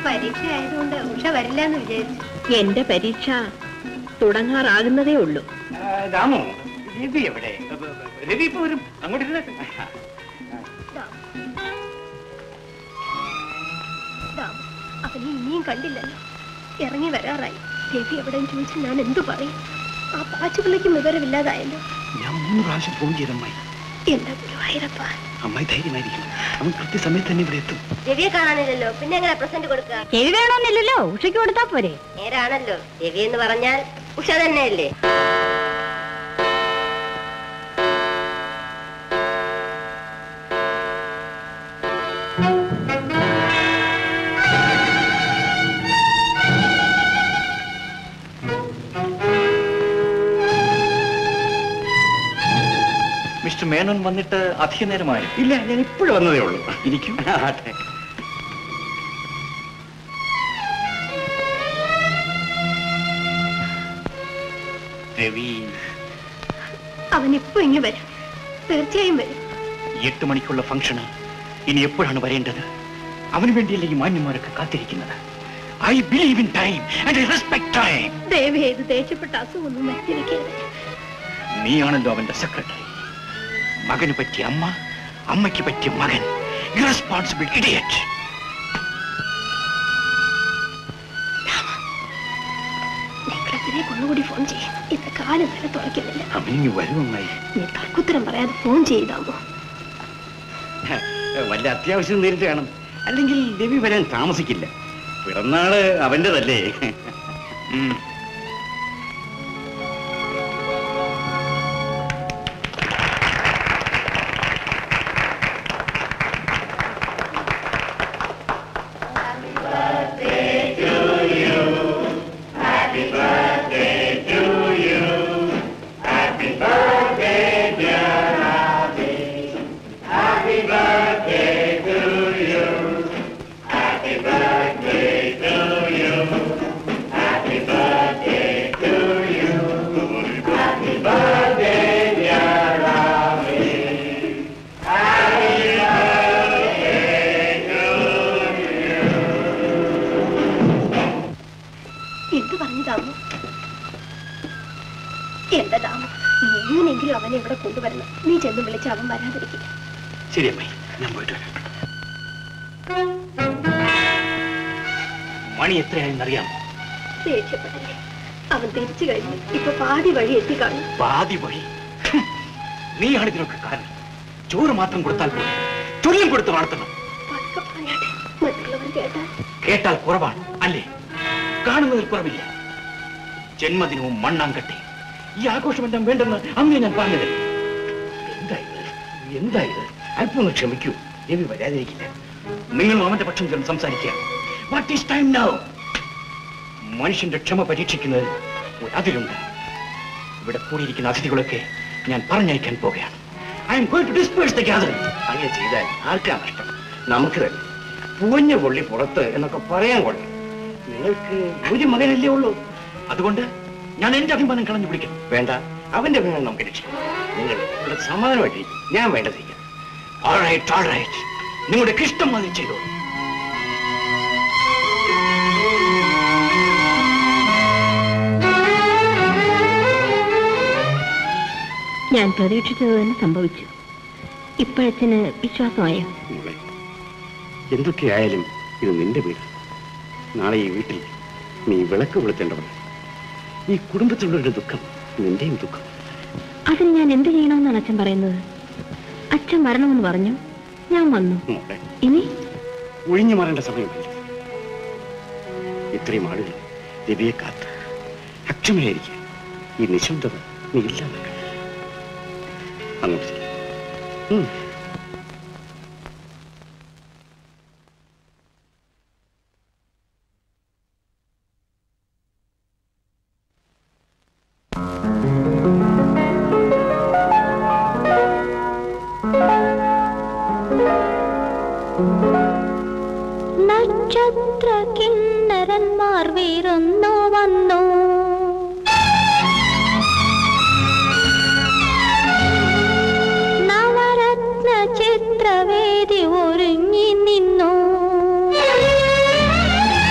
പരീക്ഷ ആയതുകൊണ്ട് ഉഷ വരില്ല എന്ന് വിചാരിച്ചു എന്റെ പരീക്ഷ തുടങ്ങാറാകുന്നതേ ഉള്ളൂ രാമു രവി എവിടെ രവി ഇപ്പൊ വരും അങ്ങോട്ട് ഇരുന്നേക്ക്. ദാ, അവനെ ഇനിയും കണ്ടില്ലല്ലോ ഇറങ്ങി വരാറായി രവി എവിടെയും ചോദിച്ചു ഞാൻ എന്തു പറയും ആ പാച്ചുപിള്ളിക്ക് വിവരമില്ലാതായല്ലോ ഞാൻ മൂന്ന് പ്രാവശ്യം ഫോൺ ചെയ്തമ്മായി എന്റെ ഗുരുവായൂരപ്പ അമ്മായി ധൈര്യമായിരിക്കും അവൻ കൃത്യസമയത്ത് തന്നെ ഇവിടെ എത്തും രവിയെ കാണാനില്ലല്ലോ പിന്നെ എങ്ങനെ പ്രസന്റ് കൊടുക്കുക ചെവി വേണമെന്നില്ലല്ലോ ഉഷയ്ക്ക് കൊടുത്താ പോരെ നേരാണല്ലോ രവി എന്ന് പറഞ്ഞാൽ ഉഷ തന്നെയല്ലേ മിസ്റ്റർ മേനോൻ വന്നിട്ട് അധിക നേരമായി ഇല്ല ഞാൻ ഇപ്പോഴും വന്നതേ ഉള്ളൂ ഇരിക്കും ആട്ടെ രവി അവൻ ഇപ്പൊ ഇങ്ങ് വരും തീർച്ചയായും വരും എട്ട് മണിക്കുള്ള ഫംഗ്ഷന് ഇനി എപ്പോഴാണ് വരേണ്ടത് അവന് വേണ്ടിയല്ലേ ഈ മാന്യന്മാരൊക്കെ കാത്തിരിക്കുന്നത് I believe in time and I respect time ദയവ് ചെയ്ത് ദേഷ്യപ്പെട്ട അസുഖമൊന്നും വരുത്തിരിക്കരുത് നീയാണല്ലോ അവന്റെ സെക്രട്ടറി മകന് പറ്റിയ അമ്മ അമ്മയ്ക്ക് പറ്റിയ മകൻ ഇറസ്പോൺസിബിൾ ഇഡിയറ്റ് നെക്ലസിലേക്ക് ഒന്നുകൂടി ഫോൺ ചെയ്യും ഇത് കാലം വരെ തുറക്കുന്നില്ല അവനിങ്ങി വരുമെന്നായി നീ തർക്കുത്തരം പറയാതെ ഫോൺ ചെയ്താമോ വല്ല അത്യാവശ്യം നേരിട്ട് കാണും അല്ലെങ്കിൽ രവി വരാൻ താമസിക്കില്ല പിറന്നാള് അവന്റേതല്ലേ ഉം. എന്ത് പറഞ്ഞു ദാമു എന്റെ ദാമു നീ എങ്ങനെയെങ്കിലും അവനെ ഇവിടെ കൊണ്ടുവരണം നീ ചെന്ന് വിളിച്ച് അവൻ വരാതിരിക്കില്ല ശരി അമ്മായി ഞാൻ പോയിട്ട് വരാം മണി എത്രയായെന്നറിയാമോ ദേഷ്യപ്പെടല്ലേ അവൻ തിരിച്ചു കഴിഞ്ഞു ഇപ്പൊ പാതി വഴി എത്തിക്കാണു പാതി വഴി ഹും. നീയാണ് ഇതിനൊക്കെ കാരണം ചോറ് മാത്രം കൊടുത്താൽ പോലെ ചൊല്ലും കൊടുത്ത് വളർത്തണം പതുക്കെ പറയാട്ടെ മറ്റുള്ളവർ കേട്ടാൽ കേട്ടാൽ കുറവാണ് അല്ലേ കാണുന്നതിൽ കുറവില്ല ജന്മദിനവും മണ്ണാങ്കട്ടെ ഈ ആഘോഷമെല്ലാം വേണ്ടെന്ന് അന്ന് ഞാൻ പറഞ്ഞതല്ലേ എന്തായത് എന്തായത് അല്പം ഒന്ന് ക്ഷമിക്കൂ രവി വരാതിരിക്കില്ല നിങ്ങൾ അവന്റെ പക്ഷം ചേർന്ന് സംസാരിക്കുക വാട്ട് ഈസ് ടൈം നൗ മനുഷ്യന്റെ ക്ഷമ പരീക്ഷിക്കുന്നത് ഒരു അതിലുണ്ട് ഇവിടെ കൂടിയിരിക്കുന്ന അതിഥികളൊക്കെ ഞാൻ പറഞ്ഞയക്കാൻ പോവുകയാണ് I am going to disperse the gathering അങ്ങനെ ചെയ്താൽ ആർക്കാ നഷ്ടം നമുക്ക് തന്നെ പൂഞ്ഞ പൊള്ളി പുറത്ത് എന്നൊക്കെ പറയാൻ കൊള്ളു നിങ്ങൾക്ക് ഒരു മകനല്ലേ ഉള്ളൂ അതുകൊണ്ട് ഞാൻ എന്റെ അഭിമാനം കളഞ്ഞു പിടിക്കണം വേണ്ട അവന്റെ അഭിമാനം നമുക്ക് രക്ഷിക്കാം നിങ്ങൾ ഇവിടെ സമാധാനമായിട്ടിരിക്കും ഞാൻ വേണ്ടതിരിക്കാം All right, all right. നിങ്ങളുടെ ഇഷ്ടം മതി ചെയ്തോളൂ ഞാൻ പ്രതീക്ഷിച്ചത് തന്നെ സംഭവിച്ചു ഇപ്പോഴച്ഛന് വിശ്വാസമായോ മോളെ എന്തൊക്കെയായാലും ഇത് നിന്റെ വീട് നാളെ ഈ വീട്ടിൽ നീ വിളക്ക് കൊളുത്തേണ്ടവൾ ഈ കുടുംബത്തിലുള്ളവരുടെ ദുഃഖം നിന്റെയും ദുഃഖം അതിന് ഞാൻ എന്ത് ചെയ്യണമെന്നാണ് അച്ഛൻ പറയുന്നത് അച്ഛൻ വരണമെന്ന് പറഞ്ഞു ഞാൻ വന്നു മോളെ ഇനി ഒഴിഞ്ഞു മാറേണ്ട സമയമില്ല ഇത്രയും ആളുകൾ രവിയെ കാത്ത് അക്ഷമയായിരിക്കും ഈ നിശബ്ദത നീ ഇല്ലാതാക്കണം അങ്ങോട്ട് ചെല്ല്. ഉം. നക്ഷത്ര കിണ്ണരന്മാർ വീറുന്നു വന്നു നവരത്ന ചിത്രവേദി ഒരുങ്ങി നിന്നു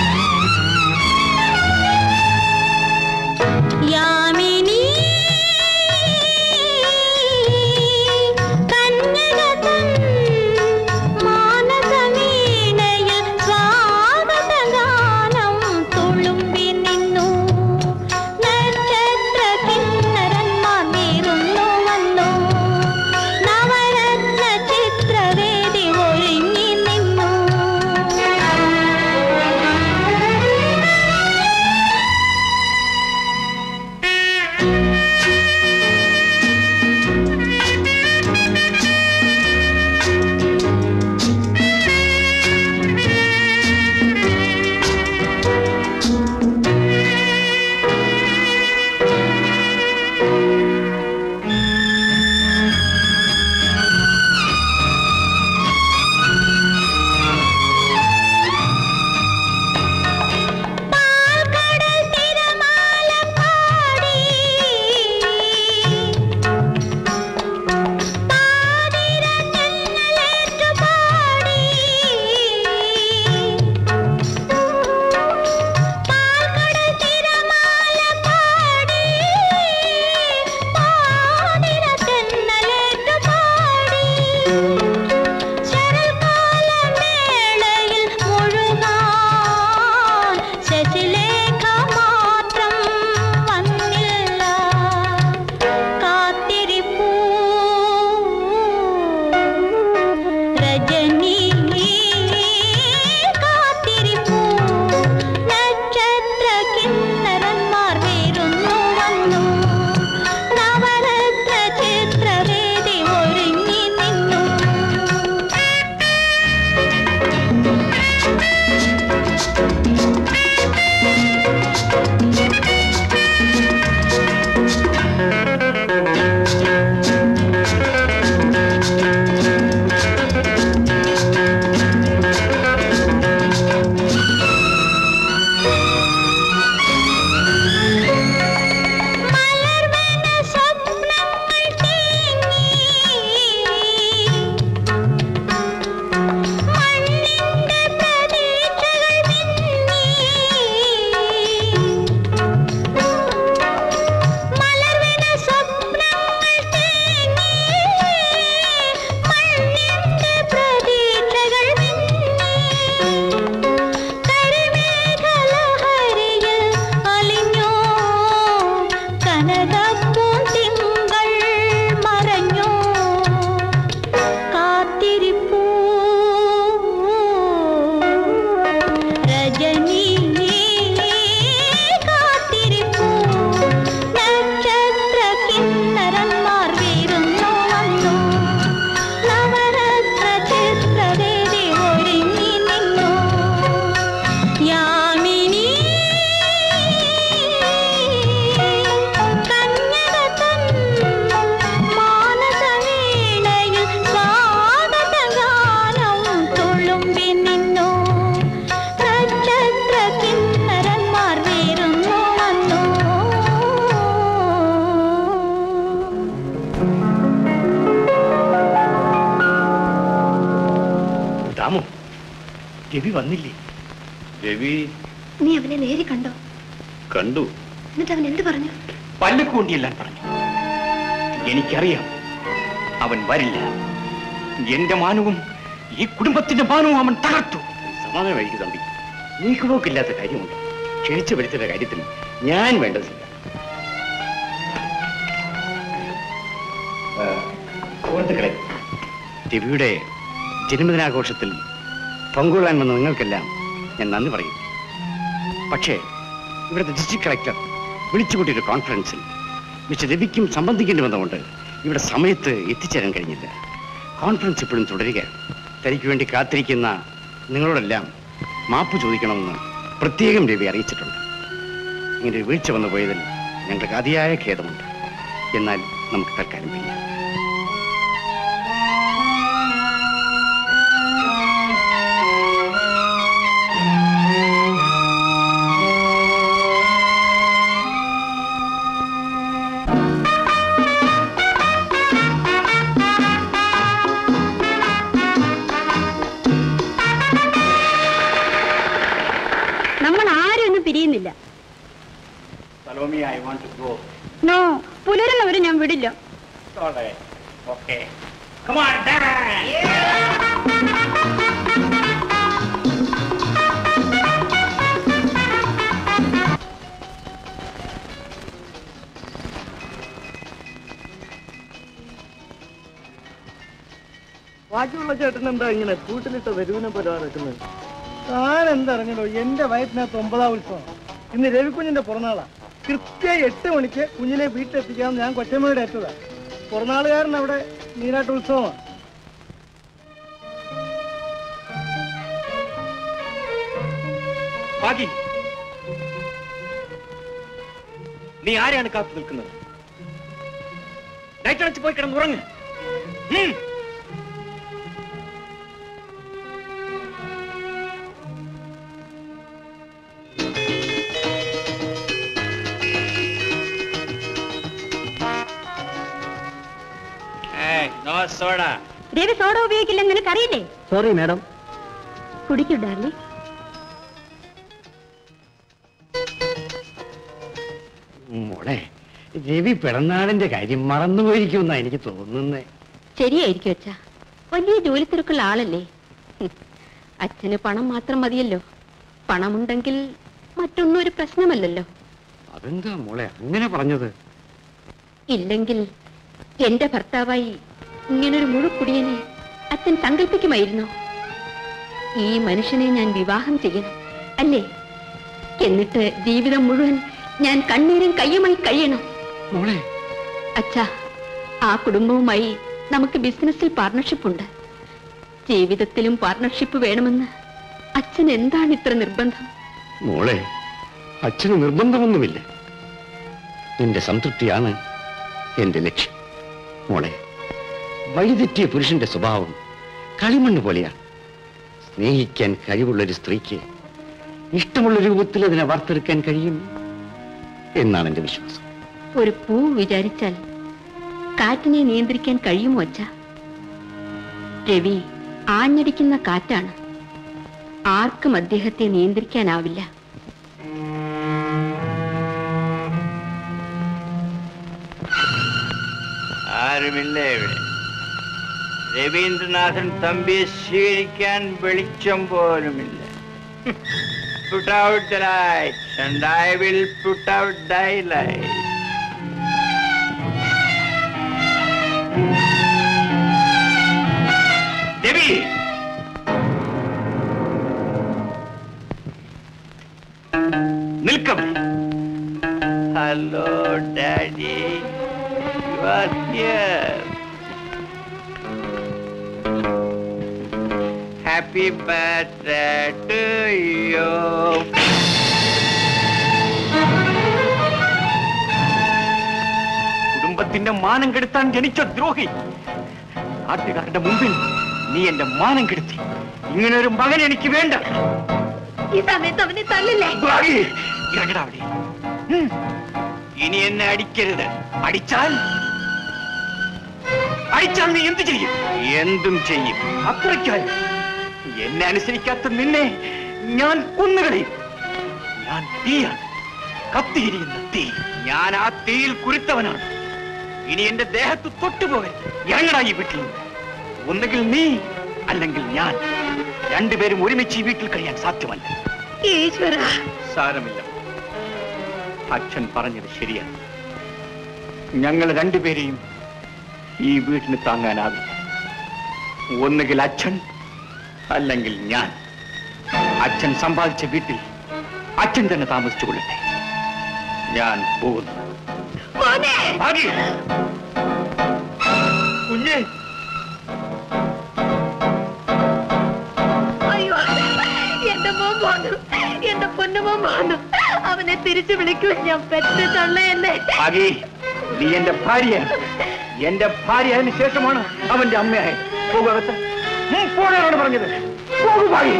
രവി വന്നില്ലേ രവി നീ അവനെ നേരി കണ്ടോ കണ്ടു എന്നിട്ട് അവൻ എന്ത് പറഞ്ഞു പല്ലുക്കൂണ്ടിയെല്ലാം പറഞ്ഞു എനിക്കറിയാം അവൻ വരില്ല എന്റെ മാനവും ഈ കുടുംബത്തിന്റെ മാനവും അവൻ തകർത്തു സമാധാനമായിരിക്കും തമ്പി നീക്കുപോക്കില്ലാത്ത കാര്യമുണ്ട് ക്ഷണിച്ചു വരുത്തിയ കാര്യത്തിൽ ഞാൻ വേണ്ടതില്ല ആ, സുഹൃത്തുക്കളെ രവിയുടെ ജന്മദിനാഘോഷത്തിൽ പങ്കുകൊള്ളാൻ വന്ന നിങ്ങൾക്കെല്ലാം ഞാൻ നന്ദി പറയും പക്ഷേ ഇവിടുത്തെ ഡിസ്ട്രിക്ട് കളക്ടർ വിളിച്ചുകൂട്ടിയൊരു കോൺഫറൻസിൽ മിസ്റ്റർ രവിക്കും സംബന്ധിക്കേണ്ടി വന്നതുകൊണ്ട് ഇവിടെ സമയത്ത് എത്തിച്ചേരാൻ കഴിഞ്ഞില്ല കോൺഫറൻസ് ഇപ്പോഴും തുടരുകയാണ് തനിക്ക് വേണ്ടി കാത്തിരിക്കുന്ന നിങ്ങളോടെല്ലാം മാപ്പ് ചോദിക്കണമെന്ന് പ്രത്യേകം രവി അറിയിച്ചിട്ടുണ്ട് ഇങ്ങനെ ഒരു വീഴ്ച വന്നു പോയതിൽ ഞങ്ങൾക്ക് അതിയായ ഖേദമുണ്ട് എന്നാൽ നമുക്ക് തൽക്കാലം പിരിയാം നമ്മൾ ആരും ഒന്നും പിരിയുന്നില്ല Salomi I want to go no പുലരുന്നവരെ ഞാൻ വിടില്ല ഓക്കെ Come on, dance! ബാക്കിയുള്ള ചേട്ടൻ എന്താ ഇങ്ങനെ കൂട്ടിലിട്ട വരുവിനെ പോലെ നടക്കുന്നത് താൻ എന്തറിഞ്ഞല്ലോ എന്റെ വയറ്റിനകത്ത് ഒമ്പതാം ഉത്സവം ഇന്ന് രവിക്കുഞ്ഞിന്റെ പിറന്നാളാ കൃത്യം എട്ട് മണിക്ക് കുഞ്ഞിനെ വീട്ടിലെത്തിക്കാൻ ഞാൻ കൊച്ചമ്മയുടെ എത്തതാ പിറന്നാളുകാരൻ അവിടെ നീരാട്ട് ഉത്സവമാണ് ഭാഗി നീ ആരെയാണ് കാത്തു നിൽക്കുന്നത് ലൈറ്റ് അടച്ച് പോയി കിടന്നുറങ്ങ് ഉം. ഏയ്, no soda. രവി സോഡ ഉപയോഗിക്കില്ലെന്ന് നിനക്കറിയില്ലേ സോറി മാഡം കുടിക്കൂ ഡാർലി മോളെ രവി പിറന്നാളിന്റെ കാര്യം മറന്നുപോയിരിക്കുമെന്നാ എനിക്ക് തോന്നുന്നേ ശരിയായിരിക്കും അച്ഛ വലിയ ജോലി തിരക്കുള്ള ആളല്ലേ ഹും. അച്ഛന് പണം മാത്രം മതിയല്ലോ പണമുണ്ടെങ്കിൽ മറ്റൊന്നും ഒരു പ്രശ്നമല്ലല്ലോ അതെന്താ മോളെ അങ്ങനെ പറഞ്ഞത് ഇല്ലെങ്കിൽ എന്റെ ഭർത്താവായി ഇങ്ങനൊരു മുഴുക്കുടിയനെ അച്ഛൻ സങ്കല്പിക്കുമായിരുന്നോ ഈ മനുഷ്യനെ ഞാൻ വിവാഹം ചെയ്യണം അല്ലേ എന്നിട്ട് ജീവിതം മുഴുവൻ ഞാൻ കണ്ണീരും കയ്യുമായി കഴിയണം മോളെ അച്ഛാ ആ കുടുംബവുമായി നമുക്ക് ബിസിനസ്സിൽ പാർട്ണർഷിപ്പ് ഉണ്ട് ജീവിതത്തിലും പാർട്ണർഷിപ്പ് വേണമെന്ന് അച്ഛൻ എന്താണ് ഇത്ര നിർബന്ധം മോളെ അച്ഛന് നിർബന്ധമൊന്നുമില്ല നിന്റെ സംതൃപ്തിയാണ് എന്റെ ലക്ഷ്യം മോളെ വഴിതെറ്റിയ പുരുഷന്റെ സ്വഭാവം കളിമണ്ണ് പോലെയാണ് സ്നേഹിക്കാൻ കഴിവുള്ള ഒരു സ്ത്രീക്ക് ഇഷ്ടമുള്ള രൂപത്തിൽ അതിനെ വാർത്തെടുക്കാൻ കഴിയും എന്നാണ് എന്റെ വിശ്വാസം ഒരു പൂ വിചാരിച്ചാൽ കാറ്റിനെ നിയന്ത്രിക്കാൻ കഴിയുമോ അച്ഛ രവി ആഞ്ഞടിക്കുന്ന കാറ്റാണ് ആർക്കും അദ്ദേഹത്തെ നിയന്ത്രിക്കാനാവില്ല ആരുമില്ല ഇവിടെ രവീന്ദ്രനാഥൻ തമ്പിയെ സ്വീകരിക്കാൻ വെളിച്ചം പോലുമില്ല Put out the lights and I will put out thy light. Ravi നിൽക്കം Hello, Daddy. You are here. Happy birthday to you. കുടുംബത്തിന്റെ മാനം കെടുത്താൻ ജനിച്ച ദ്രോഹി നാട്ടുകാരുടെ മുമ്പിൽ നീ എന്റെ മാനം കെടുത്തി ഇങ്ങനെ ഒരു മകൻ എനിക്ക് വേണ്ട ഈ സമയത്ത് അവനെ തള്ളില്ലേ ദ്രോഹി, ഇറങ്ങടാ അവിടെ ഉം. ഇനി എന്നെ അടിക്കരുത് അടിച്ചാൽ അടിച്ചാൽ നീ എന്ത് ചെയ്യും എന്തും ചെയ്യും അത്രയ്ക്കായി എന്നെ അനുസരിക്കാത്ത നിന്നെ ഞാൻ കൊന്നുകളയും ഞാൻ തീയാണ് കത്തിയിരിക്കുന്ന തീ ഞാൻ ആ തീയിൽ കുരുത്തവനാണ് ഇനി എന്റെ ദേഹത്ത് തൊട്ടുപോകരുത് ഇറങ്ങടാ ഈ വീട്ടിൽ നിന്ന്. ഒന്നുകിൽ നീ അല്ലെങ്കിൽ ഞാൻ രണ്ടുപേരും ഒരുമിച്ച് ഈ വീട്ടിൽ കഴിയാൻ സാധ്യമല്ല ഈശ്വര സാരമില്ല അച്ഛൻ പറഞ്ഞത് ശരിയാണ് ഞങ്ങൾ രണ്ടുപേരെയും ഈ വീട്ടിന് താങ്ങാനാവില്ല ഒന്നുകിൽ അച്ഛൻ അല്ലെങ്കിൽ ഞാൻ അച്ഛൻ സമ്പാദിച്ച വീട്ടിൽ അച്ഛൻ തന്നെ താമസിച്ചു കൊള്ളട്ടെ ഞാൻ പോകുന്നു മോനെ ഭാഗ്യ കുഞ്ഞേ അയ്യോ എന്റെ മോൻ പോന്നു എന്റെ പൊന്നുമോൻ പോന്നു അവനെ തിരിച്ചു വിളിക്കുവാൻ ഞാൻ പെറ്റ് തള്ളയല്ലേ ഭാഗി നീ എന്റെ ഭാര്യയാണ് എന്റെ ഭാര്യ അതിന് ശേഷമാണ് അവന്റെ അമ്മയായത് പോകുകത്ത് പോകാനാണ് പറഞ്ഞത് പോകു ഭാഗി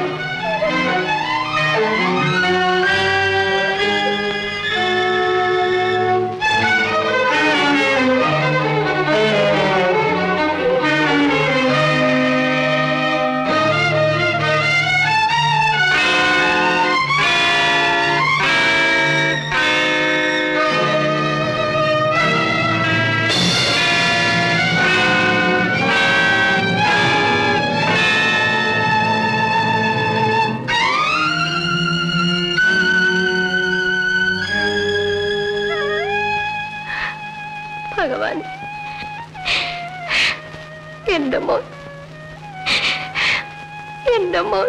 ഭഗവാൻ എന്റെ മോൻ എന്റെ മോൻ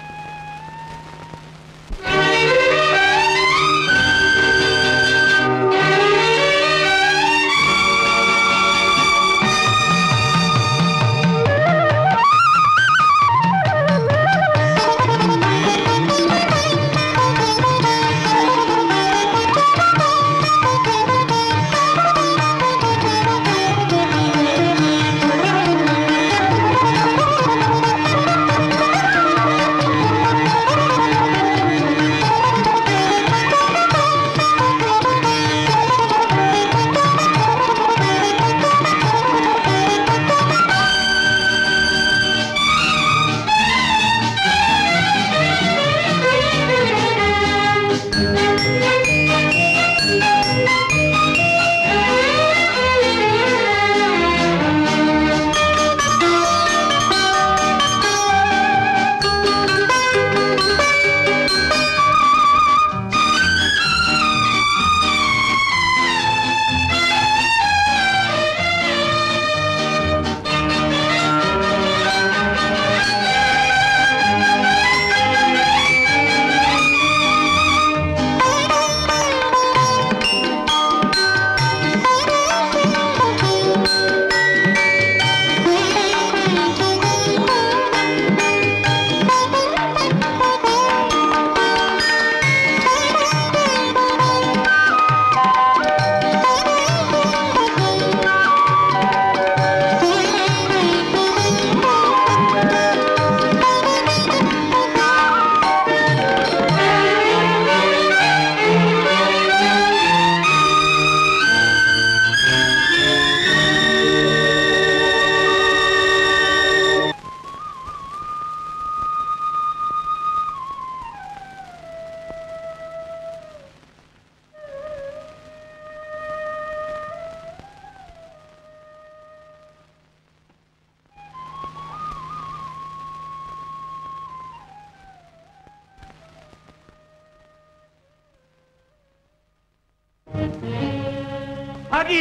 ഭാഗി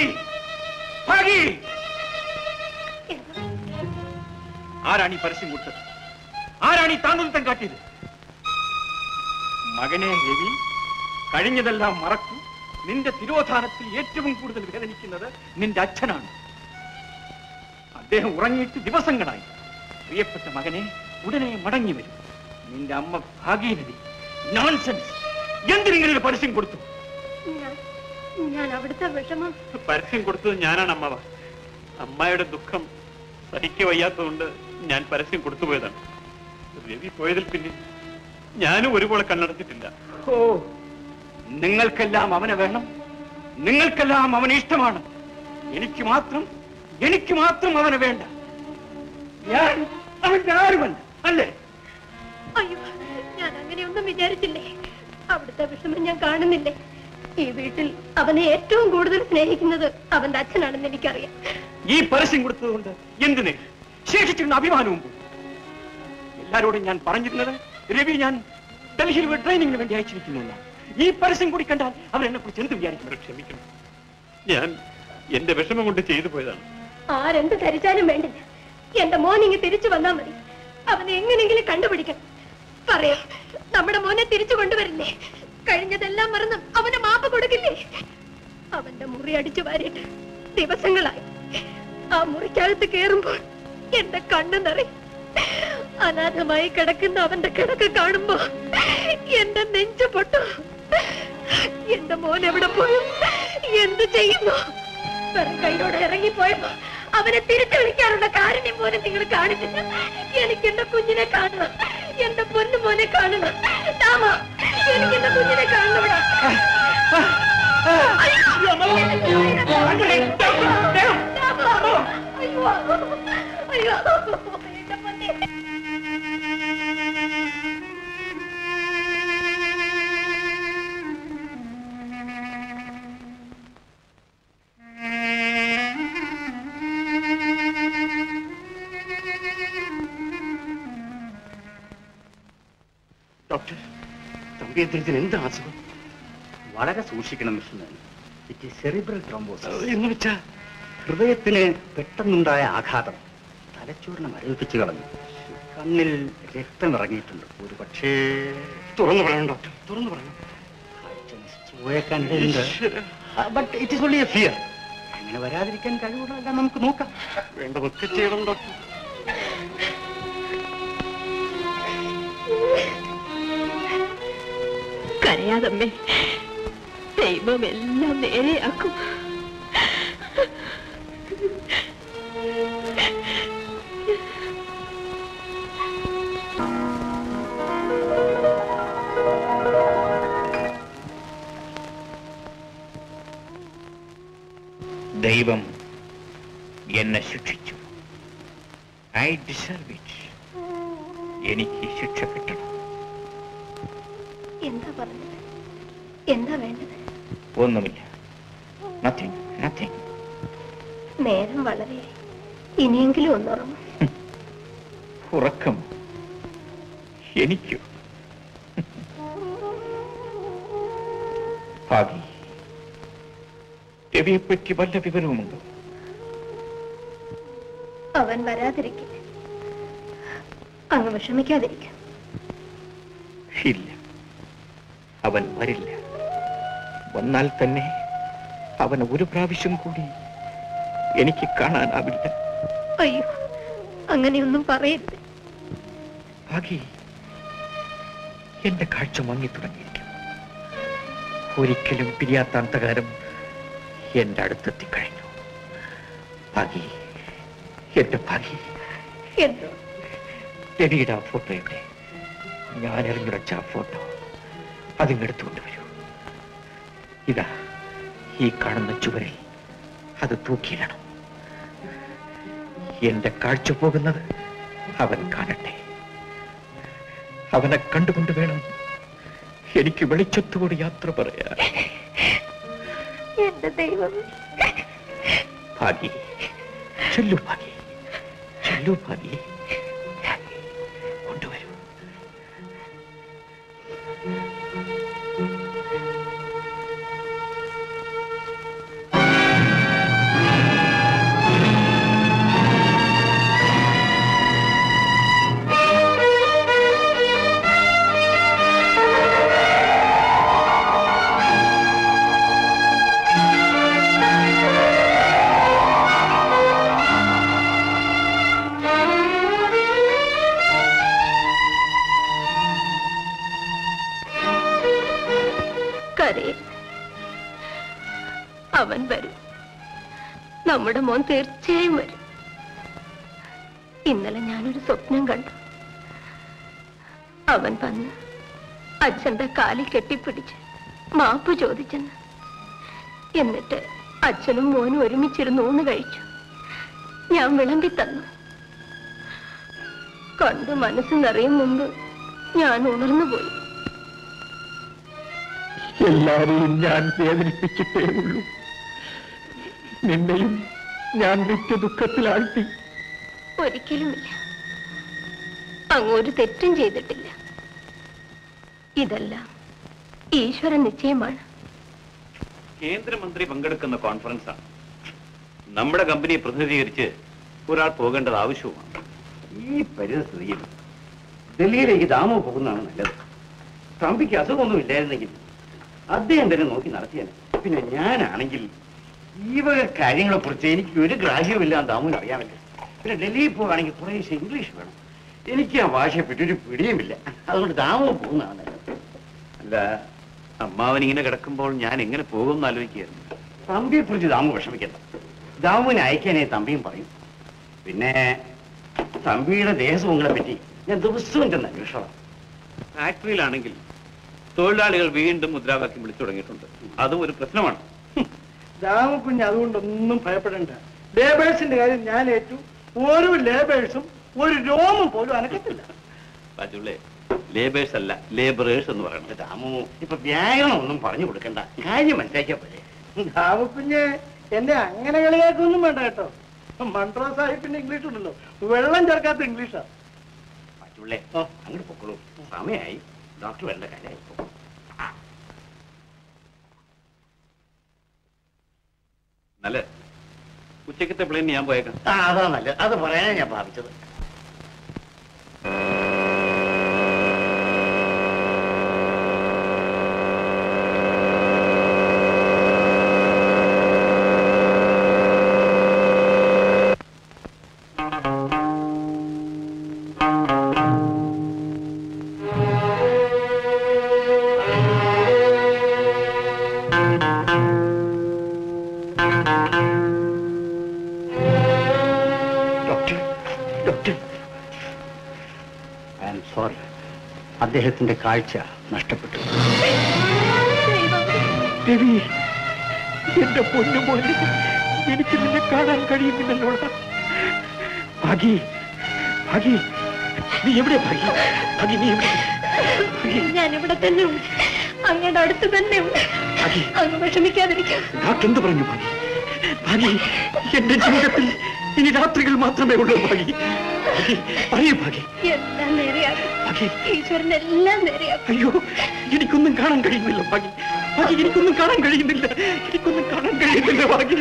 ഭാഗി ആരാണ് ഈ പരസ്യം കൊടുത്തത് ആരാണ് ഈ താങ്ങുത്തം കാട്ടിയത് മകനെ രവി കഴിഞ്ഞതെല്ലാം മറക്കൂ നിന്റെ തിരോധാനത്തിൽ ഏറ്റവും കൂടുതൽ വേദനിക്കുന്നത് നിന്റെ അച്ഛനാണ് അദ്ദേഹം ഉറങ്ങിയിട്ട് ദിവസങ്ങളായി പ്രിയപ്പെട്ട മകനെ ഉടനെ മടങ്ങി വരും നിന്റെ അമ്മ ഭാഗീരഥി നോൺസെൻസ് എന്തിനിങ്ങനെ ഒരു പരസ്യം കൊടുത്തു ഞാൻ ഞാൻ അവിടുത്തെ വിഷമം പരസ്യം കൊടുത്തത് ഞാനാണ് അമ്മവ അമ്മായുടെ ദുഃഖം സഹിക്ക വയ്യാത്തതുകൊണ്ട് ഞാൻ പരസ്യം കൊടുത്തു പോയതാണ് രവി പോയതിൽ പിന്നെ ഞാനും ഒരുപോലെ കണ്ണടച്ചിട്ടില്ല ഓ നിങ്ങൾക്കെല്ലാം അവനെ വേണം നിങ്ങൾക്കെല്ലാം അവനെ ഇഷ്ടമാണ് എനിക്ക് മാത്രം എനിക്ക് മാത്രം അവനെ വേണ്ട ഞാൻ അവന്റെ ആരുമല്ല അല്ലേ അയ്യോ ഞാൻ അങ്ങനെയൊന്നും വിചാരിച്ചില്ലേ അവിടുത്തെ വിഷമം ഞാൻ കാണുന്നില്ലേ ഈ വീട്ടിൽ അവനെ ഏറ്റവും കൂടുതൽ സ്നേഹിക്കുന്നത് അവന്റെ അച്ഛനാണെന്ന് എനിക്കറിയാം ഈ പരസ്യം കൊടുത്തതുകൊണ്ട് എന്തിന് ശേഷിച്ചിരുന്ന അഭിമാനവും പോയി. എല്ലാരോടും ഞാൻ പറഞ്ഞിരുന്നത് രവി ഞാൻ ഡൽഹിയിൽ ഒരു ട്രെയിനിങ്ങിന് വേണ്ടി അയച്ചിരിക്കുന്നു എന്നാണ്. ഈ പരസ്യം കൂടി കണ്ടാൽ അവരെന്നെ കുറിച്ച് എന്ത് വിചാരിക്കും ക്ഷമിക്കണം ഞാൻ എന്റെ വിഷമം കൊണ്ട് ചെയ്തു പോയതാണ് ആരെന്ത് ധരിച്ചാലും വേണ്ടില്ല എന്റെ മോൻ ഇങ്ങ് തിരിച്ചു വന്നാ മതി അവനെ എങ്ങനെങ്കിലും കണ്ടുപിടിക്കണം പറയാം നമ്മുടെ മോനെ തിരിച്ചു കൊണ്ടുവരില്ലേ കഴിഞ്ഞതെല്ലാം മറന്ന് അവന് മാപ്പ് കൊടുക്കില്ലേ അവന്റെ മുറി അടിച്ചു വാരിയിട്ട് ദിവസങ്ങളായി ആ മുറിക്കകത്ത് കേറുമ്പോൾ എന്റെ കണ്ണു നിറയും അനാഥമായി കിടക്കുന്ന അവന്റെ കിടക്ക് കാണുമ്പോ എന്റെ നെഞ്ചു പൊട്ടും എന്റെ മോൻ എവിടെ പോയി എന്ത് ചെയ്യുന്നു വെറും കൈയോടെ ഇറങ്ങിപ്പോയപ്പോ അവനെ തിരിച്ചു വിളിക്കാനുള്ള കാരുണ്യം പോലും നിങ്ങൾ കാണിച്ചില്ല എനിക്ക് എന്റെ കുഞ്ഞിനെ കാണണം എന്റെ പൊന്നു മോനെ കാണണം രാമ എനിക്ക് എന്റെ കുഞ്ഞിനെ കാണണം ഇവിടെ. അയ്യോ, എന്റെ കുഞ്ഞിനെ കാണണം. രാമ, അയ്യോ, അയ്യോ, എന്റെ പൊന്നേ. ഡോക്ടർ തമ്പിയന്ത്രത്തിന് എന്താ അസുഖം വളരെ സൂക്ഷിക്കണം മിസ്റ്റർ ഇറ്റ് സെറിബ്രൽ ട്രോംബോസിസ് എന്ന് വെച്ചാ ഹൃദയത്തിന് പെട്ടെന്നുണ്ടായ ആഘാതം തലച്ചോറിനെ മരവിപ്പിച്ചു കളഞ്ഞു കണ്ണിൽ രക്തം ഇറങ്ങിയിട്ടുണ്ട് ഒരു പക്ഷേ തുറന്നു പറയണം ഡോക്ടർ തുറന്നു പറയണം കാഴ്ച നശിച്ചു പോയേക്കാനിടയുണ്ട് but it is only a fear അങ്ങനെ വരാതിരിക്കാൻ കഴിവുള്ളതെല്ലാം നമുക്ക് നോക്കാം വേണ്ടതൊക്കെ ചെയ്യണം ഡോക്ടർ കരയാതമ്മേ ദൈവം എല്ലാം നേരെയാക്കും ദൈവം എന്നെ ശിക്ഷിച്ചു ഐ ഡിസർവ് ഇറ്റ് എനിക്ക് ഈ ശിക്ഷ കിട്ടണം എന്താ പറഞ്ഞത് എന്താ വേണ്ടത് ഒന്നുമില്ല നത്തിങ് നത്തിങ് നേരം വളരെ ഇനിയെങ്കിലും ഒന്നുറങ്ങും ഉറക്കം എനിക്കോ ഭാവി രവിയെപ്പറ്റി വല്ല വിവരവുമുണ്ടോ അവൻ വരാതിരിക്കില്ല അങ്ങ് വിഷമിക്കാതിരിക്കും ഇല്ല അവൻ വരില്ല വന്നാൽ തന്നെ അവന് ഒരു പ്രാവശ്യം കൂടി എനിക്ക് കാണാനാവില്ല അയ്യോ അങ്ങനെയൊന്നും പറയരുത് ഭാഗി എന്റെ കാഴ്ച മങ്ങി തുടങ്ങിയിരിക്കുന്നു ഒരിക്കലും പിരിയാത്ത അന്ധകാരം എന്റെ അടുത്തെത്തിക്കഴിഞ്ഞു ഭാഗി എന്റെ ഭാഗി എന്തോ രവിയുടെ ആ ഫോട്ടോ എവിടെ ഞാൻ എറിഞ്ഞുടച്ച ആ ഫോട്ടോ അതിങ്ങെടുത്തുകൊണ്ട് വരൂ ഇതാ ഈ കാണുന്ന ചുവരിൽ അത് തൂക്കിയിടണം എന്റെ കാഴ്ച പോകുന്നത് അവൻ കാണട്ടെ അവനെ കണ്ടുകൊണ്ട് വേണം എനിക്ക് വെളിച്ചത്തോട് യാത്ര പറയാൻ എന്റെ ദൈവം ഭാഗി ചെല്ലു ഭാഗി ചെല്ലു ഭാഗി ഭാഗി, കൊണ്ടുവരൂ കരയും അവൻ വരും നമ്മുടെ മോൻ തീർച്ചയായും വരും ഇന്നലെ ഞാനൊരു സ്വപ്നം കണ്ടു അവൻ വന്ന് അച്ഛന്റെ കാലിൽ കെട്ടിപ്പിടിച്ച് മാപ്പ് ചോദിച്ചെന്ന് എന്നിട്ട് അച്ഛനും മോനും ഒരുമിച്ചിരുന്ന് ഊണ് കഴിച്ചു ഞാൻ വിളമ്പി തന്നു കണ്ടു മനസ്സ് നിറയും മുമ്പ് ഞാൻ ഉണർന്നുപോയി എല്ലാരെയും ഞാൻ വേദനിപ്പിച്ചിട്ടേ ഉള്ളൂ നിന്നെയും ഞാൻ നിത്യ ദുഃഖത്തിലാഴ്ത്തി ഒരിക്കലുമില്ല അങ്ങ് ഒരു തെറ്റും ചെയ്തിട്ടില്ല ഇതെല്ലാം ഈശ്വര നിശ്ചയമാണ് കേന്ദ്രമന്ത്രി പങ്കെടുക്കുന്ന കോൺഫറൻസാണ് നമ്മുടെ കമ്പനിയെ പ്രതിനിധീകരിച്ച് ഒരാൾ പോകേണ്ടത് ആവശ്യവുമാണ് ഈ പരിസ്ഥിതിയിൽ ഡൽഹിയിലേക്ക് ദാമോ പോകുന്നതാണ് നല്ലത് തമ്പിക്ക് അസുഖമൊന്നും ഇല്ലായിരുന്നെങ്കിൽ അദ്ദേഹം തന്നെ നോക്കി നടത്തിയാണ് പിന്നെ ഞാനാണെങ്കിൽ ഈ വക കാര്യങ്ങളെ കുറിച്ച് എനിക്ക് ഒരു ഗ്രാഹ്യമില്ല ദാമുവിന് അറിയാമല്ലോ പിന്നെ ഡൽഹിയിൽ പോകുകയാണെങ്കിൽ കുറേശ്ശെ ഇംഗ്ലീഷ് വേണം എനിക്ക് ആ ഭാഷയെ പറ്റി ഒരു പിടിയുമില്ല അതുകൊണ്ട് ദാമോ പോകുന്നതാണ് നല്ലത് അല്ല അമ്മാവൻ ഇങ്ങനെ കിടക്കുമ്പോൾ ഞാൻ എങ്ങനെ പോകും എന്ന് ആലോചിക്കുകയായിരുന്നു തമ്പിയെ കുറിച്ച് ദാമു വിഷമിക്കണ്ട ദാമുവിനെ അയക്കാനേ തമ്പിയും പറയും പിന്നെ തമ്പിയുടെ ദേഹസുഖങ്ങളെ പറ്റി ഞാൻ ദിവസവും ചെന്ന് അന്വേഷണം ഫാക്ടറിയിലാണെങ്കിൽ തൊഴിലാളികൾ വീണ്ടും മുദ്രാവാക്യം വിളിച്ചു തുടങ്ങിയിട്ടുണ്ട് അതും ഒരു പ്രശ്നമാണ് രാമക്കുഞ്ഞ് അതുകൊണ്ടൊന്നും ഭയപ്പെടണ്ട ലേബേഴ്സിന്റെ കാര്യം ഞാൻ ഏറ്റു ഓരോ ലേബേഴ്സും ഒരു രോമം പോലും അനക്കത്തില്ല ബാജുള്ളേ ലേബേഴ്സ് അല്ല ലേബറേഴ്സ് എന്ന് പറയണം ദാമു ഇപ്പൊ വ്യാകരണം ഒന്നും പറഞ്ഞു കൊടുക്കണ്ട കാര്യം മനസ്സിലാക്കിയാ പോലെ രാമക്കുഞ്ഞ് എന്നെ അങ്ങനെ കളിയാക്കൊന്നും വേണ്ട കേട്ടോ മൺട്രോ സാഹിബിന്റെ ഇംഗ്ലീഷ് ഉണ്ടല്ലോ വെള്ളം ചേർക്കാത്ത ഇംഗ്ലീഷാ പറ്റുള്ളേ അങ്ങോട്ട് പൊക്കോളൂ സമയമായി ഡോക്ടർ വരേണ്ട കാര്യമായി നല്ല ഉച്ചക്കത്തെ പ്ലെയിൻ ഞാൻ പോയേക്കാം ആ അതാ നല്ലത് അത് പറയാനാ ഞാൻ ഭാവിച്ചത് doctor doctor I am sorry അദ്ദേഹത്തിന്റെ കാഴ്ച നഷ്ടപ്പെട്ടു രവി എന്റെ പൊന്നുപോലെ എനിക്ക് നിന്നെ കാണാൻ കഴിയുന്നില്ലല്ലോ ഭാഗി ഭാഗി നീ എവിടെ ഭാഗി ഭാഗി നീ എവിടെ ഞാൻ ഇവിടെ തന്നെ ഉണ്ട് അങ്ങയുടെ അടുത്ത് തന്നെ ഉണ്ട് ഭാഗി അങ്ങ് വിഷമിക്കാതിരിക്കാം ഡോക്ടർ എന്ത് പറഞ്ഞു ഭാഗി ഭാഗി എന്റെ ജീവിതത്തിൽ ഇനി രാത്രികൾ മാത്രമേ ഉള്ളൂ ഭാഗി ഭാഗി പറയൂ ഭാഗി എല്ലാം നേരെയാകും ഭാഗി ഈശ്വരൻ എല്ലാം നേരെയാകും അയ്യോ എനിക്കൊന്നും കാണാൻ കഴിയുന്നില്ല ഭാഗി ഭാഗി എനിക്കൊന്നും കാണാൻ കഴിയുന്നില്ല എനിക്കൊന്നും കാണാൻ കഴിയുന്നില്ല ഭാഗി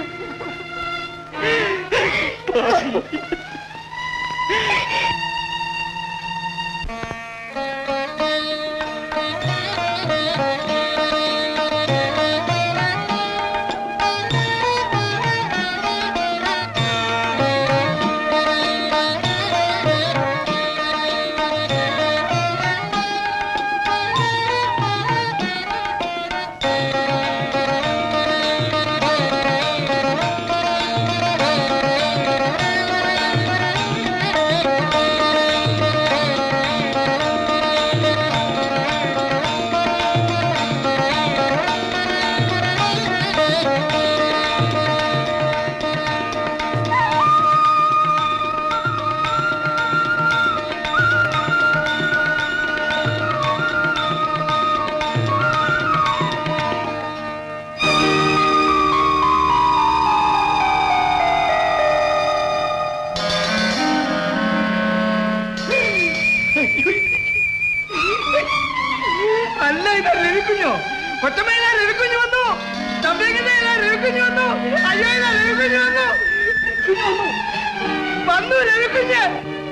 ഭാഗി. അല്ല ഇത് രവിക്കുഞ്ഞോ കൊച്ചമ്മ രവിക്കുഞ്ഞു വന്നു തമ്പിങ്ങനെ രവിക്കുഞ്ഞു വന്നു അയ്യോ ഇതാ രവിക്കുഞ്ഞു വന്നു രവിക്കുഞ്ഞ് വന്നു. വന്നു രവിക്കുഞ്ഞ്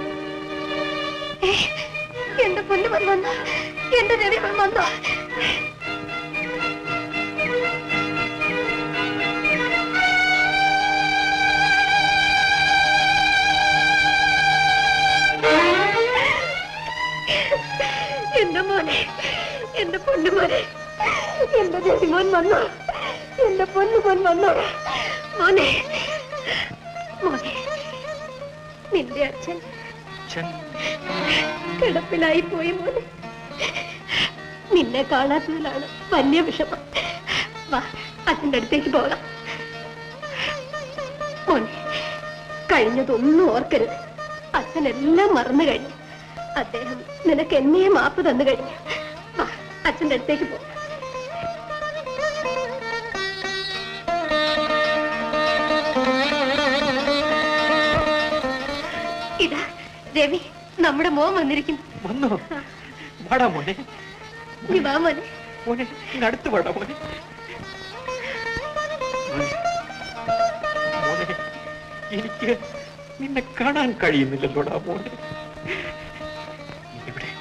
എന്റെ പൊന്നു വന്നോ എന്റെ രവി വന്നോ എന്റെ മോനെ എന്റെ പൊന്നു മോനെ എന്റെ രവിമോൻ വന്നോ എന്റെ പൊന്നു മോൻ വന്നോ മോനെ മോനെ നിന്റെ അച്ഛൻ കിടപ്പിലായി പോയി മോനെ നിന്നെ കാണാത്തതിലാണ് വലിയ വിഷമം വാ അച്ഛൻ്റെ അടുത്തേക്ക് പോകാം മോനെ കഴിഞ്ഞതൊന്നും ഓർക്കരുത് അച്ഛനെല്ലാം മറന്നു കഴിഞ്ഞു അദ്ദേഹം നിനക്ക് എന്നേ മാപ്പ് തന്നു കഴിഞ്ഞു വാ, അച്ഛന്റെ അടുത്തേക്ക് പോ ഇതാ രവി നമ്മുടെ മോൻ വന്നിരിക്കുന്നു വന്നോ വാടാ മോനെ നീ വാ മോനെ മോനെ ഇങ്ങ് അടുത്ത് വാടാ മോനെ മോനെ, മോനെ എനിക്ക് നിന്നെ കാണാൻ കഴിയുന്നില്ലല്ലോടാ മോനെ ഇവിടെ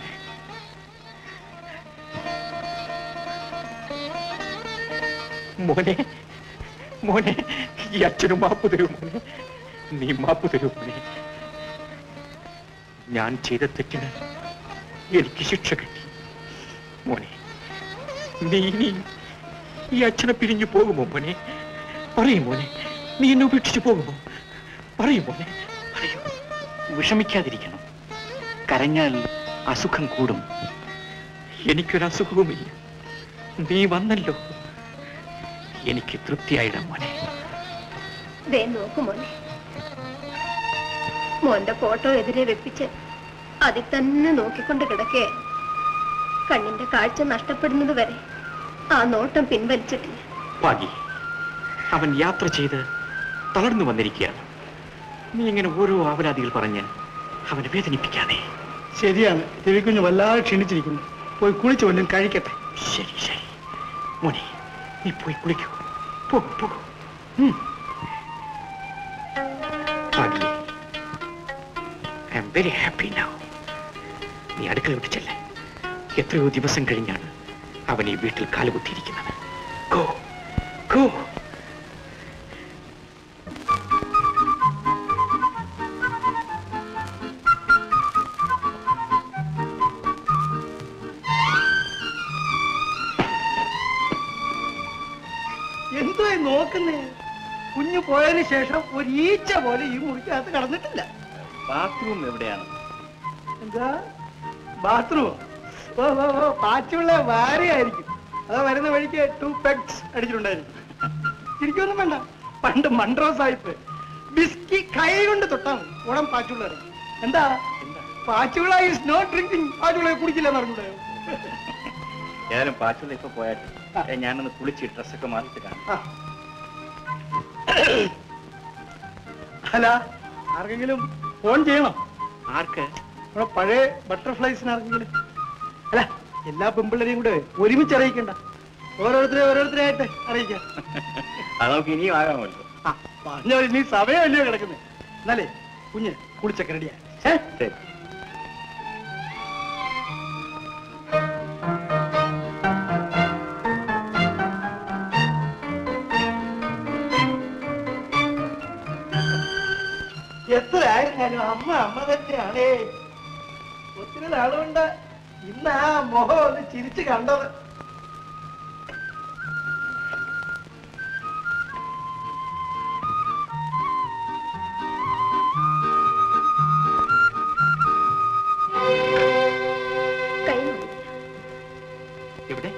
മോനെ മോനെ ഈ അച്ഛനും മാപ്പ് തരൂ മോനെ നീ മാപ്പ് തരൂ മോനെ ഞാൻ ചെയ്ത തെറ്റിന് എനിക്ക് ശിക്ഷ കിട്ടി മോനെ നീ ഇനി ഈ അച്ഛനെ പിരിഞ്ഞു പോകുമോ മോനെ പറയും മോനെ നീ എന്നെ ഉപേക്ഷിച്ചു പോകുമോ പറയും മോനെ പറയൂ വിഷമിക്കാതിരിക്കണം കരഞ്ഞാൽ അസുഖം കൂടും എനിക്കൊരു അസുഖവുമില്ല നീ വന്നല്ലോ എനിക്ക് തൃപ്തിയായിട മോനെ ദേ നോക്കു മോനെ മോന്റെ ഫോട്ടോ എതിരെ വെപ്പിച്ച് അതിൽ തന്നെ നോക്കിക്കൊണ്ട് കിടക്കേ കണ്ണിന്റെ കാഴ്ച നഷ്ടപ്പെടുന്നത് വരെ ആ നോട്ടം പിൻവലിച്ചിട്ടില്ല ഭാഗ്യ അവൻ യാത്ര ചെയ്ത് തളർന്നു വന്നിരിക്കുകയാണ് നീ ഇങ്ങനെ ഓരോ ആവലാദികൾ പറഞ്ഞ് അവനെ വേദനിപ്പിക്കാതെ ശരിയാണ് രവിക്കുഞ്ഞ് വല്ലാതെ ക്ഷീണിച്ചിരിക്കുന്നു പോയി കുളിച്ചു വല്ലതും കഴിക്കട്ടെ ശരി ശരി മോനെ നീ പോയി കുളിക്കൂ പോ പോ ഉം. ഭാഗ്യേ I am very happy now നീ അടുക്കള വിട്ട് ചെല്ല എത്രയോ ദിവസം കഴിഞ്ഞാണ് അവൻ ഈ വീട്ടിൽ കാലുകുത്തിയിരിക്കുന്നത് ഗോ ഗോ എന്തോ നോക്കുന്നേ കുഞ്ഞു പോയതിനു ശേഷം ഒരു ഈച്ച പോലെ ഈ മുറിക്കകത്ത് കടന്നിട്ടില്ല ബാത്റൂം എവിടെയാണ് എന്താ ബാത്റൂം ഓ ഓ ഓ പാച്ചുള്ള വാരയായിരിക്കും അത് വരുന്ന വഴിക്ക് ടു പെഗ്സ് അടിച്ചിട്ടുണ്ടായിരിക്കും ശരിക്കൊന്നും വേണ്ട പണ്ട് മൺട്രോ സാഹിബ് ബിസ്കി കൈ കൊണ്ട് തൊട്ടാ മതി ഉടൻ പാച്ചുള്ള ഇറങ്ങി എന്താ Pachulla is not drinking Pachulla കുടിക്കില്ല എന്ന് പറഞ്ഞൂടെ ഏതായാലും പാച്ചുള്ള ഇപ്പൊ പോയാട്ടെ ഏ, ഞാനൊന്ന് കുളിച്ച് ഡ്രസ്സൊക്കെ മാറിയിട്ട് കാണാം ആ. അല്ല ആർക്കെങ്കിലും ഫോൺ ചെയ്യണം ആർക്ക് നമ്മുടെ പഴയ ബട്ടർഫ്ലൈസിന് ആർക്കെങ്കിലും അല്ല എല്ലാ പെമ്പിള്ളരെയും കൂടെ ഒരുമിച്ച് അറിയിക്കണ്ട ഓരോരുത്തരെ ഓരോരുത്തരെയായിട്ട് അറിയിക്കാം അത് നമുക്ക് ഇനിയും ആകാമല്ലോ ആ പറഞ്ഞ ഇനി സമയമല്ലയോ കിടക്കുന്നത് എന്നാലേ കുഞ്ഞ് കുളിച്ചൊക്കെ റെഡിയാ ഏ ശരി എത്ര ആയിരുന്നാലും അമ്മ അമ്മ തന്നെയാണേ ഒത്തിരി നാളുകൊണ്ട് ഇന്ന് ആ മുഖം ഒന്ന് ചിരിച്ചു കണ്ടത് കൈ നോക്കി എവിടെ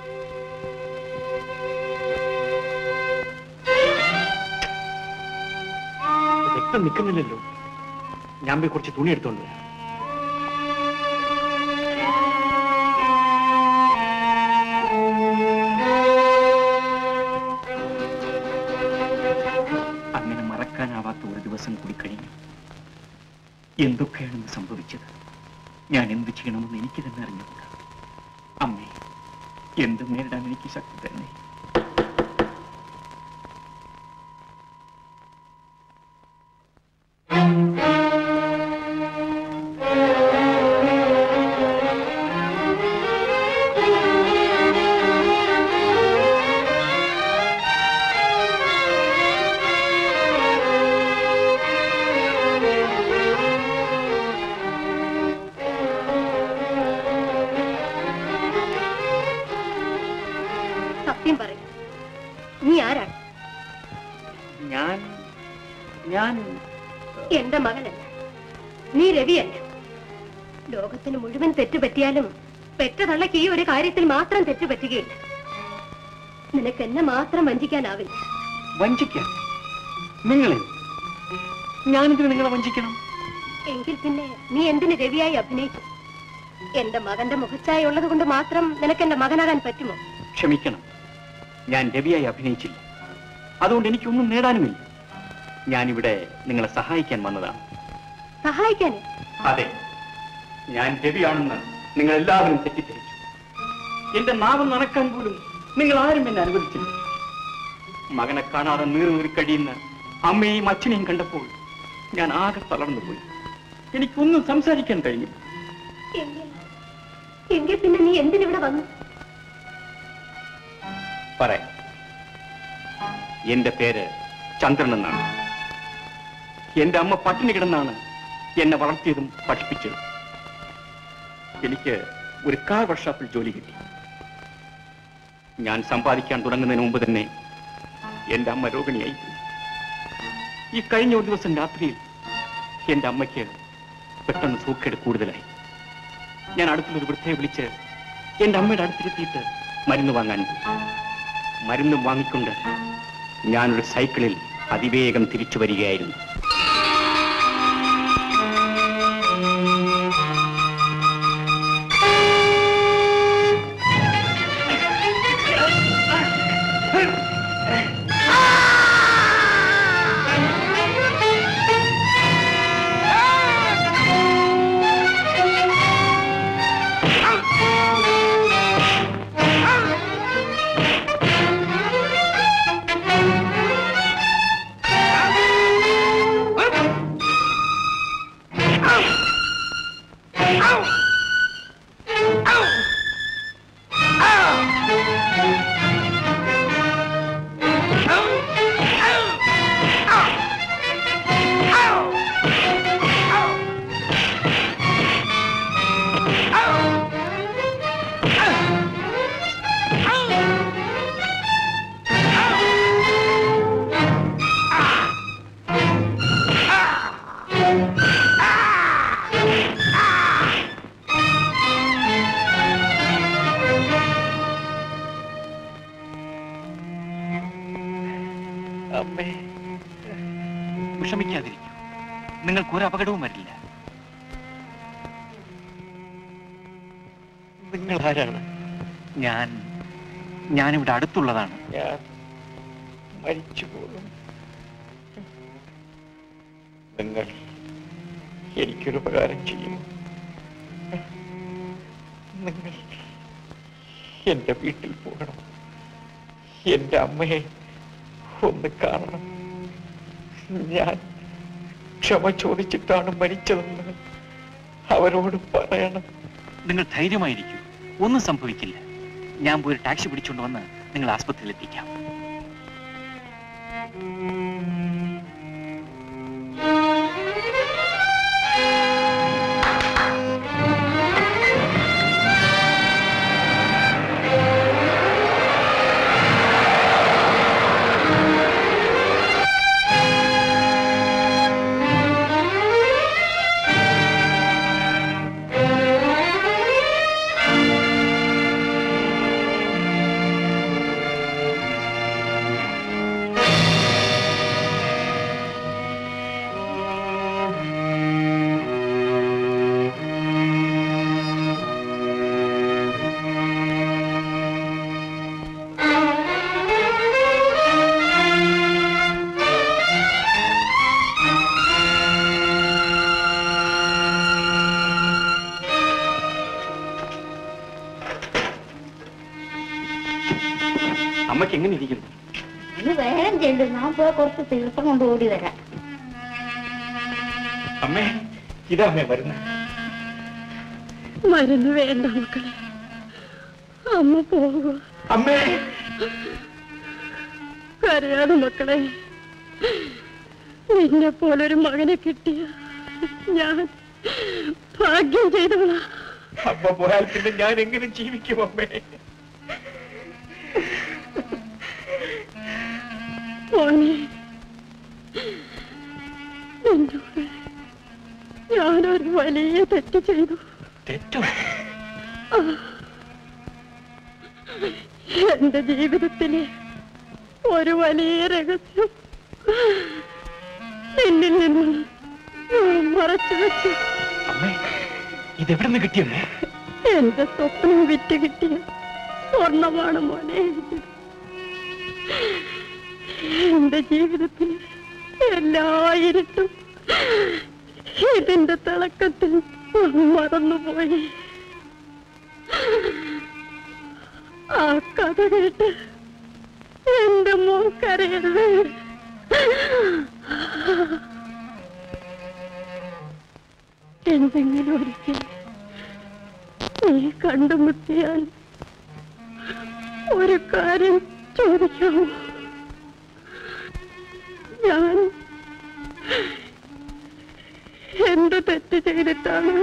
രക്തം നിൽക്കുന്നില്ലല്ലോ ഞാൻ പോയി കുറച്ച് തുണി എടുത്തോണ്ട് വരാം അങ്ങനെ മറക്കാനാവാത്ത ഒരു ദിവസം കൂടി കഴിഞ്ഞു എന്തൊക്കെയാണ് ഇന്ന് സംഭവിച്ചത് ഞാൻ എന്ത് ചെയ്യണമെന്ന് എനിക്ക് തന്നെ അറിഞ്ഞുകൂടാ അമ്മേ എന്ത് നേരിടാൻ എനിക്ക് ശക്തി തന്നെ സത്യം പറയും നീ ആരാണ് ഞാൻ ഞാൻ എന്റെ മകനല്ല നീ രവിയല്ല ലോകത്തിന് മുഴുവൻ തെറ്റുപറ്റിയാലും പെറ്റ തള്ളക്ക് ഈ ഒരു കാര്യത്തിൽ മാത്രം തെറ്റുപറ്റുകയില്ല നിനക്ക് എന്നെ മാത്രം വഞ്ചിക്കാനാവില്ല വഞ്ചിക്കാൻ നിങ്ങളെ ഞാനെന്തിനു നിങ്ങളെ വഞ്ചിക്കണം എങ്കിൽ പിന്നെ നീ എന്തിന് രവിയായി അഭിനയിച്ചു എന്റെ മകന്റെ മുഖച്ഛായ ഉള്ളത് കൊണ്ട് മാത്രം നിനക്ക് എന്റെ മകനാകാൻ പറ്റുമോ ക്ഷമിക്കണം ഞാൻ രവിയായി അഭിനയിച്ചില്ല അതുകൊണ്ട് എനിക്കൊന്നും നേടാനുമില്ല ഞാനിവിടെ നിങ്ങളെ സഹായിക്കാൻ വന്നതാണ് സഹായിക്കാന് അതെ ഞാൻ രവിയാണെന്ന് നിങ്ങൾ എല്ലാവരും തെറ്റിദ്ധരിച്ചു എന്റെ നാവ് നടക്കാൻ പോലും നിങ്ങൾ ആരും എന്നെ അനുവദിച്ചില്ല മകനെ കാണാതെ നീറി നീറി കഴിയുന്ന അമ്മയെയും അച്ഛനെയും കണ്ടപ്പോൾ ഞാൻ ആകെ തളർന്നുപോയി എനിക്കൊന്നും സംസാരിക്കാൻ കഴിഞ്ഞു എങ്കിൽ എങ്കിൽ പിന്നെ നീ എന്തിനിവിടെ വന്നു പറയാം എന്റെ പേര് ചന്ദ്രൻ എന്നാണ് എന്റെ അമ്മ പട്ടിണി കിടന്നാണ് എന്നെ വളർത്തിയതും പഠിപ്പിച്ചതും എനിക്ക് ഒരു കാർ വർക്ക്ഷോപ്പിൽ ജോലി കിട്ടി ഞാൻ സമ്പാദിക്കാൻ തുടങ്ങുന്നതിന് മുമ്പ് തന്നെ എന്റെ അമ്മ രോഗിണിയായി പോയി. ഈ കഴിഞ്ഞ ഒരു ദിവസം രാത്രിയിൽ എന്റെ അമ്മയ്ക്ക് പെട്ടെന്ന് സൂക്കേട് കൂടുതലായി ഞാൻ അടുത്തുള്ളൊരു വൃദ്ധയെ വിളിച്ച് എന്റെ അമ്മയുടെ അടുത്തിരുത്തിയിട്ട് മരുന്ന് വാങ്ങാൻ പോയി മരുന്ന് വാങ്ങിക്കൊണ്ട് ഞാനൊരു സൈക്കിളിൽ അതിവേഗം തിരിച്ചു വരികയായിരുന്നു അമ്മേ വിഷമിക്കാതിരിക്കൂ നിങ്ങൾക്ക് ഒരു അപകടവും വരില്ല നിങ്ങൾ ആരാണ് ഞാൻ ഞാനിവിടെ അടുത്തുള്ളതാണ് ഞാൻ മരിച്ചു പോകും നിങ്ങൾ എനിക്കൊരു ഉപകാരം ചെയ്യും നിങ്ങൾ എന്റെ വീട്ടിൽ പോകണം എന്റെ അമ്മയെ ഒന്ന് കാണണം ഞാൻ ക്ഷമ ചോദിച്ചിട്ടാണ് മരിച്ചതെന്ന് അവരോട് പറയണം നിങ്ങൾ ധൈര്യമായിരിക്കൂ ഒന്നും സംഭവിക്കില്ല ഞാൻ പോയി ഒരു ടാക്സി പിടിച്ചുകൊണ്ട് വന്ന് നിങ്ങൾ ആസ്പത്രിയിൽ എത്തിക്കാം അമ്മയ്ക്ക് എങ്ങനെ ഇരിക്കുന്നു ഇന്ന് വേഗം ചെല്ലു ഞാൻ പോയി കുറച്ച് തീർത്ഥം കൊണ്ട് ഓടി വരാം അമ്മേ ഇതാ അമ്മേ വരുന്നത് മരുന്ന് വേണ്ട മക്കളെ അമ്മ പോകുക അമ്മേ കരയാതെ മക്കളെ നിന്നെ പോലൊരു മകനെ കിട്ടിയ ഞാൻ ഭാഗ്യം ചെയ്തവളാ അമ്മ പോയാൽ പിന്നെ ഞാൻ എങ്ങനെ ജീവിക്കും അമ്മേ മോനെ നിന്നോട് ഞാനൊരു വലിയ തെറ്റ് ചെയ്തു തെറ്റോ എന്റെ ജീവിതത്തിലെ ഒരു വലിയ രഹസ്യം നിന്നിൽ നിന്നും ഞാൻ മറച്ചു വെച്ചു അമ്മേ ഇതെവിടെ നിന്ന് കിട്ടിയമ്മേ എന്റെ സ്വപ്നം വിറ്റ് കിട്ടിയ സ്വർണമാണ് മോനെ ഇത്. എന്റെ ജീവിതത്തിൽ എല്ലാ ഇരുട്ടും ഇതിന്റെ തിളക്കത്തിൽ മറന്നുപോയി ആ കഥ കേട്ട് എന്റെ മോൻ കരയല്ലേ എന്തെങ്കിലും ഒരിക്കൽ നീ കണ്ടുമുട്ടിയാൽ ഒരു കാര്യം ചോദിക്കാമോ ഞാൻ എന്ത് തെറ്റ് ചെയ്തിട്ടാണ്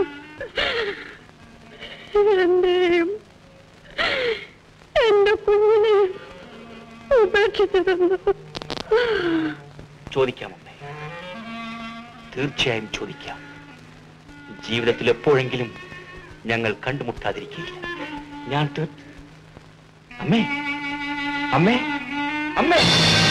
എന്റെയും എന്റെ കുഞ്ഞിനെ ഉപേക്ഷിച്ചതെന്ന് ചോദിക്കാം അമ്മേ തീർച്ചയായും ചോദിക്കാം ജീവിതത്തിൽ എപ്പോഴെങ്കിലും ഞങ്ങൾ കണ്ടുമുട്ടാതിരിക്കില്ല ഞാൻ തീർ- അമ്മേ അമ്മേ അമ്മേ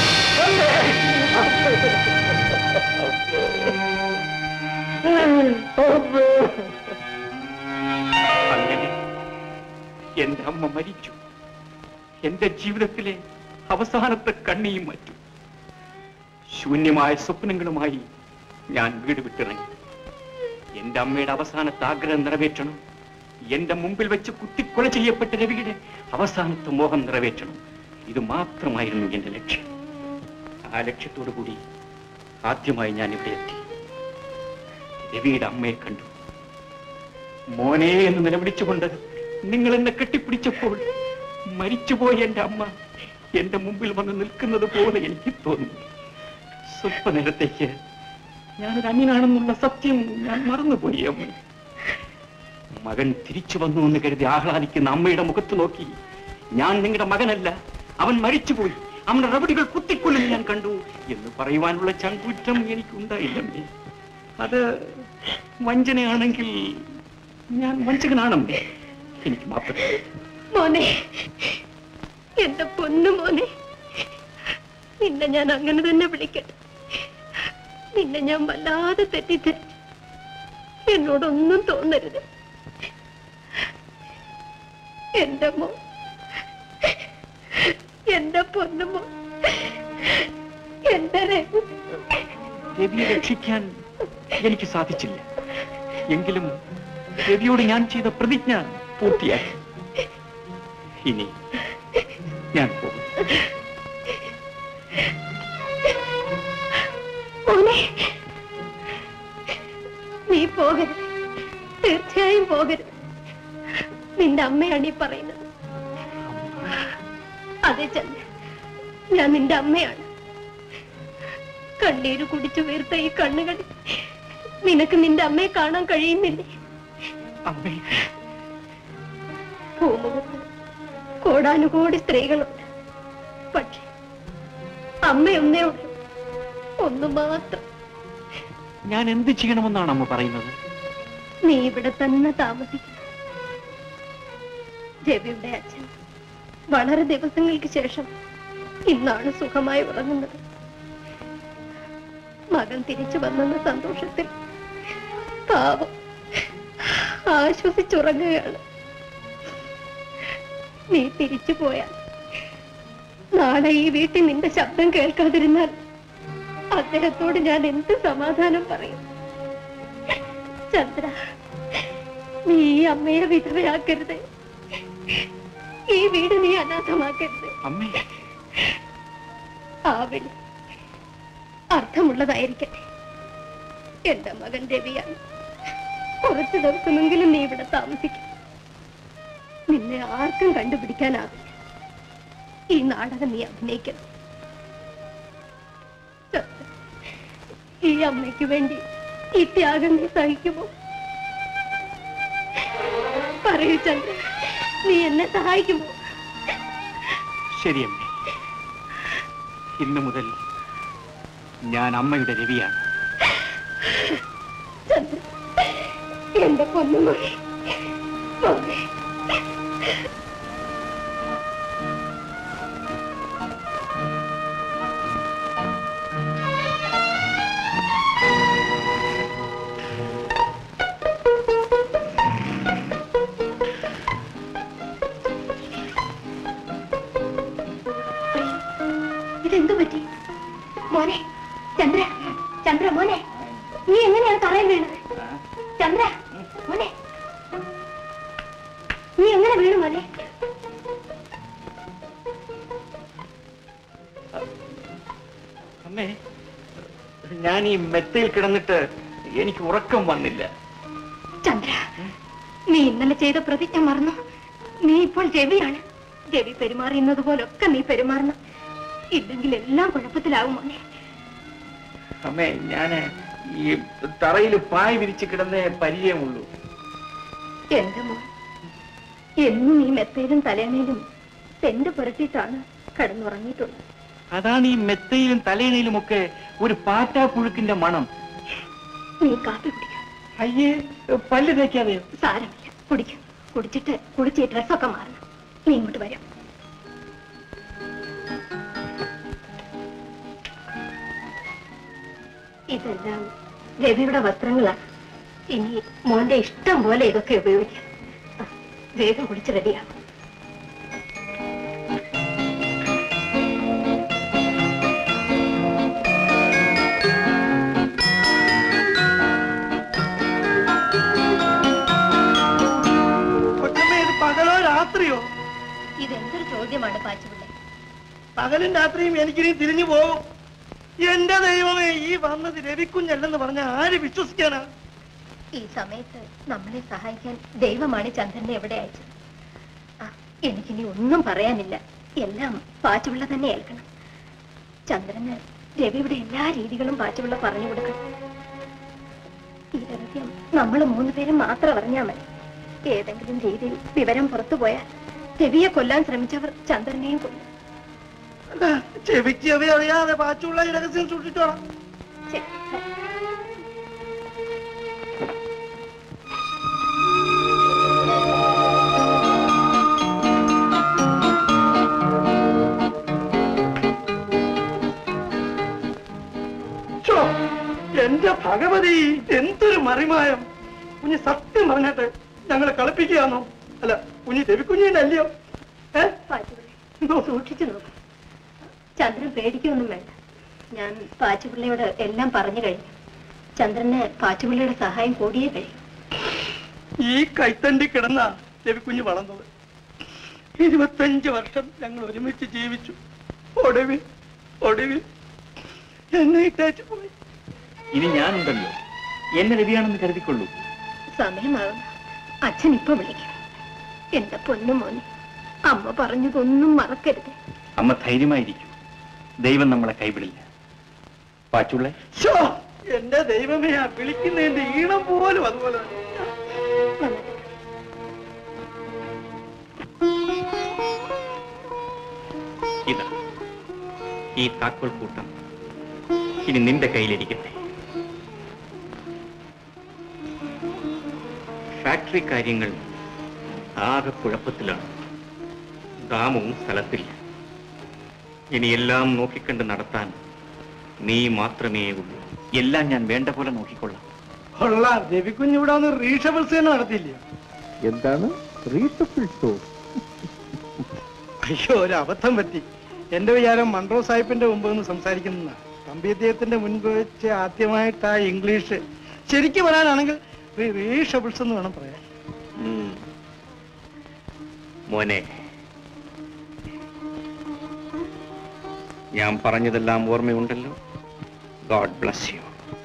അങ്ങനെ എന്റെ അമ്മ മരിച്ചു എന്റെ ജീവിതത്തിലെ അവസാനത്തെ കണ്ണിയും മറ്റും ശൂന്യമായ സ്വപ്നങ്ങളുമായി ഞാൻ വീട് വിട്ടിറങ്ങി എന്റെ അമ്മയുടെ അവസാനത്തെ ആഗ്രഹം നിറവേറ്റണം എന്റെ മുമ്പിൽ വെച്ച് കുത്തിക്കൊല ചെയ്യപ്പെട്ട രവിയുടെ അവസാനത്തെ മോഹം നിറവേറ്റണം ഇത് മാത്രമായിരുന്നു എന്റെ ലക്ഷ്യം ആ ലക്ഷ്യത്തോടു കൂടി ആദ്യമായി ഞാൻ ഇവിടെ എത്തി രവിയുടെ അമ്മയെ കണ്ടു മോനെ എന്ന് നിലവിളിച്ചുകൊണ്ട് നിങ്ങൾ എന്നെ കെട്ടിപ്പിടിച്ചപ്പോൾ മരിച്ചുപോയ എന്റെ അമ്മ എന്റെ മുമ്പിൽ വന്ന് നിൽക്കുന്നത് പോലെ എനിക്ക് തോന്നി സ്വല്പനേരത്തേക്ക് ഞാനൊരു അന്യനാണെന്നുള്ള സത്യം ഞാൻ മറന്നുപോയി അമ്മ മകൻ തിരിച്ചു വന്നു എന്ന് കരുതി ആഹ്ലാദിക്കുന്ന അമ്മയുടെ മുഖത്ത് നോക്കി ഞാൻ നിങ്ങളുടെ മകനല്ല അവൻ മരിച്ചുപോയി അവന്റെ റബടികൾ കുത്തിക്കൊല്ലുന്നു ഞാൻ കണ്ടു എന്ന് പറയുവാനുള്ള ചങ്കൂറ്റം എനിക്കുണ്ടായില്ലമ്മേ അത് വഞ്ചനയാണെങ്കിൽ ഞാൻ വഞ്ചകനാണമ്മേ എനിക്ക് മാപ്പ് തരൂ. മോനെ എന്റെ പൊന്നു മോനെ നിന്നെ ഞാൻ അങ്ങനെ തന്നെ വിളിക്കട്ടെ നിന്നെ ഞാൻ വല്ലാതെ തെറ്റിദ്ധരിച്ചു എന്നോടൊന്നും തോന്നരുത് എന്റെ മോ എന്റെ പൊന്നുമോ എന്റെ രഘു രവിയെ രക്ഷിക്കാൻ എനിക്ക് സാധിച്ചില്ല എങ്കിലും രവിയോട് ഞാൻ ചെയ്ത പ്രതിജ്ഞ പൂർത്തിയാക്കി ഇനി ഞാൻ പോകും മോനെ നീ പോകരുത് തീർച്ചയായും പോകരുത് നിന്റെ അമ്മയാണ് ഈ പറയുന്നത് അതെ ചന്ദ്ര ഞാൻ നിന്റെ അമ്മയാണ് കണ്ണീര് കുടിച്ചു വീർത്ത ഈ കണ്ണുകളിൽ നിനക്ക് നിന്റെ അമ്മയെ കാണാൻ കഴിയുന്നില്ലേ അമ്മേ ഭൂമുഖത്ത് കോടാനുകോടി സ്ത്രീകളുണ്ട് പക്ഷെ അമ്മയൊന്നേ ഉള്ളൂ ഒന്ന് മാത്രം ഞാൻ എന്ത് ചെയ്യണമെന്നാണ് അമ്മ പറയുന്നത് നീ ഇവിടെ തന്നെ താമസിക്കണം രവിയുടെ അച്ഛൻ വളരെ ദിവസങ്ങൾക്ക് ശേഷം ഇന്നാണ് സുഖമായി ഉറങ്ങുന്നത് മകൻ തിരിച്ചു വന്നെന്ന സന്തോഷത്തിൽ പാവം ആശ്വസിച്ചുറങ്ങുകയാണ് നീ തിരിച്ചു പോയാൽ നാളെ ഈ വീട്ടിൽ നിന്റെ ശബ്ദം കേൾക്കാതിരുന്നാൽ അദ്ദേഹത്തോട് ഞാൻ എന്ത് സമാധാനം പറയും ചന്ദ്ര നീ ഈ അമ്മയെ വിധവയാക്കരുത് ഈ വീട് നീ അനാഥമാക്കരുത് അമ്മേ ആ വിളി അർത്ഥമുള്ളതായിരിക്കട്ടെ എന്റെ മകൻ രവിയാണ് കുറച്ചു ദിവസമെങ്കിലും നീ ഇവിടെ താമസിക്കും നിന്നെ ആർക്കും കണ്ടുപിടിക്കാനാവില്ല ഈ നാടകം നീ അഭിനയിക്കണം ചന്ദ്ര, ഈ അമ്മയ്ക്ക് വേണ്ടി ഈ ത്യാഗം നീ സഹിക്കുമോ പറയൂ ചന്ദ്ര നീ എന്നെ സഹായിക്കുമോ ശരി അമ്മേ ഇന്നു മുതൽ ഞാൻ അമ്മയുടെ രവിയാണ് ചന്ദ്ര എന്റെ പൊന്നുമോനെ മോനെ ഇതെന്തു പറ്റി മോനെ ചന്ദ്ര ചന്ദ്ര മോനെ നീ എങ്ങനെയാണ് തറയിൽ വീണത് ചന്ദ്ര മോനെ നീ എങ്ങനെ വീണു മോനെ അമ്മേ ഞാൻ ഈ മെത്തയിൽ കിടന്നിട്ട് എനിക്ക് ഉറക്കം വന്നില്ല ചന്ദ്ര നീ ഇന്നലെ ചെയ്ത പ്രതിജ്ഞ മറന്നു നീ ഇപ്പോൾ രവിയാണ് രവി പെരുമാറിയുന്നത് പോലൊക്കെ നീ പെരുമാറണം ഇല്ലെങ്കിൽ എല്ലാം കുഴപ്പത്തിലാവും മോനെ അമ്മേ ഞാന് ഈ തറയിൽ പായ് വിരിച്ച് കിടന്നേ പരിചയമുള്ളൂ എന്റെ മോൻ എന്നും ഈ മെത്തയിലും തലേണയിലും തെന്റ് പുരട്ടിയിട്ടാണ് കിടന്നുറങ്ങിയിട്ടുള്ളത് അതാണ് ഈ മെത്തയിലും തലേണയിലും ഒക്കെ ഒരു പാറ്റാപ്പുഴുക്കിന്റെ മണം നീ കാപ്പി കുടിക്കും അയ്യേ പല്ല് തേക്കാതെയോ സാരമില്ല കുടിക്കും കുടിച്ചിട്ട് കുടിച്ച് ഈ ഡ്രസ്സൊക്കെ മാറണം നീ ഇങ്ങോട്ട് വരാം ഇതെല്ലാം രവിയുടെ വസ്ത്രങ്ങളാണ് ഇനി മോന്റെ ഇഷ്ടം പോലെ ഇതൊക്കെ ഉപയോഗിക്കാം ആ, വേഗം കുടിച്ച് റെഡിയാകും കൊച്ചമ്മ ഇത് പകലോ രാത്രിയോ ഇതെന്തൊരു ചോദ്യമാണ് പാച്ചുപിള്ളേ പകലും രാത്രിയും എനിക്കിനി തിരിഞ്ഞു പോകും എന്റെ ദൈവമേ ഈ വന്നത് രവിക്കുഞ്ഞല്ലെന്ന് പറഞ്ഞ ആര് വിശ്വസിക്കാനാ ഈ സമയത്ത് നമ്മളെ സഹായിക്കാൻ ദൈവമാണ് ചന്ദ്രനെ എവിടെ അയച്ചത് ആ, എനിക്കിനി ഒന്നും പറയാനില്ല എല്ലാം പാച്ചുപിള്ള തന്നെ ഏൽക്കണം ചന്ദ്രന് രവിയുടെ എല്ലാ രീതികളും പാച്ചുപിള്ള പറഞ്ഞു കൊടുക്കണം ഈ രഹസ്യം നമ്മൾ മൂന്ന് പേരും മാത്രം അറിഞ്ഞാൽ മതി ഏതെങ്കിലും രീതിയിൽ വിവരം പുറത്തു പോയാൽ രവിയെ കൊല്ലാൻ ശ്രമിച്ചവർ ചന്ദ്രനെയും കൊല്ലും അല്ല, ചെവിക്ക് ചെവി അറിയാതെ പാച്ചുള്ള ഈ രഹസ്യം സൂക്ഷിച്ചോളാം ശരി ഛോ, എന്റെ ഭഗവതി എന്തൊരു മറിമായം കുഞ്ഞ് സത്യം പറഞ്ഞിട്ട് ഞങ്ങളെ കളിപ്പിക്കുകയാണോ അല്ല കുഞ്ഞ് രവിക്കുഞ്ഞിന്റെ അല്ലയോ ഏ പാച്ചുപിള്ള എന്തോ സൂക്ഷിച്ചു നോക്കും ചന്ദ്രൻ പേടിക്കൊന്നും വേണ്ട ഞാൻ പാച്ചുപിള്ളയോട് എല്ലാം പറഞ്ഞു കഴിഞ്ഞു ചന്ദ്രന് പാച്ചുപിള്ളയുടെ സഹായം കൂടിയേ കഴിയും ഈ കൈത്തണ്ടി കിടന്ന രവിക്കുഞ്ഞ് വളർന്നത് ഇരുപത്തഞ്ച് വർഷം ഞങ്ങൾ ഒരുമിച്ച് ജീവിച്ചു ഒടുവിൽ ഒടുവിൽ എന്നെ ഇട്ടേച്ച് പോയി ഇനി ഞാനുണ്ടല്ലോ എന്നെ രവിയാണെന്ന് കരുതിക്കൊള്ളൂ സമയമാകുന്നു അച്ഛൻ ഇപ്പൊ വിളിക്കും എന്റെ പൊന്നു മോനെ അമ്മ പറഞ്ഞതൊന്നും മറക്കരുത് അമ്മ ധൈര്യമായിരിക്കും ദൈവം നമ്മളെ കൈവിടില്ല പാച്ചുള്ളേ ശോ, എന്റെ ദൈവമേ ആ വിളിക്കുന്നതിന്റെ ഈണം പോലും അതുപോലെ തന്നെ. വന്നട്ടെ. ഇതാ ഈ താക്കോൽ കൂട്ടം ഇനി നിന്റെ കയ്യിലിരിക്കട്ടെ ഫാക്ടറി കാര്യങ്ങൾ ആകെ കുഴപ്പത്തിലാണ് ദാമുവും സ്ഥലത്തില്ല ഇനി എല്ലാം നോക്കിക്കണ്ട് നടത്താൻ നീ മാത്രമേ ഉള്ളൂ എല്ലാം ഞാൻ വേണ്ട പോലെ നോക്കിക്കൊള്ളാം കൊള്ളാം രവിക്കുഞ്ഞ് ഇവിടെ വന്ന് റീഷബിൾസ് നടത്തിയില്ലേ എന്താണ് റീസപ്പിൾ ഷോ അയ്യോ ഒരു അബദ്ധം പറ്റി എന്റെ വിചാരം മൺട്രോ സാഹിബിന്റെ മുമ്പ് നിന്ന് സംസാരിക്കുന്ന തമ്പി അദ്ദേഹത്തിന്റെ മുൻപ് വെച്ച് ആദ്യമായിട്ട് ആ ഇംഗ്ലീഷ് ശരിക്കും പറയാനാണെങ്കിൽ റീഷബിൾസ് എന്ന് വേണം പറയാൻ ഉം. മോനെ ഞാൻ പറഞ്ഞതെല്ലാം ഓർമ്മയുണ്ടല്ലോ ഗോഡ് ബ്ലസ് യു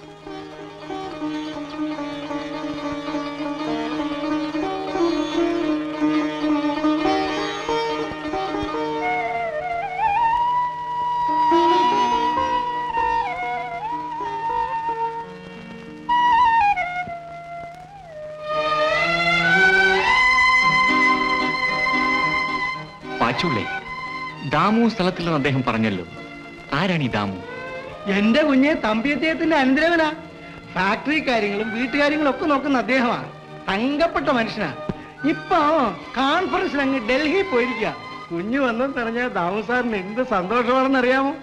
പാച്ചുള്ളേ ദാമു സ്ഥലത്തില്ലെന്ന് അദ്ദേഹം പറഞ്ഞല്ലോ ആരാണ് ഈ ദാമു എന്റെ കുഞ്ഞെ തമ്പി അദ്ദേഹത്തിന്റെ അനന്തരവനാ ഫാക്ടറി കാര്യങ്ങളും വീട്ടുകാര്യങ്ങളും ഒക്കെ നോക്കുന്ന അദ്ദേഹമാണ് തങ്കപ്പെട്ട മനുഷ്യനാ ഇപ്പൊ കോൺഫറൻസിൽ അങ്ങ് ഡൽഹി പോയിരിക്കുക കുഞ്ഞു വന്നെന്ന് പറഞ്ഞാൽ ദാമു സാറിന് എന്ത് സന്തോഷമാണെന്ന് അറിയാമോ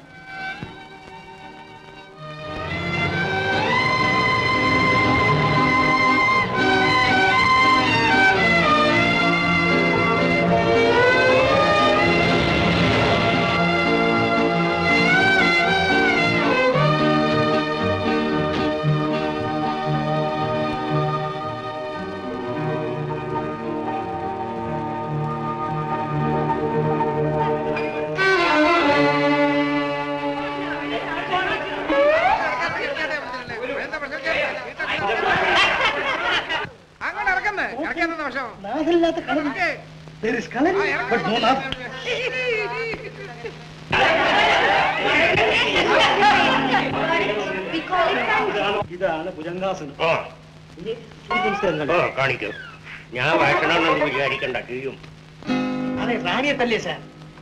There is coloring, but no love. ഇതാണ് ഭുജംഗാസനം ഇനി സൂചിപ്പിച്ചത് കണ്ടോ? കാണിക്കൂ ഞാൻ വഴക്കണമെന്ന് വിചാരിക്കണ്ട ചെയ്യും അതെ റാണിയെ തല്ലേ സാർ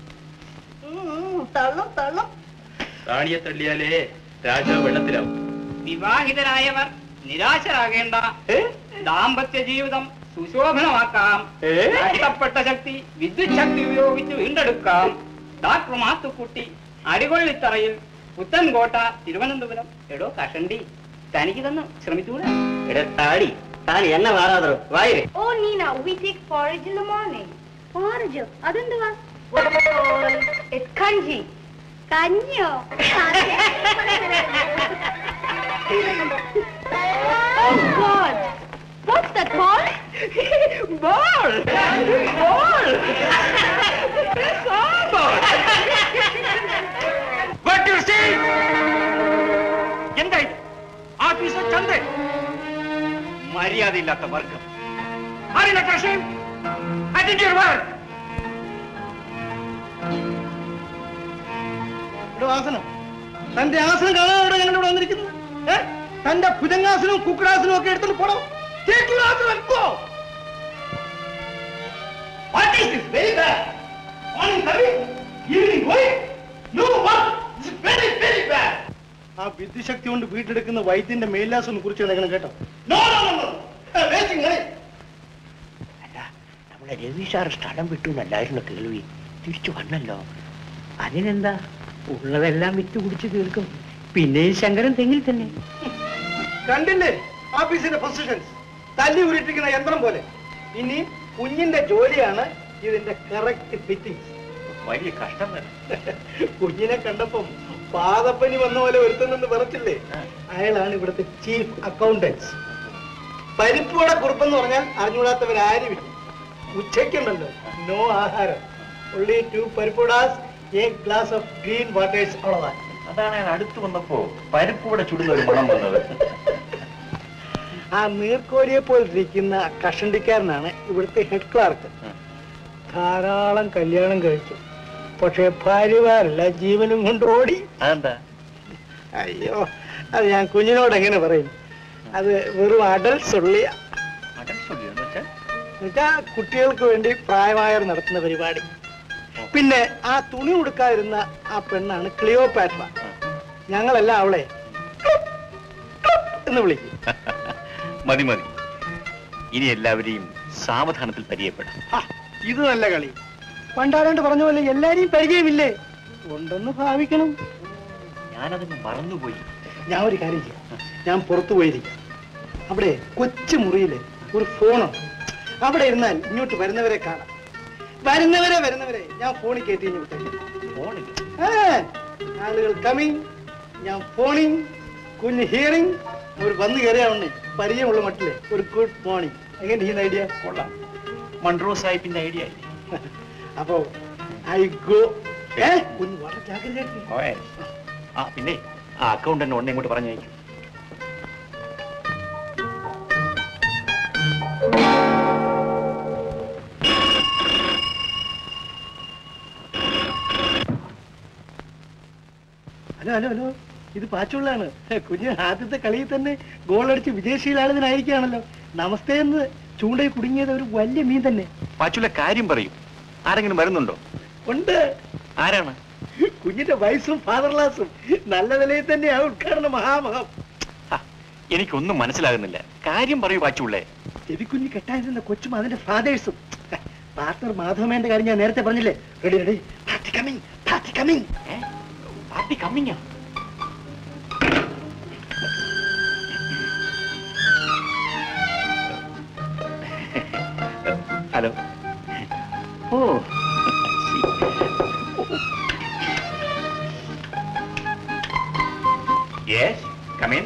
തള്ളും തള്ളും റാണിയെ തള്ളിയാലേ രാജാവ് വെള്ളത്തിലാവും വിവാഹിതരായവർ നിരാശരാകേണ്ട ദാമ്പത്യ ജീവിതം സുശോഭനമാക്കാം നഷ്ടപ്പെട്ട ശക്തി വിദ്യുത് ശക്തി ഉപയോഗിച്ച് വീണ്ടെടുക്കാം ഡോക്ടർ മാത്തുക്കുട്ടി അടികൊള്ളിത്തറയിൽ പുത്തൻകോട്ട തിരുവനന്തപുരം എടോ കഷണ്ടി തനിക്ക് തന്നു ശ്രമിച്ചുകൂടാ എടാ താടി താടി എന്നെ മാറാതോ വായിരേ ഓ Neena we take porridge in the morning porridge അതെന്തുവാ it's kanji കഞ്ഞിയോ oh god what's that ball ball ball എന്താ ഇത് ആഫീസർ ചന്ത മര്യാദയില്ലാത്ത വർഗം അറിയില്ല കൃഷി ഇവിടെ ആസനം തന്റെ ആസനം കാണാനാണ് ഞങ്ങൾ ഇവിടെ വന്നിരിക്കുന്നത് ഏ? തന്റെ ഭുജംഗാസനവും കുക്കടാസനവും ഒക്കെ എടുത്തിട്ട് പോണം Take your asana and go. What is this? Very bad. Morning service, evening going. No work. This is very, very bad. ആ വിദ്യുശക്തി കൊണ്ട് വീട്ടിലെടുക്കുന്ന വൈദ്യന്റെ മേൽലാസം കുറിച്ച് നിങ്ങൾ കേട്ടോ no no no no wasting money നമ്മളെ രവി സാർ സ്ഥലം വിട്ടു എന്നല്ലായിരുന്നു കേൾവി തിരിച്ചു വന്നല്ലോ അതിനെന്താ ഉള്ളതെല്ലാം വിറ്റ് കുടിച്ച് തീർക്കും പിന്നെയും ശങ്കരൻ തെങ്ങിൽ തന്നെ കണ്ടില്ലേ ഓഫീസിന്റെ പൊസിഷൻസ് തല്ലി ഉരുട്ടിക്കുന്ന യന്ത്രം പോലെ ഇനി കുഞ്ഞിന്റെ ജോലിയാണ് ഇതിന്റെ കറക്റ്റ് ഫിറ്റിംഗ് വലിയ കഷ്ടം തന്നെ കുഞ്ഞിനെ കണ്ടപ്പം പാദപ്പനി വന്ന പോലെ ഒരുത്തുന്നെന്ന് പറച്ചില്ലേ അയാളാണ് ഇവിടുത്തെ ചീഫ് അക്കൗണ്ടന്റ് പരിപ്പുവട കുറുപ്പെന്ന് പറഞ്ഞാൽ അറിഞ്ഞുകൂടാത്തവരാരുമില്ല ഉച്ചയ്ക്കുണ്ടല്ലോ നോ ആഹാരം ഉള്ളി ടു പരിപ്പുടാസ് a glass of green waters അவ்வளவுதான் അതാണ് ഞാൻ അടുത്ത് വന്നപ്പോ പരിപ്പൂടെ ചുടുന്ന ഒരു മണം വന്നത് ആ നീർക്കോലിയെ പോലിരിക്കുന്ന കഷണ്ടിക്കാരനാണ് ഇവിടുത്തെ ഹെഡ് ക്ലാർക്ക് ധാരാളം കല്യാണം കഴിച്ചു പക്ഷേ ഭാര്യമാരല്ല ജീവനും കൊണ്ട് ഓടി അതെന്താ അയ്യോ അത് ഞാൻ കുഞ്ഞിനോട് എങ്ങനെ പറയും അത് വെറും അഡൽസ് ഉള്ളിയ അടൽ ചൊല്ലിയോ എന്ന് വെച്ചാൽ എന്നുവെച്ചാ കുട്ടികൾക്ക് വേണ്ടി പ്രായമായവർ നടത്തുന്ന പരിപാടി പിന്നെ ആ തുണി ഉടുക്കാതിരുന്ന ആ പെണ്ണാണ് ക്ലിയോപാട്ര ഞങ്ങളെല്ലാം അവളെ എന്ന് വിളിക്കും മതി മതി ഇനി എല്ലാവരെയും സാവധാനത്തിൽ പരിചയപ്പെടാം ആ, ഇത് നല്ല കളി പണ്ടാരാണ്ട് പറഞ്ഞ പോലെ എല്ലാരെയും പരിചയമില്ലേ ഉണ്ടെന്ന് ഭാവിക്കണം ഞാനതൊന്ന് മറന്നുപോയി ഞാൻ ഒരു കാര്യം ചെയ്യാം ഞാൻ പുറത്തു പോയിരിക്കാം അവിടെ കൊച്ചു മുറിയില് ഒരു ഫോണുണ്ട് അവിടെ ഇരുന്നാൽ ഇങ്ങോട്ട് വരുന്നവരെ കാണാം വരുന്നവരെ വരുന്നവരെ ഞാൻ ഫോണിൽ കയറ്റി കഴിഞ്ഞ് വിട്ടേക്കാം ഫോണിൽ ആ, ആളുകൾ കമ്മിങ് ഞാൻ ഫോണിങ് കുഞ്ഞ് ഹിയറിങ് ഒരു വന്ന് കയറിയാവുന്നേ പരിചയമുള്ള മട്ടില്ലേ ഒരു ഗുഡ് മോർണിംഗ് എങ്ങനെ ഈ ഐഡിയ കൊള്ളാം മൺട്രോ സാഹിബിന്റെ ഐഡിയ അല്ലേ അപ്പോ ഐ ഗോ ഏ കുഞ്ഞ് വളരെ ജാഗ്രത ഓയേ. ആ പിന്നെ ആ അക്കൗണ്ടന്റ് ഉടനെ ഇങ്ങോട്ട് പറഞ്ഞയക്കും ഹലോ ഹലോ ഹലോ ഇത് പാച്ചുള്ളാണ് കുഞ്ഞ് ആദ്യത്തെ കളിയിൽ തന്നെ ഗോൾ അടിച്ച് വിജയശീലാളിതനായിരിക്കുകയാണല്ലോ നമസ്തേ എന്ന് ചൂണ്ടയിൽ കുടുങ്ങിയത് ഒരു വലിയ മീൻ തന്നെ പാച്ചുള്ള കാര്യം പറയും ആരെങ്കിലും വരുന്നുണ്ടോ ഉണ്ട് ആരാണ് കുഞ്ഞിന്റെ വയസ്സും ഫാദർ ക്ലാസും നല്ല നിലയിൽ തന്നെയാണ് ഉദ്ഘാടന മഹാമഹം ആ, എനിക്കൊന്നും മനസ്സിലാകുന്നില്ല കാര്യം പറയൂ പാച്ചുള്ളേ രവിക്കുഞ്ഞ് കെട്ടായിരുന്ന കൊച്ചും അതിന്റെ ഫാദേഴ്സും പാർട്ണർ മാധവമേന്റെ കാര്യം ഞാൻ നേരത്തെ പറഞ്ഞില്ലേ ready ready party coming party coming party കമ്മിങ്ങാ hello oh yes come in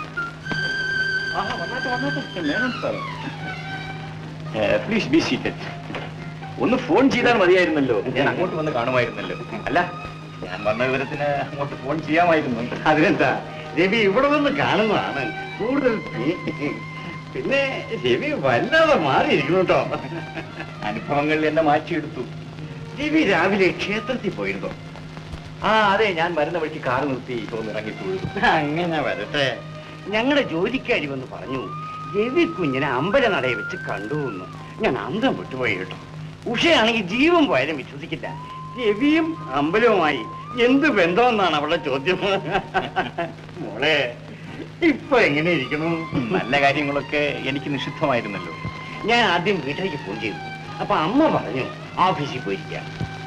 please be seated ഒന്ന് ഫോൺ ചെയ്താൽ മതിയായിരുന്നല്ലോ ഞാൻ അങ്ങോട്ട് വന്ന് കാണുമായിരുന്നല്ലോ അല്ല ഞാൻ വന്ന വിവരത്തിന് അങ്ങോട്ട് ഫോൺ ചെയ്യാമായിരുന്നു അതിനെന്താ രവി ഇവിടെ വന്ന് കാണുന്നതാണ് കൂടുതൽ പിന്നെ രവി വല്ലാതെ മാറിയിരിക്കുന്നു കേട്ടോ അനുഭവങ്ങളിൽ എന്നെ മാറ്റിയെടുത്തു രവി രാവിലെ ക്ഷേത്രത്തിൽ പോയിരുന്നോ ആ അതെ ഞാൻ വരുന്ന വഴിക്ക് കാർ നിർത്തി ഒന്ന് ഇറങ്ങി തൊഴുതു അങ്ങനെ വരട്ടെ ഞങ്ങളുടെ ജോലിക്കാരി വന്ന് പറഞ്ഞു രവി കുഞ്ഞിനെ അമ്പലനടയെ വെച്ച് കണ്ടു എന്ന് ഞാൻ അന്തം വിട്ടുപോയി കേട്ടോ ഉഷയാണെങ്കിൽ ജീവൻ പോയാലും വിശ്വസിക്കില്ല രവിയും അമ്പലവുമായി എന്ത് ബന്ധമെന്നാണ് അവളുടെ ചോദ്യം മോളെ ഇപ്പൊ എങ്ങനെ ഇരിക്കുന്നു നല്ല കാര്യങ്ങളൊക്കെ എനിക്ക് നിഷിദ്ധമായിരുന്നല്ലോ ഞാൻ ആദ്യം വീട്ടിലേക്ക് ഫോൺ ചെയ്തു അപ്പൊ അമ്മ പറഞ്ഞു ഓഫീസിൽ പോയിരിക്കാം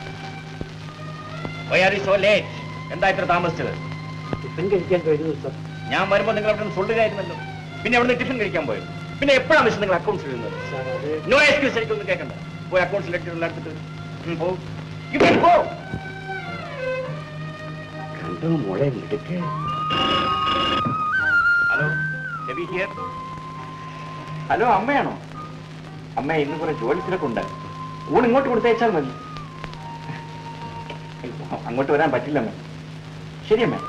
Why are you so late? എന്താ ഇത്ര താമസിച്ചത് ടിഫിൻ കഴിക്കാൻ കഴിഞ്ഞു സാർ ഞാൻ വരുമ്പോ നിങ്ങൾ അവിടെ നിന്ന് സൊല്ലുകയായിരുന്നല്ലോ പിന്നെ അവിടെ ടിഫിൻ കഴിക്കാൻ പോയത് പിന്നെ എപ്പോഴാണ് മിസ്റ്റർ നിങ്ങൾ അക്കൗണ്ട്സ് എഴുതുന്നത് സാർ അത് നോ എക്സ്ക്യൂസ് എനിക്കൊന്നും കേൾക്കണ്ട പോയി അക്കൗണ്ട്സ് ലെറ്റർ എടുത്തിട്ട് ഉം, പോ You can go. കണ്ടോ മോളെ മിടുക്ക് ഹലോ രവി ഹിയർ ഹലോ അമ്മയാണോ അമ്മ ഇന്ന് കുറെ ജോലി തിരക്കുണ്ട് ഊണ് ഇങ്ങോട്ട് കൊടുത്തയച്ചാൽ മതി അയ്യോ, അങ്ങോട്ട് വരാൻ പറ്റില്ല അമ്മ ശരി അമ്മ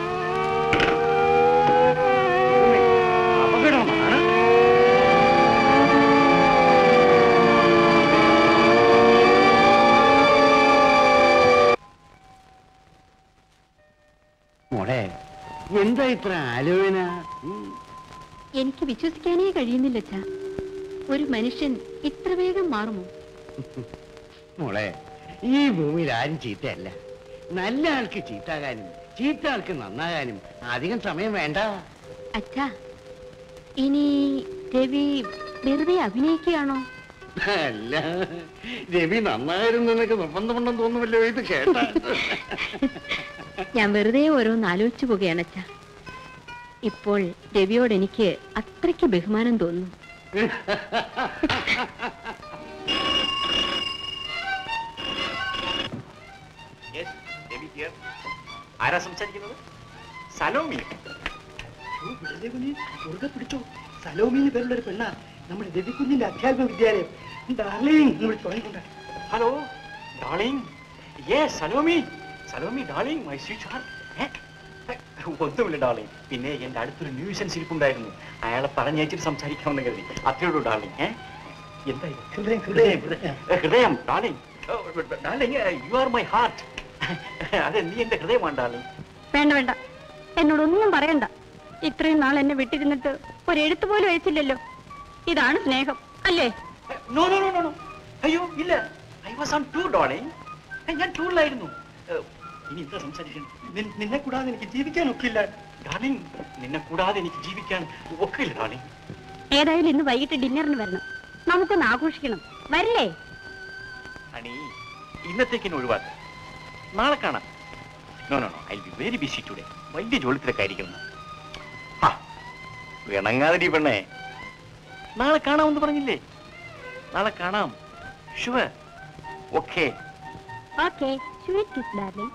അപകടമാണ് മോളെ എന്താ ഇത്ര ആലോചന ഉം. എനിക്ക് വിശ്വസിക്കാനേ കഴിയുന്നില്ല അച്ഛാ ഒരു മനുഷ്യൻ ഇത്ര വേഗം മാറുമോ മോളെ ഈ ഭൂമിയിൽ ആരും ചീത്തയല്ല നല്ല ആൾക്ക് ചീത്താകാനും ചീത്ത ആൾക്ക് നന്നാകാനും അധികം സമയം വേണ്ട അച്ഛാ ഇനി രവി വെറുതെ അഭിനയിക്കുകയാണോ അല്ല രവി നന്നായിരുന്നു എന്നൊക്കെ നിർബന്ധമുണ്ടെന്ന് തോന്നുമല്ലോ ഇത് കേട്ടാ ഞാൻ വെറുതെ ഓരോന്ന് ആലോചിച്ചു പോകുകയാണ് അച്ഛാ ഇപ്പോൾ രവിയോട് എനിക്ക് അത്രയ്ക്ക് ബഹുമാനം തോന്നുന്നു Yes, രവി ഹിയർ ആരാ സംസാരിക്കുന്നത് സലോമി മുറുകെ പിടിച്ചോ സലോമിന്ന് പേരുള്ള ഒരു പെണ്ണ നമ്മുടെ രവിക്കുഞ്ഞിന്റെ അധ്യാത്മ വിദ്യാലയം ഡാർലിംഗ് എന്ന് വിളിച്ച് തുടങ്ങിക്കൊണ്ട് hello darling yes Salomi Salomi darling my sweetheart ഒന്നുമില്ല ഡാർലിംഗ് പിന്നെ എന്റെ അടുത്തൊരു ന്യൂസൻസ് ഇരിപ്പുണ്ടായിരുന്നു അയാളെ പറഞ്ഞയച്ചിട്ട് സംസാരിക്കാമെന്ന് കരുതി അത്രേ ഉള്ളൂ ഡാർലിംഗ് ഏ എന്താ ഇത്? ഹൃദയം ഹൃദയം ഹൃദയം ഏ, ഹൃദയം darling darling you are my heart അതെ നീ എന്റെ ഹൃദയമാണ് ഡാർലിംഗ് വേണ്ട വേണ്ട എന്നോടൊന്നും പറയണ്ട ഇത്രയും നാൾ എന്നെ വിട്ടിരുന്നിട്ട് ഒരു എഴുത്ത് പോലും അയച്ചില്ലല്ലോ ഇതാണ് സ്നേഹം അല്ലേ നോ നോ നോ നോ അയ്യോ ഇല്ല I was on tour darling ഞാൻ ടൂറിലായിരുന്നു ഇനി എന്താ സംസാരിക്കണം നിൻ- നിന്നെ കൂടാതെ എനിക്ക് ജീവിക്കാൻ ഒക്കില്ല ഡാർലിംഗ് നിന്നെ കൂടാതെ എനിക്ക് ജീവിക്കാൻ ഒക്കില്ല ഡാർലിംഗ് ഏതായാലും ഇന്ന് വൈകിട്ട് ഡിന്നറിന് വരണം നമുക്കൊന്ന് ആഘോഷിക്കണം വരില്ലേ അണി ഇന്നത്തേക്കിന് ഒഴിവാക്ക നാളെ കാണാം no no no I be very busy today വലിയ ജോലി തിരക്കായിരിക്കുന്നു ആ ഇണങ്ങാതിരി പെണ്ണേ നാളെ കാണാമെന്ന് പറഞ്ഞില്ലേ നാളെ കാണാം sure okay okay sweet kiss darling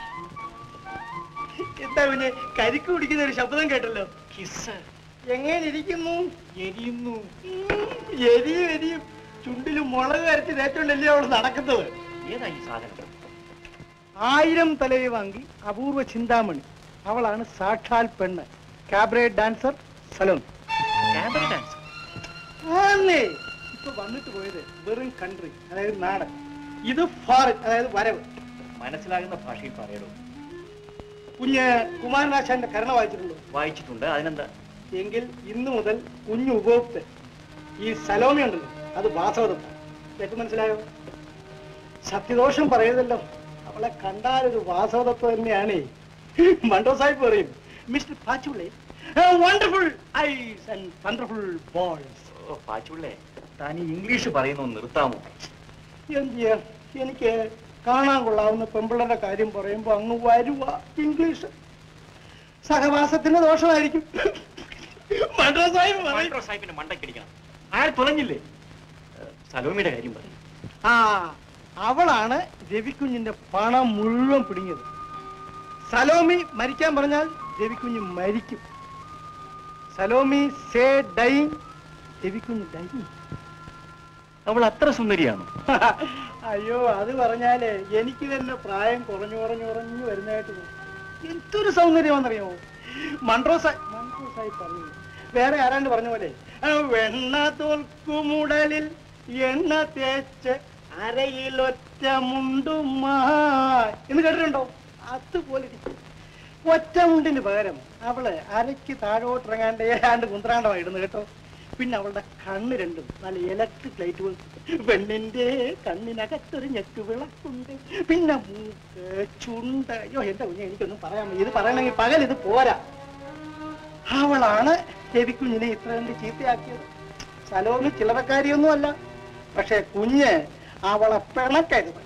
എന്താ പിന്നെ കരിക്ക് കുടിക്കുന്ന ഒരു ശബ്ദം കേട്ടല്ലോ കിസ് എങ്ങനെ ഇരിക്കുന്നു എരിയുന്നു എരിയും എരിയും ചുണ്ടിലും മുളക് അരച്ച് തേച്ചോണ്ടല്ലേ അവൾ നടക്കുന്നത് ഏതാ ഈ സാധനം ആയിരം തലയെ വാങ്ങി അപൂർവ ചിന്താമണി അവളാണ് സാക്ഷാൽ പെണ്ണ് cabaret dancer salon camera dance ആന്നേ ഇപ്പൊ വന്നിട്ട് പോയത് വെറും കൺട്രി അതായത് നാടൻ ഇത് ഫോറിൻ അതായത് വരവ് മനസ്സിലാകുന്ന ഭാഷയിൽ പറയണോ കുഞ്ഞ് കുമാരനാശാന്റെ കരുണ വായിച്ചിട്ടുണ്ടോ വായിച്ചിട്ടുണ്ട് അതിനെന്താ എങ്കിൽ ഇന്നു മുതൽ കുഞ്ഞു ഉപഭോക്തൻ ഈ സലോമി ഉണ്ടല്ലോ അത് വാസവദത്ത തെറ്റ് മനസ്സിലായോ സത്യദോഷം പറയതല്ലോ അവളെ കണ്ടാൽ ഒരു വാസവദത്ത തന്നെയാണേ മണ്ടോ സാഹിബ് പറയും മിസ്റ്റർ പാച്ചുള്ളേ wonderful eyes and wonderful balls oh പാച്ചുള്ളേ താൻ ഈ ഇംഗ്ലീഷ് പറയുന്നത് നിർത്താമോ എന്ത് ചെയ്യാൻ എനിക്ക് കാണാൻ കൊള്ളാവുന്ന പെമ്പിള്ളയുടെ കാര്യം പറയുമ്പോ അങ്ങ് വരുക ഇംഗ്ലീഷ് സഹവാസത്തിന് ദോഷമായിരിക്കും മണ്ടോ സാഹിബ് പറയും മൺട്രോ സാഹിബിന്റെ മണ്ടക്കടിക്കണം അയാൾ തുളഞ്ഞില്ലേ ഏഹ്, സലോമിയുടെ കാര്യം പറയും ആ അവളാണ് രവിക്കുഞ്ഞിന്റെ പണം മുഴുവൻ പിടിഞ്ഞത് സലോമി മരിക്കാൻ പറഞ്ഞാൽ രവിക്കുഞ്ഞ് മരിക്കും സലോമി സേ ഡൈ രവിക്കുഞ്ഞ് ഡൈ അവൾ അത്ര സുന്ദരിയാണോ അയ്യോ അത് പറഞ്ഞാലേ എനിക്ക് തന്നെ പ്രായം കുറഞ്ഞു കുറഞ്ഞു കുറഞ്ഞു വരുന്നതായിട്ട് തോന്നും. എന്തൊരു സൗന്ദര്യമാണെന്നറിയാമോ മൺട്രോ സായി മൺട്രോ സായി പറഞ്ഞു വേറെ ആരാണ്ട് പറഞ്ഞ പോലെ ആ, വെണ്ണ തോൽക്കുമുടലിൽ എണ്ണ തേച്ച് അരയിലൊറ്റ മുണ്ടുമാ എന്ന് കേട്ടിട്ടുണ്ടോ അതുപോലെ ഇരിക്കും. ഒറ്റ മുണ്ടിന് പകരം അവള് അരയ്ക്ക് താഴോട്ടിറങ്ങാണ്ട് ഏതാണ്ട് കുന്ത്രാണ്ടമായിരുന്നു കേട്ടോ പിന്നെ അവളുടെ കണ്ണ് രണ്ടും നല്ല ഇലക്ട്രിക് ലൈറ്റ് പോലെ പെണ്ണിന്റെ കണ്ണിനകത്തൊരു ഞെക്ക് വിളക്കുണ്ട് പിന്നെ മൂക്ക് ചുണ്ട് അയ്യോ എന്റെ കുഞ്ഞെ എനിക്കൊന്നും പറയാൻ വയ്യ. ഇത് പറയണമെങ്കിൽ പകൽ ഇത് പോരാ അവളാണ് രവിക്കുഞ്ഞിനെ ഇത്ര കണ്ട് ചീത്തയാക്കിയത് സലോമി ചില്ലറക്കാരിയൊന്നുമല്ല പക്ഷെ കുഞ്ഞ് അവളെ പിണക്കരുത്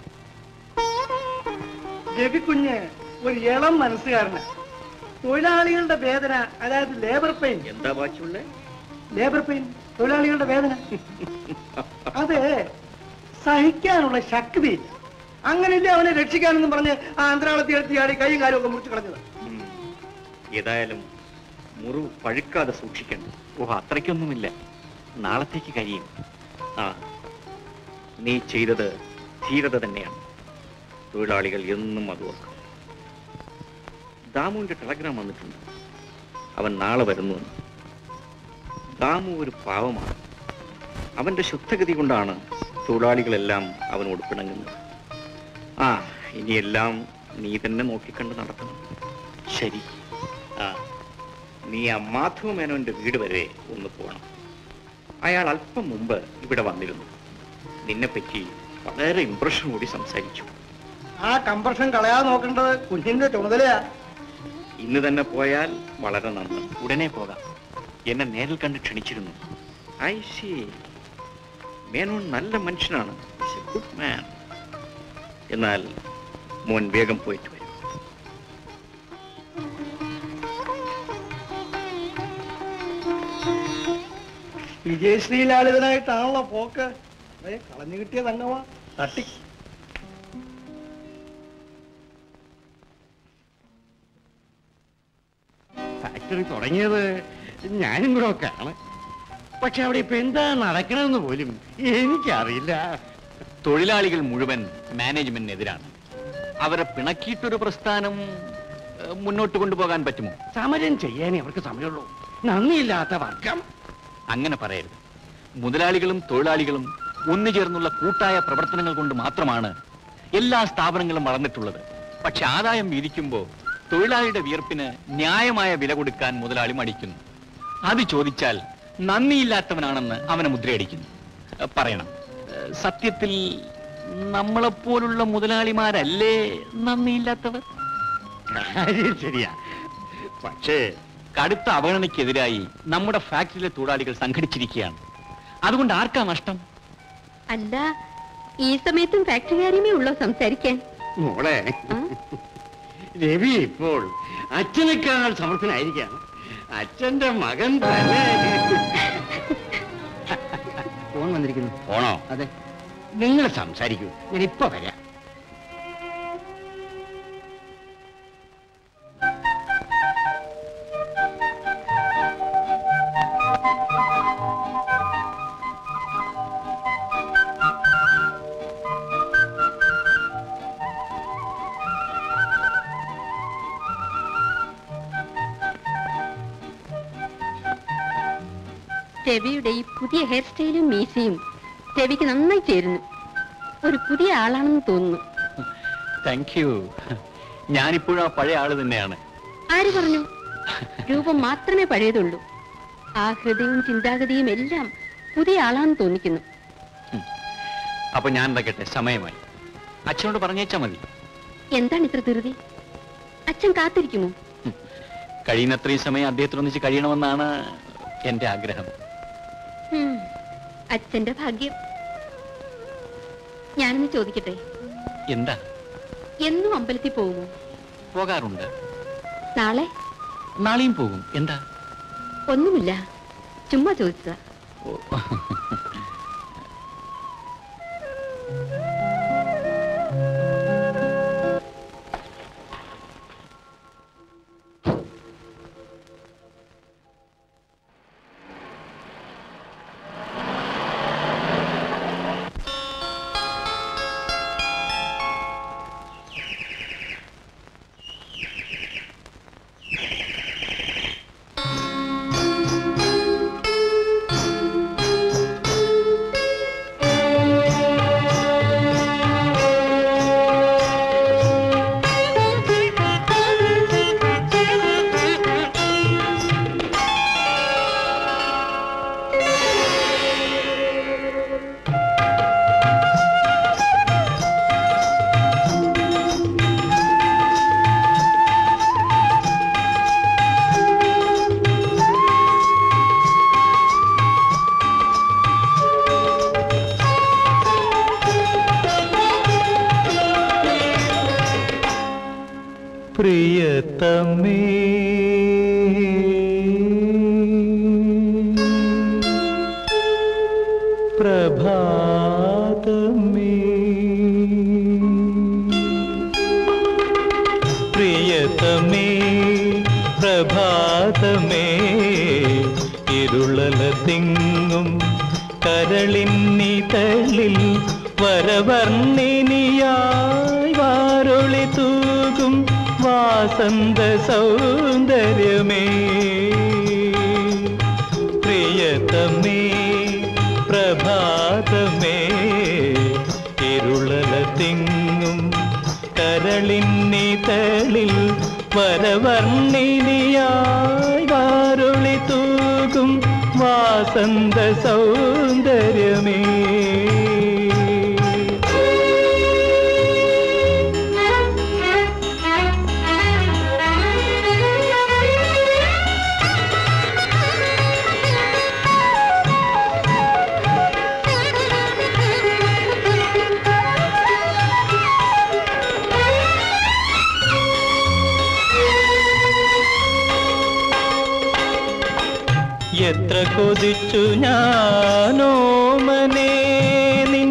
രവിക്കുഞ്ഞ് ഒരു ഇളം മനസ്സുകാരന് തൊഴിലാളികളുടെ വേദന അതായത് ലേബർ പെയിൻ എന്താ ബാക്കിയുള്ള ലേബർ പെയിൻ തൊഴിലാളികളുടെ വേദന അത് സഹിക്കാനുള്ള ശക്തിയില്ല അങ്ങനെയല്ലേ അവനെ രക്ഷിക്കാനെന്ന് പറഞ്ഞ് ആ അന്തരാളത്തിൽ എടുത്തിയാടി കൈയും കാലും ഒക്കെ മുറിച്ച് കളഞ്ഞത് ഏതായാലും മുറിവ് പഴുക്കാതെ സൂക്ഷിക്കണം ഓ അത്രയ്ക്കൊന്നുമില്ല നാളത്തേക്ക് കഴിയും ആ നീ ചെയ്തത് ധീരത തന്നെയാണ് തൊഴിലാളികൾ എന്നും അത് ഓർക്കും ദാമുവിന്റെ ടെലഗ്രാം വന്നിട്ടുണ്ട് അവൻ നാളെ വരുന്നു എന്ന്. ദാമു ഒരു പാവമാണ് അവന്റെ ശുദ്ധഗതി കൊണ്ടാണ് തൊഴിലാളികളെല്ലാം അവനോട് പിണങ്ങുന്നത് ആ ഇനിയെല്ലാം നീ തന്നെ നോക്കിക്കണ്ട് നടത്തണം ശരി ആ നീ ആ മാധവ മേനോന്റെ വീട് വരെ ഒന്ന് പോകണം അയാൾ അല്പം മുമ്പ് ഇവിടെ വന്നിരുന്നു നിന്നെപ്പറ്റി വളരെ ഇമ്പ്രഷൻ കൂടി സംസാരിച്ചു ആ കമ്പർഷൻ കളയാതെ നോക്കേണ്ടത് കുഞ്ഞിന്റെ ചുമതലയാ ഇന്ന് തന്നെ പോയാൽ വളരെ നന്ന് ഉടനെ പോകാം എന്നെ നേരിൽ കണ്ട് ക്ഷണിച്ചിരുന്നു ഐ സി മേനോൻ നല്ല മനുഷ്യനാണ് ഗുഡ് മാൻ എന്നാൽ മോൻ വേഗം പോയിട്ട് വരും വിജയശ്രീലാളിതനായിട്ടാണല്ലോ പോക്ക് ഏ, കളഞ്ഞു കിട്ടിയ തങ്കമാ തട്ടി ഫാക്ടറി തുടങ്ങിയത് ഞാനും കൂടെ ഒക്കെയാണ് പക്ഷെ അവിടെ ഇപ്പൊ എന്താ നടക്കണമെന്ന് പോലും എനിക്കറിയില്ല തൊഴിലാളികൾ മുഴുവൻ മാനേജ്മെന്റിനെതിരാണ് അവരെ പിണക്കിയിട്ടൊരു പ്രസ്ഥാനം ഏഹ്, മുന്നോട്ട് കൊണ്ടുപോകാൻ പറ്റുമോ സമരം ചെയ്യാനേ അവർക്ക് സമയമുള്ളൂ നന്ദിയില്ലാത്ത വർഗം അങ്ങനെ പറയരുത് മുതലാളികളും തൊഴിലാളികളും ഒന്നുചേർന്നുള്ള കൂട്ടായ പ്രവർത്തനങ്ങൾ കൊണ്ട് മാത്രമാണ് എല്ലാ സ്ഥാപനങ്ങളും വളർന്നിട്ടുള്ളത് പക്ഷെ ആദായം വീതിക്കുമ്പോൾ തൊഴിലാളിയുടെ വിയർപ്പിന് ന്യായമായ വില കൊടുക്കാൻ മുതലാളി മടിക്കുന്നു അത് ചോദിച്ചാൽ നന്ദിയില്ലാത്തവനാണെന്ന് അവനെ മുദ്രയടിക്കുന്നു ഏഹ് പറയണം ഏഹ് സത്യത്തിൽ നമ്മളെപ്പോലുള്ള മുതലാളിമാരല്ലേ നന്ദിയില്ലാത്തവർ കാര്യം ശരിയാ പക്ഷേ കടുത്ത അവഗണനയ്ക്കെതിരായി നമ്മുടെ ഫാക്ടറിയിലെ തൊഴിലാളികൾ സംഘടിച്ചിരിക്കുകയാണ് അതുകൊണ്ട് ആർക്കാ നഷ്ടം അല്ല ഈ സമയത്തും ഫാക്ടറിക്കാരുമേ ഉള്ളോ സംസാരിക്കാൻ മോളെ ആ? രവി ഇപ്പോൾ അച്ഛനേക്കാൾ സമർത്ഥനായിരിക്കാണ് അച്ഛന്റെ മകൻ തന്നെ ഫോൺ വന്നിരിക്കുന്നു പോണോ അതെ നിങ്ങൾ സംസാരിക്കൂ ഞാൻ ഇപ്പൊ വരാം രവിയുടെ ഈ പുതിയ ഹെയർ സ്റ്റൈലും മീശയും രവിക്ക് നന്നായി ചേരുന്നു ഒരു പുതിയ ആളാണെന്ന് തോന്നുന്നു താങ്ക് യു ഞാനിപ്പോഴും ആ പഴയ ആള് തന്നെയാണ് ആര് പറഞ്ഞു രൂപം മാത്രമേ പഴയതുള്ളൂ ആ ഹൃദയവും ചിന്താഗതിയും എല്ലാം പുതിയ ആളാണെന്ന് തോന്നിക്കുന്നു അപ്പൊ ഞാൻ വെക്കട്ടെ സമയമായി അച്ഛനോട് പറഞ്ഞേച്ചാ മതി എന്താണ് ഇത്ര ധൃതി അച്ഛൻ കാത്തിരിക്കുമോ കഴിയുന്നത്രയും സമയം അദ്ദേഹത്തിനൊന്നിച്ച് കഴിയണമെന്നാണ് എന്റെ ആഗ്രഹം ഉം, അച്ഛന്റെ ഭാഗ്യം ഞാനൊന്ന് ചോദിക്കട്ടെ എന്താ എന്നും അമ്പലത്തിൽ പോകുമോ പോകാറുണ്ട് നാളെ നാളെയും പോകും എന്താ ഒന്നുമില്ല ചുമ്മാ ചോദിച്ചതാ ഓ. പ്രിയതമേ പ്രഭാതമേ പ്രിയതമേ പ്രഭാതമേ ഇരുളല തിങ്ങും കരളിന്നിതളിൽ വരവർണ്ണിനിയായി വാരൊളി തൂകും വാസന്ത സൗന്ദര്യമേ പ്രിയതമേ പ്രഭാതമേ ഇരുളല തിങ്ങും കരളിന്നിതളിൽ വരവർണ്ണിനിയായി വാരുളി തൂകും വാസന്ത സൗന്ദര്യമേ എത്ര കൊതിച്ചു ഞാനോ മനെ നിൻ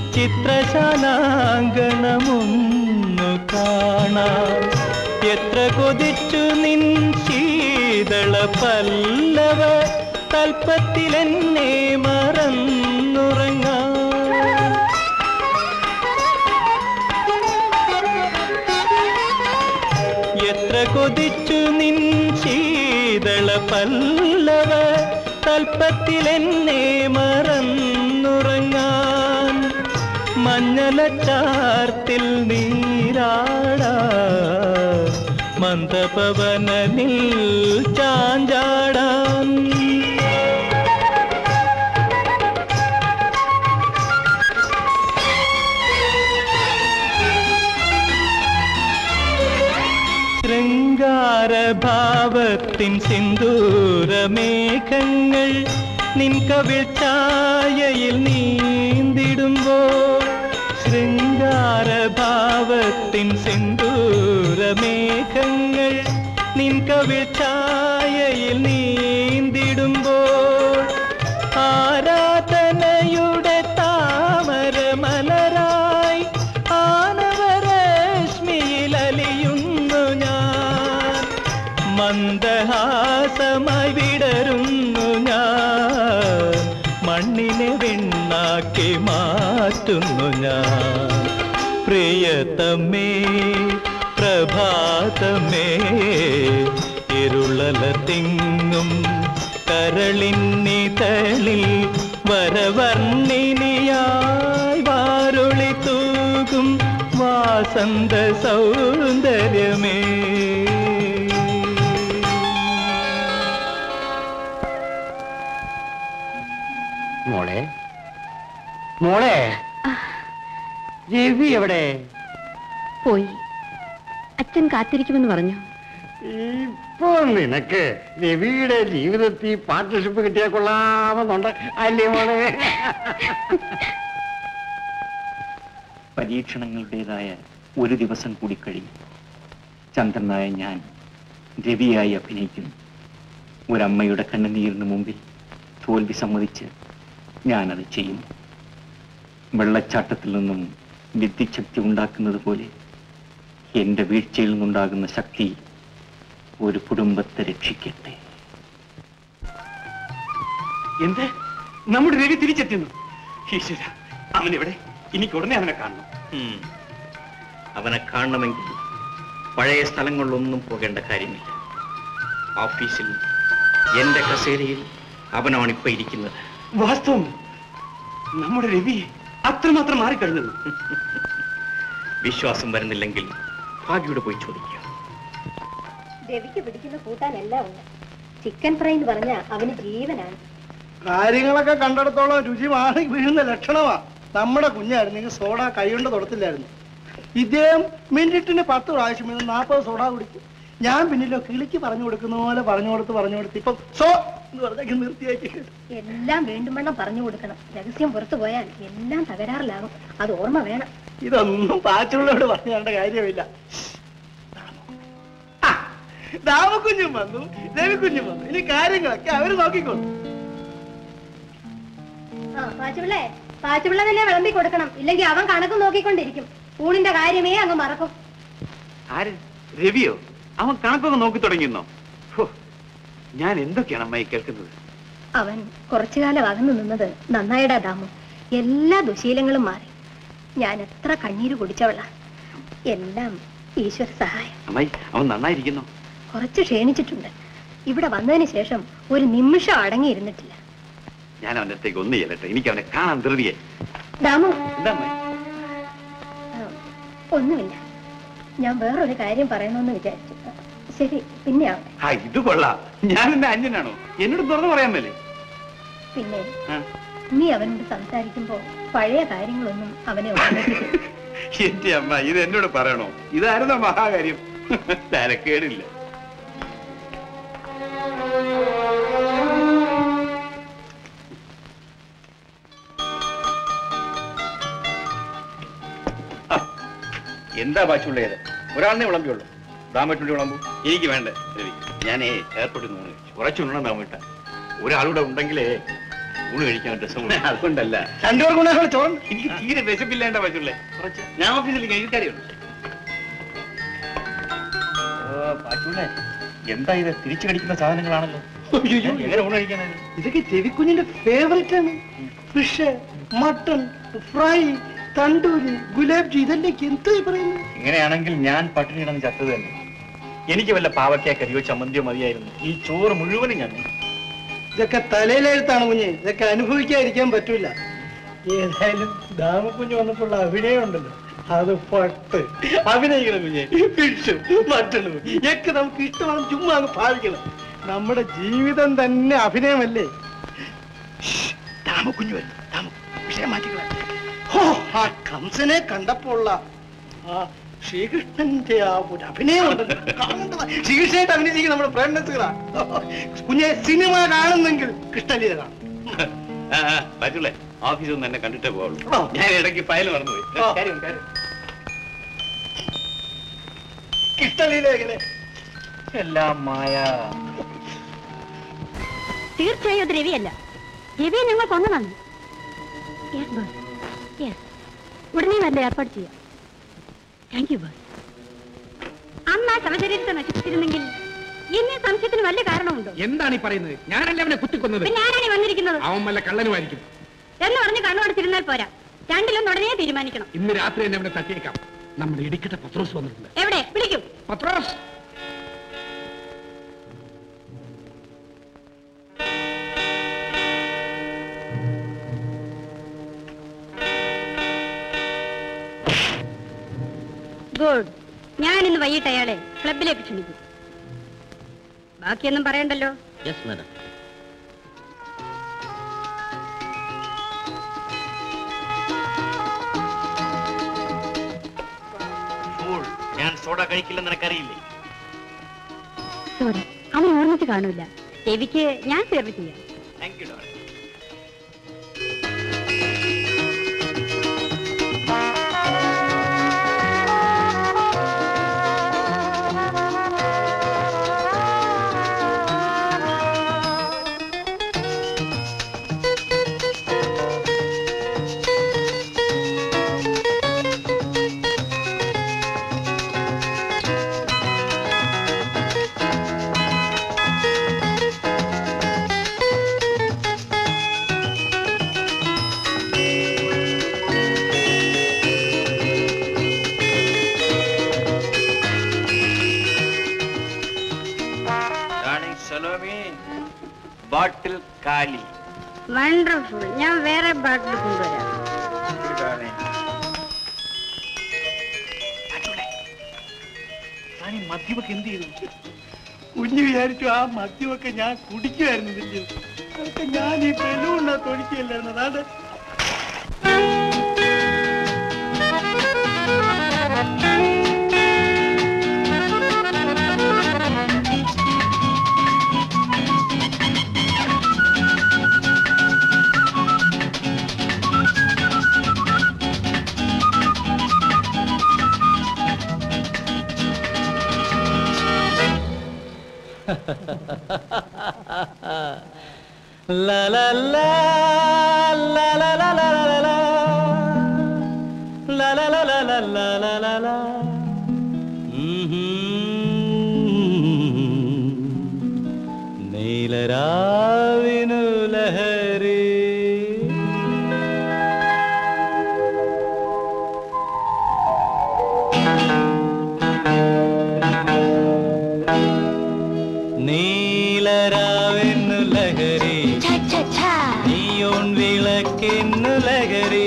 ചിത്രശാലാങ്കണമൊന്നു കാണാം എത്ര കൊതിച്ചു നിൻ ശീതള പല്ലവ തൽപ്പത്തിലെന്നെ മറന്നുറങ്ങാം എത്ര കൊതിച്ചു നിൻ ശീതള പല്ലവ തൽപ്പത്തിലെന്നെ മറന്നുറങ്ങാൻ മഞ്ഞലച്ചാർത്തിൽ നീരാടാ മന്ദപവനിൽ ചാഞ്ചാടാൻ ശൃംഗാരഭാവത്തിൻ സിന്ദൂരമേഘങ്ങൾ നിൻ കവിൾ ഛായയിൽ നീന്തിടുമ്പോൾ ശൃംഗാരഭാവത്തിൻ സിന്ദൂരമേഘങ്ങൾ നിൻ കവിൾ ഛായയിൽ നീന്തിടുമ്പോൾ ആരാധനയുടെ താമര മലരായി ആനവരശ്മിയിൽ അലിയുന്നു ഞാൻ മന്ദഹാസമായി വിടരുന്നു ഞാൻ മണ്ണിനെ വെണ്ണാക്കി മാറ്റുന്നു ഞാൻ പ്രിയതമേ പ്രഭാതമേ ഇരുളല തിങ്ങും കരളിന്നിതളിൽ വരവർണ്ണിനിയായി വാരുളി തൂകും വാസന്ത സൗന്ദര്യമേ മോളെ മോളെ രവി എവിടെ പോയി അച്ഛൻ കാത്തിരിക്കുമെന്ന് പറഞ്ഞു ഇപ്പൊ നിനക്ക് രവിയുടെ ജീവിതത്തിൽ പാർട്ട്ണർഷിപ്പ് കിട്ടിയാൽ കൊള്ളാമെന്നുണ്ട് അല്ലേ മോളെ പരീക്ഷണങ്ങളുടേതായ ഒരു ദിവസം കൂടി കഴിഞ്ഞു ചന്ദ്രനായ ഞാൻ രവിയായി അഭിനയിക്കുന്നു ഒരമ്മയുടെ കണ്ണുനീരിന് മുമ്പിൽ തോൽവി സമ്മതിച്ച് ഞാനത് ചെയ്യുന്നു വെള്ളച്ചാട്ടത്തിൽ നിന്നും വിദ്യുച്ഛക്തി ഉണ്ടാക്കുന്നത് പോലെ എന്റെ വീഴ്ചയിൽ നിന്നുണ്ടാകുന്ന ശക്തി ഒരു കുടുംബത്തെ രക്ഷിക്കട്ടെ എന്ത് നമ്മുടെ രവി തിരിച്ചെത്തുന്നു ഈശ്വര അവൻ എവിടെ എനിക്ക് ഉടനെ അവനെ കാണണം ഉം. അവനെ കാണണമെങ്കിൽ പഴയ സ്ഥലങ്ങളിലൊന്നും പോകേണ്ട കാര്യമില്ല ഓഫീസിൽ എന്റെ കസേരയിൽ അവനാണ് ഇപ്പൊ ഇരിക്കുന്നത് വാസ്തവം നമ്മുടെ രവി അത്രമാത്രം മാറിക്കഴിഞ്ഞു വിശ്വാസം വരുന്നില്ലെങ്കിൽ ഭാഗ്യയോട് പോയി ചോദിക്കുക രവിക്ക് പിടിക്കുന്ന കൂട്ടാനെല്ലാം ഉണ്ട് ചിക്കൻ ഫ്രൈ എന്ന് പറഞ്ഞാ അവന് ജീവനാണ് കാര്യങ്ങളൊക്കെ കണ്ടിടത്തോളം രുചി മാറി വീഴുന്ന ലക്ഷണമാ നമ്മുടെ കുഞ്ഞായിരുന്നെങ്കിൽ സോഡ കൈകൊണ്ട് തൊടത്തില്ലായിരുന്നു ഇദ്ദേഹം മിനിറ്റിന് പത്ത് പ്രാവശ്യം വീതം നാൽപ്പത് സോഡ കുടിക്കും ഞാൻ പിന്നിലോ കിളിക്ക് പറഞ്ഞു കൊടുക്കുന്ന പോലെ പറഞ്ഞു കൊടുത്ത് പറഞ്ഞു കൊടുത്ത് ഇപ്പം സോ എന്ന് പറഞ്ഞേക്ക് നിർത്തിയാക്കി എല്ലാം വേണ്ടും വണ്ണം പറഞ്ഞു കൊടുക്കണം രഹസ്യം പുറത്തു പോയാൽ എല്ലാം തകരാറിലാകും അത് ഓർമ്മ വേണം ഇതൊന്നും പാച്ചുള്ളോട് പറഞ്ഞു തരേണ്ട കാര്യമില്ല ദാമക്കുഞ്ഞും വന്നു രവിക്കുഞ്ഞും വന്നു ഇനി കാര്യങ്ങളൊക്കെ അവര് നോക്കിക്കോളും ആ പാച്ചുപിള്ളേ പാച്ചുപിള്ള തന്നെ വിളമ്പി കൊടുക്കണം ഇല്ലെങ്കിൽ അവൻ കണക്ക് നോക്കിക്കൊണ്ടിരിക്കും ഊണിന്റെ കാര്യമേ അങ്ങ് മറക്കും ആര് രവിയോ അവൻ കണക്കൊക്കെ നോക്കി തുടങ്ങിയെന്നോ ഹോ, ഞാൻ എന്തൊക്കെയാണ് അമ്മായി കേൾക്കുന്നത് അവൻ കുറച്ചു കാലം അകന്നു നിന്നത് നന്നായിടാ ദാമു എല്ലാ ദുശീലങ്ങളും മാറി ഞാൻ എത്ര കണ്ണീര് കുടിച്ചവളാ എല്ലാം ഈശ്വര സഹായം അമ്മായി അവൻ നന്നായിരിക്കുന്നു കുറച്ച് ക്ഷീണിച്ചിട്ടുണ്ട് ഇവിടെ വന്നതിന് ശേഷം ഒരു നിമിഷം അടങ്ങിയിരുന്നിട്ടില്ല ഞാൻ അവന്റെ അടുത്തേക്ക് ഒന്ന് ചെല്ലട്ടെ എനിക്ക് അവനെ കാണാൻ ധൃതിയെ ദാമു എന്താ അമ്മായി ആ, ഒന്നുമില്ല ഞാൻ വേറൊരു കാര്യം പറയണമെന്ന് വിചാരിച്ചു ശരി പിന്നെ ആവട്ടെ ആ ഇത് കൊള്ളാം ഞാൻ എന്റെ അന്യനാണോ എന്നോട് തുറന്നു പറയാൻ മേലേ പിന്നെ ആ. നീ അവനോട് സംസാരിക്കുമ്പോ പഴയ കാര്യങ്ങളൊന്നും അവനെ ഓർമ്മിപ്പിക്കരുത്. എന്റെ അമ്മ ഇത് എന്നോട് പറയണോ ഇതായിരുന്ന മഹാകാര്യം തരക്കേടില്ല ആ, എന്താ ബാച്ചുള്ളത് ഒരാളിനെ വിളമ്പിയുള്ളൂ ദാമറ്റുണ്ടി വിളമ്പു എനിക്ക് വേണ്ട രവി ഞാനേ എയർപോർട്ടിൽ നിന്ന് ഊണ് കഴിച്ചു കുറച്ച് ഉണ്ണണം ദാമിട്ട ഒരാളൂടെ ഉണ്ടെങ്കിലേ ഊണ് കഴിക്കാൻ രസമുണ്ട് അതുകൊണ്ടല്ല രണ്ടുപേർ ഗുണങ്ങൾ ചോറ് എനിക്ക് തീരെ വിശപ്പില്ലേണ്ട പറ്റുള്ളേ കുറച്ച് ഞാൻ ഓഫീസിൽ കഴിഞ്ഞ കാര്യമുള്ളൂ എന്താ ഇത് തിരിച്ചു കടിക്കുന്ന സാധനങ്ങളാണല്ലോ എങ്ങനെ ഊണ് കഴിക്കാനാണ് ഇതൊക്കെ രവിക്കുഞ്ഞിന്റെ ഫേവറേറ്റ് ആണ് ഫിഷ് മട്ടൺ ഫ്രൈ തണ്ടൂരി ഗുലാബ് ജി ഇതല്ലേ എന്താ ഈ പറയുന്നത് ഇങ്ങനെയാണെങ്കിൽ ഞാൻ പട്ടിണി കിടന്ന് ചത്തത് തന്നെ എനിക്ക് വല്ല പാവയ്ക്ക കറിയോ ചമ്മന്തിയോ മതിയായിരുന്നു ഈ ചോറ് മുഴുവനും ഞാൻ ഇതൊക്കെ തലയിലെഴുത്താണ് കുഞ്ഞെ ഇതൊക്കെ അനുഭവിക്കാതിരിക്കാൻ പറ്റൂല ഏതായാലും ദാമക്കുഞ്ഞ് വന്നപ്പോൾ അഭിനയം ഉണ്ടല്ലോ അത് പട്ട് അഭിനയിക്കണം കുഞ്ഞെ ഫിഷും മട്ടണും ഒക്കെ നമുക്ക് ഇഷ്ടമാണ് ചുമ്മാ അങ്ങ് ഭാവിക്കണം നമ്മുടെ ജീവിതം തന്നെ അഭിനയമല്ലേ ശ്ശ്, ദാമക്കുഞ്ഞ് വരും ദാമ വിഷയം മാറ്റിക്കളെ ഹോ ആ കംസനെ കണ്ടപ്പോൾ ആ ശ്രീകൃഷ്ണന്റെ ആ ഒരു അഭിനയം ഉണ്ടല്ലോ. കാണേണ്ടതാ. ശ്രീകൃഷ്ണനായിട്ട് അഭിനയിച്ചിരിക്കുന്ന നമ്മുടെ ഫ്രണ്ട്സുകളാ കുഞ്ഞെ സിനിമ കാണുന്നെങ്കിൽ കൃഷ്ണലീല കാണും പറ്റൂലേ ഓഫീസിൽ നിന്ന് എന്നെ കണ്ടിട്ടേ ആ. പോകുള്ളൂ ഞാൻ ഇടയ്ക്ക് ഫയൽ മറന്നുപോയി ആ. കാര്യം കാര്യം കൃഷ്ണലീല എങ്ങനെ എല്ലാം മായ തീർച്ചയായും അത് രവിയല്ല രവിയെ ഞങ്ങൾ കൊന്നതാണ് യെസ് ബോസ് യെസ് ഉടനെ വല്ല ഏർപ്പാട് ചെയ്യാം താങ്ക് യു ബോസ് അന്ന് ആ ശവശരീരത്തെ നശിപ്പിച്ചിരുന്നെങ്കിൽ ഇന്ന് ഈ സംശയത്തിന് വല്ല കാരണമുണ്ടോ എന്താണ് ഈ പറയുന്നത് ഞാനല്ലേ അവനെ കുത്തിക്കൊന്നത് പിന്നെ ആരാണ് ഈ വന്നിരിക്കുന്നത് അവൻ വല്ല കള്ളനുമായിരിക്കും എന്ന് പറഞ്ഞ് കണ്ണുടച്ചിരുന്നാൽ പോരാ രണ്ടിലൊന്നും ഉടനെ തീരുമാനിക്കണം ഇന്ന് രാത്രി തന്നെ അവനെ തട്ടിയേക്കാം നമ്മുടെ ഇടിക്കട്ടെ പത്രോസ് വന്നിട്ടുണ്ട് എവിടെ വിളിക്കും പത്രോസ് ഗുഡ് ഞാൻ ഇന്ന് വൈകിട്ട് അയാളെ ക്ലബിലേക്ക് ക്ഷണിക്കും ബാക്കിയൊന്നും പറയണ്ടല്ലോ യെസ് മാഡം ഫൂൾ. ഞാൻ സോഡ കഴിക്കില്ലെന്ന് നിനക്കറിയില്ലേ സോറി അവൻ ഓർമ്മിച്ച് കാണൂല രവിക്ക് ഞാൻ സെർവ് ചെയ്യാം thank you doctor Rani Salomi bottle കാലി വണ്ടർഫുൾ ഞാൻ വേറെ ബാട്ടിൽ കൊണ്ടുവരാം റാണി മദ്യമൊക്കെ എന്ത് ചെയ്തു കുഞ്ഞു വിചാരിച്ചു ആ മദ്യമൊക്കെ ഞാൻ കുടിക്കുമായിരുന്നു വലിയ അതൊക്കെ ഞാൻ ഈ ബലൂണിനകത്ത് ഒഴിക്കുകയല്ലായിരുന്നു അതാണ്ട് La la la la la la la la la la La la la la la la la la la നീലരാവിനു ലഹരി നീലരാവിനു ലഹരി നീയോൺ വിളക്കിന്നു ലഹരി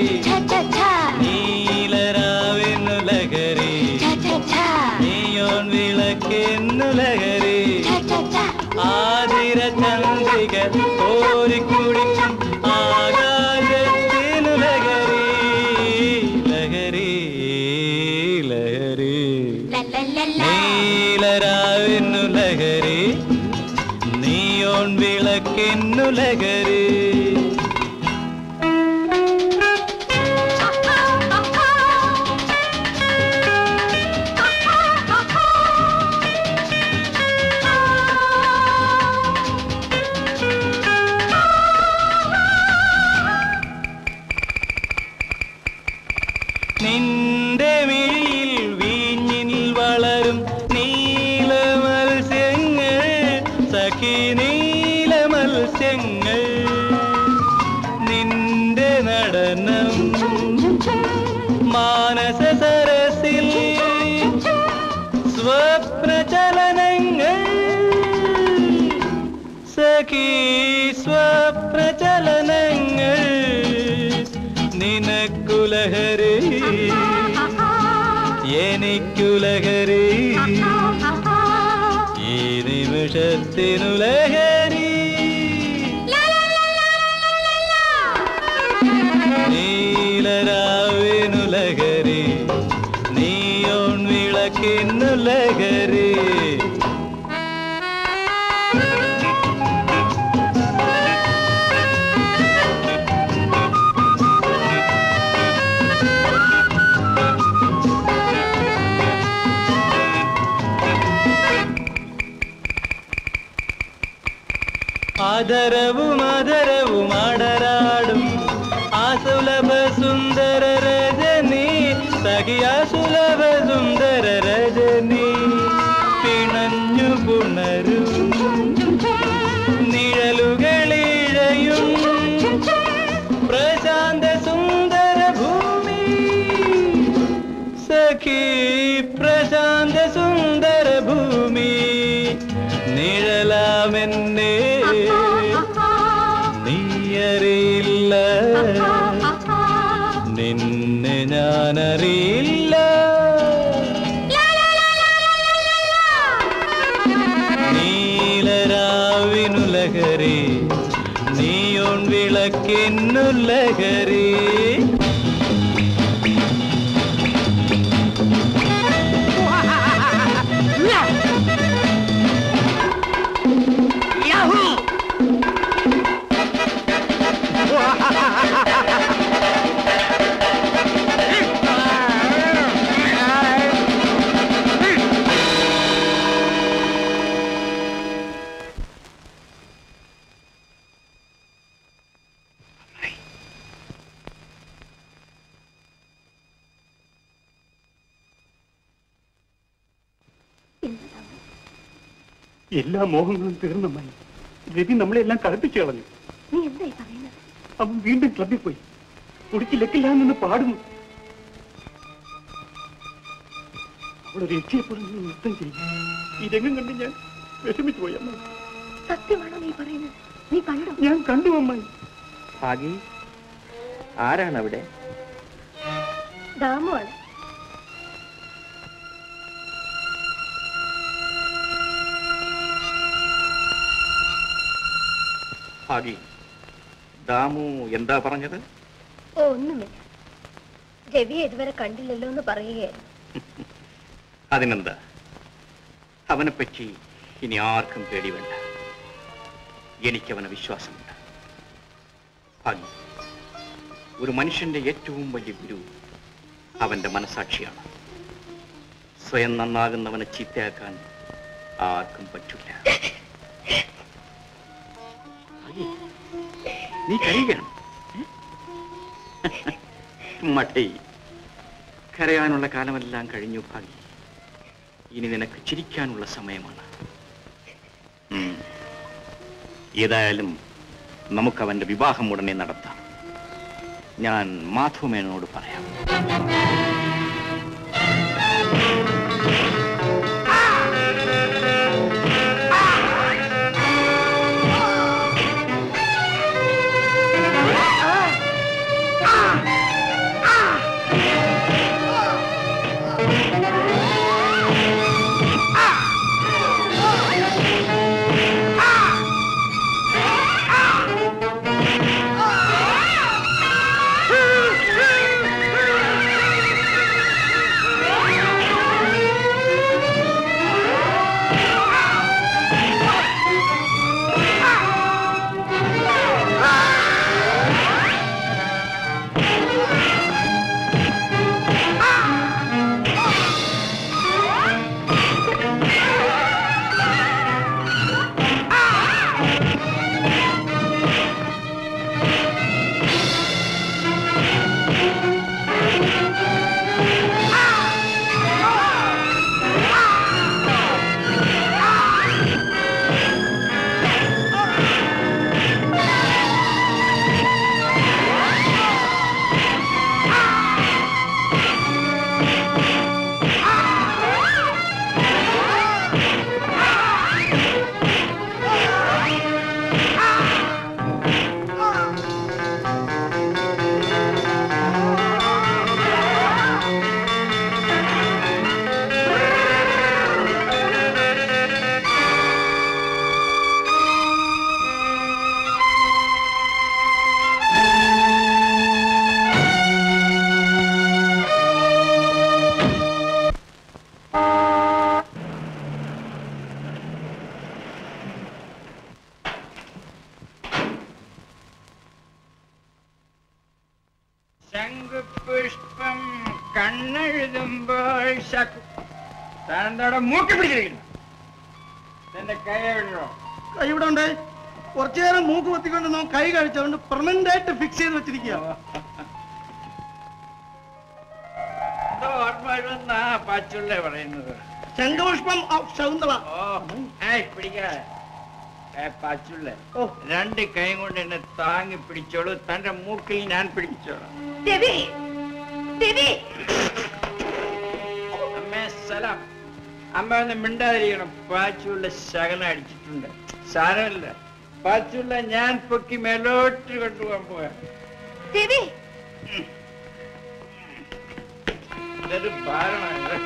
നീലരാവിനു ലഹരി നീയോൺ വിളക്കിന്നു ലഹരി ആതിര ചന്ദ്രിക കോരിക്കുടിക്കും ആകാശത്തിനു ലഹരി ലഹരി ലഹരി നീലരാവിനു ലഹരി നീയോൺ വിളക്കിന്നു ലഹരി നിന്റെ മിഴിയിൽ വീഞ്ഞിൽ വളരും നീല മത്സ്യങ്ങൾ സഖി നീല മത്സ്യങ്ങൾ നിന്റെ നടനം മാനസ സരസിൽ സ്വപ്ന ചലനങ്ങൾ സഖി സ്വപ്ന ചലനങ്ങൾ നിനക്കുലഹരി എനിക്കുലഹരി ഈ നിമിഷത്തിനുലഹരി നീലരാവിനുലഹരി നീയോൺ വിളക്കിനുലഹരി ആദരവും ആദരവും ആടരാടും ആസുലഭ സുന്ദര രജനി സഖിയ സുലഭ സുന്ദര രജനി പിണഞ്ഞു പുണരും നിഴലുകളിഴയും പ്രശാന്ത സുന്ദര ഭൂമി സഖി പ്രശാന്ത സുന്ദര ഭൂമി നിഴലാമെന്നെ നീയറിയില്ല നിന്നെ ഞാനറിയില്ല നീലരാവിനുലഹരി നീയോൺ വിളക്കിന്നുലഹരി എല്ലാ മോഹങ്ങളും തീർന്നമ്മായി രവി നമ്മളെല്ലാം കളിപ്പിച്ചു കളഞ്ഞു നീ എന്തായി പറയുന്നത് അവൻ വീണ്ടും ക്ലബിൽ പോയി കുടിച്ച് ലക്കില്ല നിന്ന് പാടുന്നു അവളൊരു രക്ഷയെപ്പോഴും നൃത്തം ചെയ്യും ഈ രംഗം കണ്ട് ഞാൻ വിഷമിച്ചു പോയി അമ്മ സത്യമാണോ നീ പറയുന്നത് നീ കണ്ടോ ഞാൻ കണ്ടു അമ്മായി ഭാഗി ആരാണ് അവിടെ ദാമുവാണ് ഭാഗി ദാമു എന്താ പറഞ്ഞത് ഓ ഒന്നുമില്ല രവിയെ ഇതുവരെ കണ്ടില്ലല്ലോ എന്ന് പറയുകയായിരുന്നു അതിനെന്താ അവനെപ്പറ്റി ഇനി ആർക്കും പേടി വേണ്ട എനിക്കവന് വിശ്വാസമുണ്ട് ഭാഗ്യം ഒരു മനുഷ്യന്റെ ഏറ്റവും വലിയ ഗുരു അവന്റെ മനസാക്ഷിയാണ് സ്വയം നന്നാകുന്നവനെ ചീത്തയാക്കാൻ ആർക്കും പറ്റില്ല കരയേ നീ കരയുകയാണ് മഠേ കരയാനുള്ള കാലമെല്ലാം കഴിഞ്ഞു ഭാഗി ഇനി നിനക്ക് ചിരിക്കാനുള്ള സമയമാണ് ഉം. ഏതായാലും നമുക്ക് അവന്റെ വിവാഹം ഉടനെ നടത്താം ഞാൻ മാധവമേനോട് പറയാം ശംഖുപുഷ്പം കണ്ണെഴുതുമ്പോൾ ശകു താനെന്താടെ മൂക്കി പിടിച്ചിരിക്കുന്നു എന്റെ കൈ എവിടെയോ കൈ ഇവിടെ ഉണ്ട് കുറച്ചു നേരം മൂക്ക് കുത്തിക്കൊണ്ട് നാം കൈ കഴിച്ചുകൊണ്ട് പെർമനന്റ് ആയിട്ട് ഫിക്സ് ചെയ്ത് വെച്ചിരിക്കുക എന്തോ ഓർമ്മ വരുമെന്നാ പാച്ചുള്ള പറയുന്നത് ശംഖപുഷ്പം ഓഫ് ശകുന്തള ഓ ഏയ് പിടിക്കാതെ ഏ പാച്ചുള്ള രണ്ട് കൈ കൊണ്ട് എന്നെ താങ്ങി പിടിച്ചോളൂ തന്റെ മൂക്കിൽ ഞാൻ പിടിച്ചോളാം രവി രവി അമ്മേ സലാം അമ്മ ഒന്ന് മിണ്ടാതിരിക്കണം പാച്ചുള്ള ശകലം അടിച്ചിട്ടുണ്ട് സാരമില്ല പാച്ചുള്ള ഞാൻ പൊക്കി മേലോട്ട് കൊണ്ടുപോകാൻ പോയാ രവി ഇതൊരു ഭാരമാണ്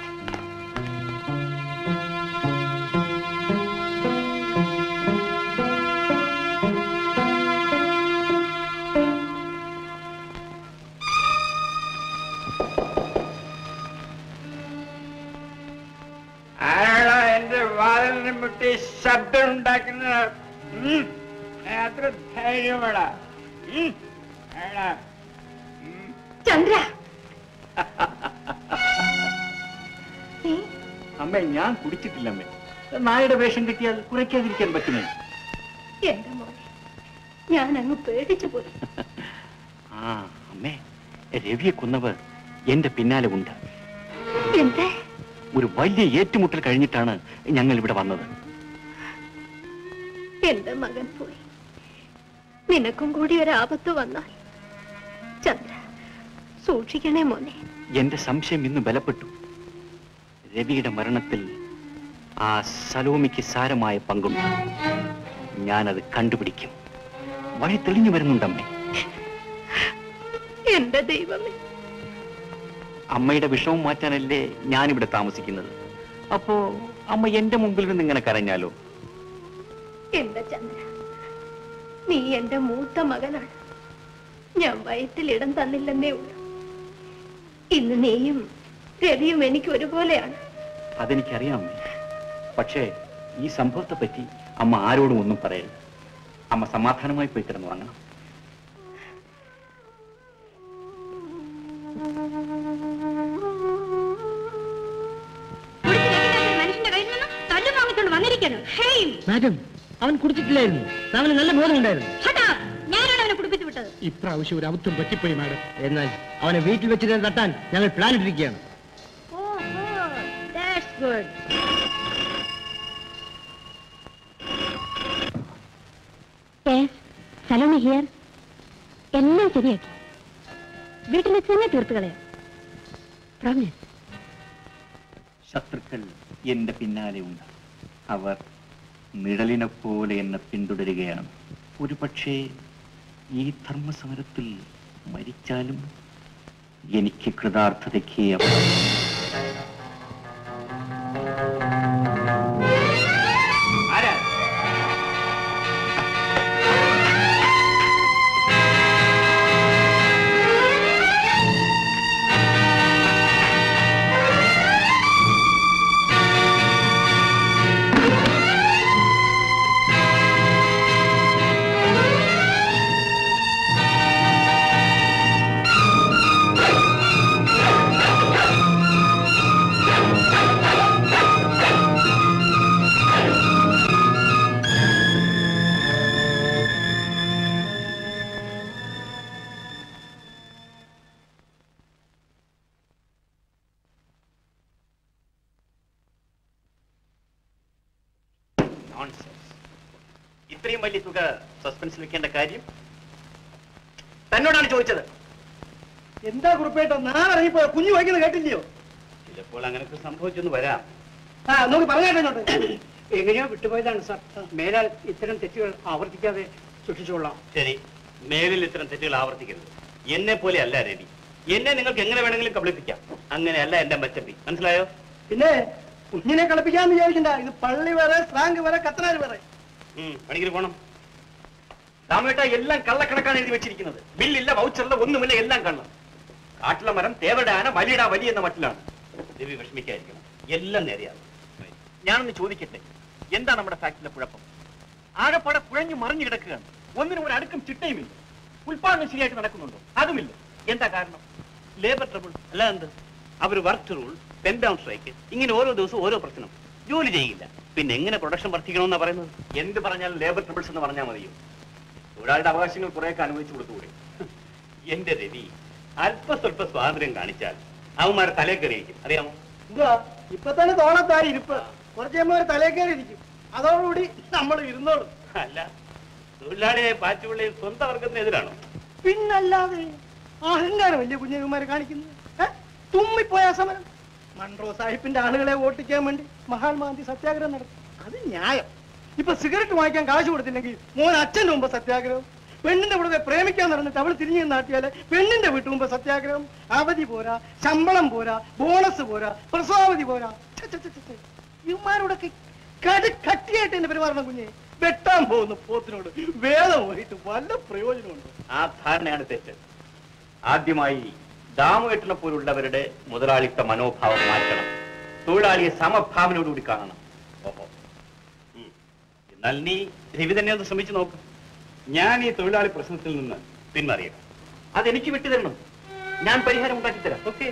ആരാടാ എന്റെ വാതിലിനെ മുട്ടി ശബ്ദം ഉണ്ടാക്കുന്നത് ഉം. അത്ര ധൈര്യമാടാ ഉം. ആരാടാ? ഉം. ചന്ദ്ര അമ്മേ ഞാൻ കുടിച്ചിട്ടില്ല അമ്മേ നായയുടെ വേഷം കിട്ടിയാൽ കുറയ്ക്കാതിരിക്കാൻ പറ്റുമോ എന്റെ മോനെ ഞാൻ അങ്ങ് പേടിച്ചു പോയി ആ അമ്മേ രവിയെ കൊന്നവർ എന്റെ പിന്നാലെ ഉണ്ട് എന്താ ഒരു വലിയ ഏറ്റുമുട്ടൽ കഴിഞ്ഞിട്ടാണ് ഞങ്ങൾ ഇവിടെ വന്നത് എന്റെ മകൻ പോയി നിനക്കും കൂടി ഒരു ആപത്ത് വന്നാൽ ചന്ദ്ര സൂക്ഷിക്കണേ മോനെ എന്റെ സംശയം ഇന്ന് ബലപ്പെട്ടു രവിയുടെ മരണത്തിൽ ആ സലോമിക്ക് സാരമായ പങ്കുണ്ട് ഞാനത് കണ്ടുപിടിക്കും വഴി തെളിഞ്ഞു വരുന്നുണ്ടമ്മേ എന്റെ ദൈവമേ അമ്മയുടെ വിഷമം മാറ്റാനല്ലേ ഞാനിവിടെ താമസിക്കുന്നത് അപ്പോ അമ്മ എന്റെ മുമ്പിൽ നിന്ന് ഇങ്ങനെ കരഞ്ഞാലോ എന്റെ ചന്ദ്ര നീ എന്റെ മൂത്ത മകനാണ് ഞാൻ വയറ്റിൽ ഇടം തന്നില്ലെന്നേ ഉള്ളൂ ഇന്ന് നീയും രവിയും എനിക്ക് ഒരുപോലെയാണ് അതെനിക്കറിയാം അമ്മേ പക്ഷേ ഈ സംഭവത്തെ പറ്റി അമ്മ ആരോടും ഒന്നും പറയരുത് അമ്മ സമാധാനമായി പോയി കിടന്നുറങ്ങണം മനുഷ്യന്റെ കയ്യിൽ നിന്ന് തല്ലു വാങ്ങിക്കൊണ്ട് വന്നിരിക്കുന്നു ഹേയ് മാഡം അവൻ കുടിച്ചിട്ടില്ലായിരുന്നു അവന് നല്ല ബോധമുണ്ടായിരുന്നു ഞാനാണ് അവനെ കുടിപ്പിച്ചു വിട്ടത് ഇപ്രാവശ്യം ഒരു അബദ്ധം പറ്റിപ്പോയി മാഡം എന്നാൽ അവനെ വീട്ടിൽ വെച്ചിട്ട് തട്ടാൻ ഞങ്ങൾ പ്ലാൻ ഇട്ടിരിക്കുകയാണ് ഓഹോ ദാറ്റ്സ് ഗുഡ് സലോണി ഹിയർ എല്ലാം ശരിയാക്കി വീട്ടിൽ വെച്ച് തന്നെ തീർത്ത് കളയാം പ്രോമിസ് ശത്രുക്കൾ എന്റെ പിന്നാലെ ഉണ്ട് അവർ നിഴലിനെ പോലെ എന്നെ പിന്തുടരുകയാണ് ഒരു പക്ഷേ ഈ ധർമ്മസമരത്തിൽ മരിച്ചാലും എനിക്ക് കൃതാർത്ഥതയ്ക്ക് അവകാശം. ആരാ Nonsense. ഇത്രയും വലിയ തുക സസ്പെൻസിൽ വെക്കേണ്ട കാര്യം തന്നോടാണ് ചോദിച്ചത് എന്താ കുറിപ്പേട്ടോ നാളെ ഇറങ്ങിപ്പോ കുഞ്ഞു വായിക്കുന്നത് കേട്ടില്ലയോ ചിലപ്പോൾ അങ്ങനൊക്കെ സംഭവിച്ചെന്ന് വരാം ആ നോക്കി പറഞ്ഞേട്ടോ എങ്ങനെയോ വിട്ടുപോയതാണ് സാർ മേലാൽ ഇത്തരം തെറ്റുകൾ ആവർത്തിക്കാതെ സൂക്ഷിച്ചുകൊള്ളാം ശരി മേലിൽ ഇത്തരം തെറ്റുകൾ ആവർത്തിക്കരുത് എന്നെ പോലെ അല്ല രവി എന്നെ നിങ്ങൾക്ക് എങ്ങനെ വേണമെങ്കിലും കബളിപ്പിക്കാം അങ്ങനെയല്ല എന്റെ മച്ചമ്പി മനസ്സിലായോ പിന്നെ കുഞ്ഞിനെ കളിപ്പിക്കാന്ന് വിചാരിക്കണ്ട ഇത് പള്ളി വേറെ സ്രാങ്ക് വേറെ കത്തനാര് വേറെ ഉം, പണിക്കര് പോണം രാമേട്ട എല്ലാം കള്ളക്കണക്കാണ് എഴുതി വെച്ചിരിക്കുന്നത് ബില്ലില്ല വൗച്ചറില്ല ഒന്നുമില്ല എല്ലാം കള്ളം കാട്ടിലെ മരം തേവയുടെ ആന വലിയടാ വലിയ എന്ന മട്ടിലാണ് രവി വിഷമിക്കായിരിക്കണം എല്ലാം നേരെയാണ് ഞാനൊന്ന് ചോദിക്കട്ടെ എന്താ നമ്മുടെ ഫാക്ടറിയിലെ കുഴപ്പം ആകെപ്പാടെ കുഴഞ്ഞു മറിഞ്ഞു കിടക്കുകയാണ് ഒന്നിനും ഒരു അടുക്കും ചിട്ടയുമില്ല ഉൽപാദനം ശരിയായിട്ട് നടക്കുന്നുണ്ടോ അതുമില്ല എന്താ കാരണം ലേബർ ട്രബിൾ അല്ല എന്ത് അവർ work rule pen down strike ഇങ്ങനെ ഓരോ ദിവസവും ഓരോ പ്രശ്നം ജോലി ചെയ്യില്ല പിന്നെ എങ്ങനെ പ്രൊഡക്ഷൻ വർദ്ധിക്കണമെന്നാ പറയുന്നത് എന്ത് പറഞ്ഞാലും ലേബർ ട്രബിൾസ് എന്ന് പറഞ്ഞാൽ മതിയോ തൊഴിലാളിയുടെ അവകാശങ്ങൾ കുറെയൊക്കെ അനുഭവിച്ചു കൊടുത്തുകൂടെ എന്റെ രവി അല്പസ്വല്പ സ്വാതന്ത്ര്യം കാണിച്ചാൽ അവന്മാരെ തലേ കയറിയിരിക്കും അറിയാമോ എന്തുവാ ഇപ്പൊ തന്നെ തോളത്തായി ഇരിപ്പ് കുറച്ച് കഴിയുമ്പോ ഒരു തലേ കയറി ഇരിക്കും അതോടുകൂടി നമ്മൾ ഇരുന്നോളും അല്ല തൊഴിലാളിയെ പാച്ചുപിള്ളയും സ്വന്തം വർഗത്തിനെതിരാണോ പിന്നല്ലാതെ അഹങ്കാരം വലിയ കുഞ്ഞകുമാരെ കാണിക്കുന്നത് ഏ? തുമ്മിപ്പോയ സമരം മൺട്രോ സാഹിബിന്റെ ആളുകളെ വോട്ടിക്കാൻ വേണ്ടി മഹാത്മാഗാന്ധി സത്യാഗ്രഹം നടത്തി അത് ന്യായം ഇപ്പൊ സിഗരറ്റ് വാങ്ങിക്കാൻ കാശ് കൊടുത്തില്ലെങ്കിൽ മോൻ അച്ഛന്റെ മുമ്പ് സത്യാഗ്രഹം പെണ്ണിന്റെ കൂടെ പ്രേമിക്കാൻ നടന്നിട്ട് അവൾ തിരിഞ്ഞു നാട്ടിയാല് പെണ്ണിന്റെ വീട്ടു മുമ്പ് സത്യാഗ്രഹം അവധി പോരാ ശമ്പളം പോരാ ബോണസ് പോരാ പ്രസവാവധി പോരാ ഛെ, ഛെ, ഛെ, ഛെ, ഛെ. ഇവന്മാരോടൊക്കെ കട് കട്ടിയായിട്ട് എന്റെ പെരുമാറണം കുഞ്ഞെ വെട്ടാൻ പോകുന്ന പോത്തിനോട് വേദമായിട്ട് വല്ല പ്രയോജനമുണ്ടോ ആ ധാരണയാണ് തെറ്റ് ആദ്യമായി ദാമുവേട്ടനെ പോലുള്ളവരുടെ മുതലാളിത്ത മനോഭാവം മാറ്റണം തൊഴിലാളിയെ സമഭാവനയോടുകൂടി കാണണം ഓഹോ ഉം. എന്നാൽ നീ രവി തന്നെ ഒന്ന് ശ്രമിച്ചു നോക്ക് ഞാൻ ഈ തൊഴിലാളി പ്രശ്നത്തിൽ നിന്ന് പിന്മാറിയത് അതെനിക്ക് വിട്ടുതരണം ഞാൻ പരിഹാരം ഉണ്ടാക്കി തരാം ഓക്കെ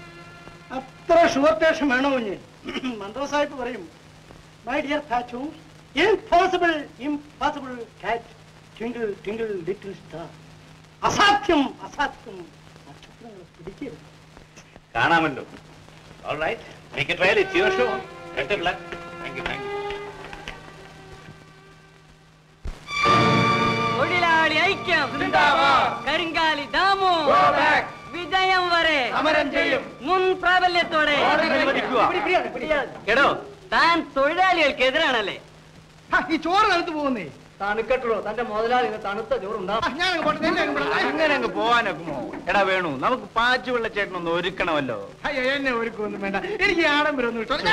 അത്ര ഷുവർട്ടേഷൻ വേണോ കുഞ്ഞ് മന്ത്രോ സാഹിബ് പറയും my dear Pachu impossible impossible കാറ്റ് ട്വിങ്കിൾ ട്വിങ്കിൾ ലിറ്റിൽ സ്റ്റാർ അസാധ്യം അസാധ്യം നക്ഷത്രങ്ങളെ പിടിക്കരുത് കാണാമല്ലോ All right. Make it real. It's your show. Better luck. Thank you. Thank you. തൊഴിലാളി ഐക്യം കരിങ്കാലി ദാമു വിജയം വരെ സമരം ചെയ്യും മുൻ പ്രാബല്യത്തോടെ എടോ താൻ തൊഴിലാളികൾക്ക് എതിരാണല്ലേ ഈ ചോറ് തണുത്ത് പോകുന്നേ തണുക്കട്ടോ തന്റെ മുതലാളി തണുത്ത ചോറുണ്ടാവും ഞാൻ അങ്ങ് പോട്ടെ, എന്നെ അങ്ങ് വിടാം. അങ്ങനെ അങ്ങ് പോവാനൊക്കുമോ എടാ വേണു നമുക്ക് പാച്ചുവെള്ള ചേട്ടനൊന്ന് ഒരുക്കണമല്ലോ അയ്യോ എന്നെ ഒരുക്കൊന്നും വേണ്ട എനിക്ക് ഈ ആഡംബരമൊന്നും ഇഷ്ടം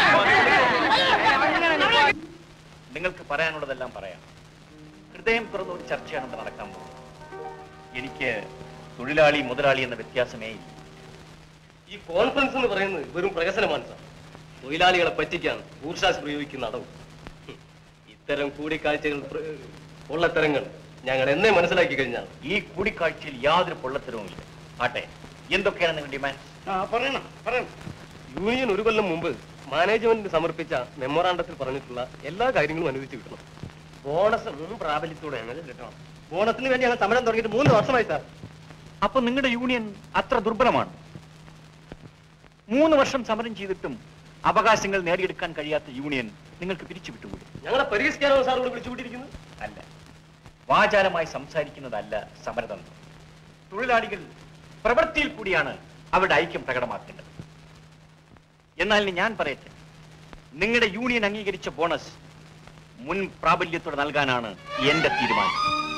നിങ്ങൾക്ക് പറയാനുള്ളതെല്ലാം പറയാം ഹൃദയം തുറന്ന ഒരു ചർച്ചയാണ് ഇവിടെ നടക്കാൻ പോകുന്നത് എനിക്ക് തൊഴിലാളി മുതലാളി എന്ന വ്യത്യാസമേ ഇല്ല ഈ കോൺഫറൻസ് എന്ന് പറയുന്നത് വെറും പ്രഹസനമാണ് സാർ തൊഴിലാളികളെ പറ്റിക്കാൻ ഊർഷാസ് പ്രയോഗിക്കുന്ന അടവ് ഹും. ഇത്തരം കൂടിക്കാഴ്ചകൾ പ്ര- പൊള്ളത്തരങ്ങൾ ഞങ്ങൾ എന്നെ മനസ്സിലാക്കി കഴിഞ്ഞാണ് ഈ കൂടിക്കാഴ്ചയിൽ യാതൊരു പൊള്ളത്തരവുമില്ല ആട്ടെ എന്തൊക്കെയാണ് നിങ്ങളുടെ ഡിമാൻഡ് പറയണം പറയണം യൂണിയൻ ഒരു കൊല്ലം മുമ്പ് മാനേജ്മെന്റിന് സമർപ്പിച്ച മെമ്മോറാണ്ടത്തിൽ പറഞ്ഞിട്ടുള്ള എല്ലാ കാര്യങ്ങളും അനുവദിച്ചു കിട്ടണം ബോണസ് മുൻ പ്രാബല്യത്തോടെ ഞങ്ങൾക്ക് കിട്ടണം ബോണസിന് വേണ്ടി ഞങ്ങൾ സമരം തുടങ്ങിയിട്ട് മൂന്ന് വർഷമായി സാർ അപ്പൊ നിങ്ങളുടെ യൂണിയൻ അത്ര ദുർബലമാണ് മൂന്ന് വർഷം സമരം ചെയ്തിട്ടും അവകാശങ്ങൾ നേടിയെടുക്കാൻ കഴിയാത്ത യൂണിയൻ നിങ്ങൾക്ക് പിരിച്ചു വിട്ടുകൂടി ഞങ്ങളെ പരിഹസിക്കാനാണ് സാർ ഇവിടെ വിളിച്ചുകൂട്ടിയിരിക്കുന്നത് അല്ല വാചാരമായി സംസാരിക്കുന്നതല്ല സമരതന്ത്രം തൊഴിലാളികൾ പ്രവൃത്തിയിൽ കൂടിയാണ് അവരുടെ ഐക്യം പ്രകടമാക്കേണ്ടത് എന്നാൽ ഇനി ഞാൻ പറയട്ടെ നിങ്ങളുടെ യൂണിയൻ അംഗീകരിച്ച ബോണസ് മുൻ പ്രാബല്യത്തോടെ നൽകാനാണ് എന്റെ തീരുമാനം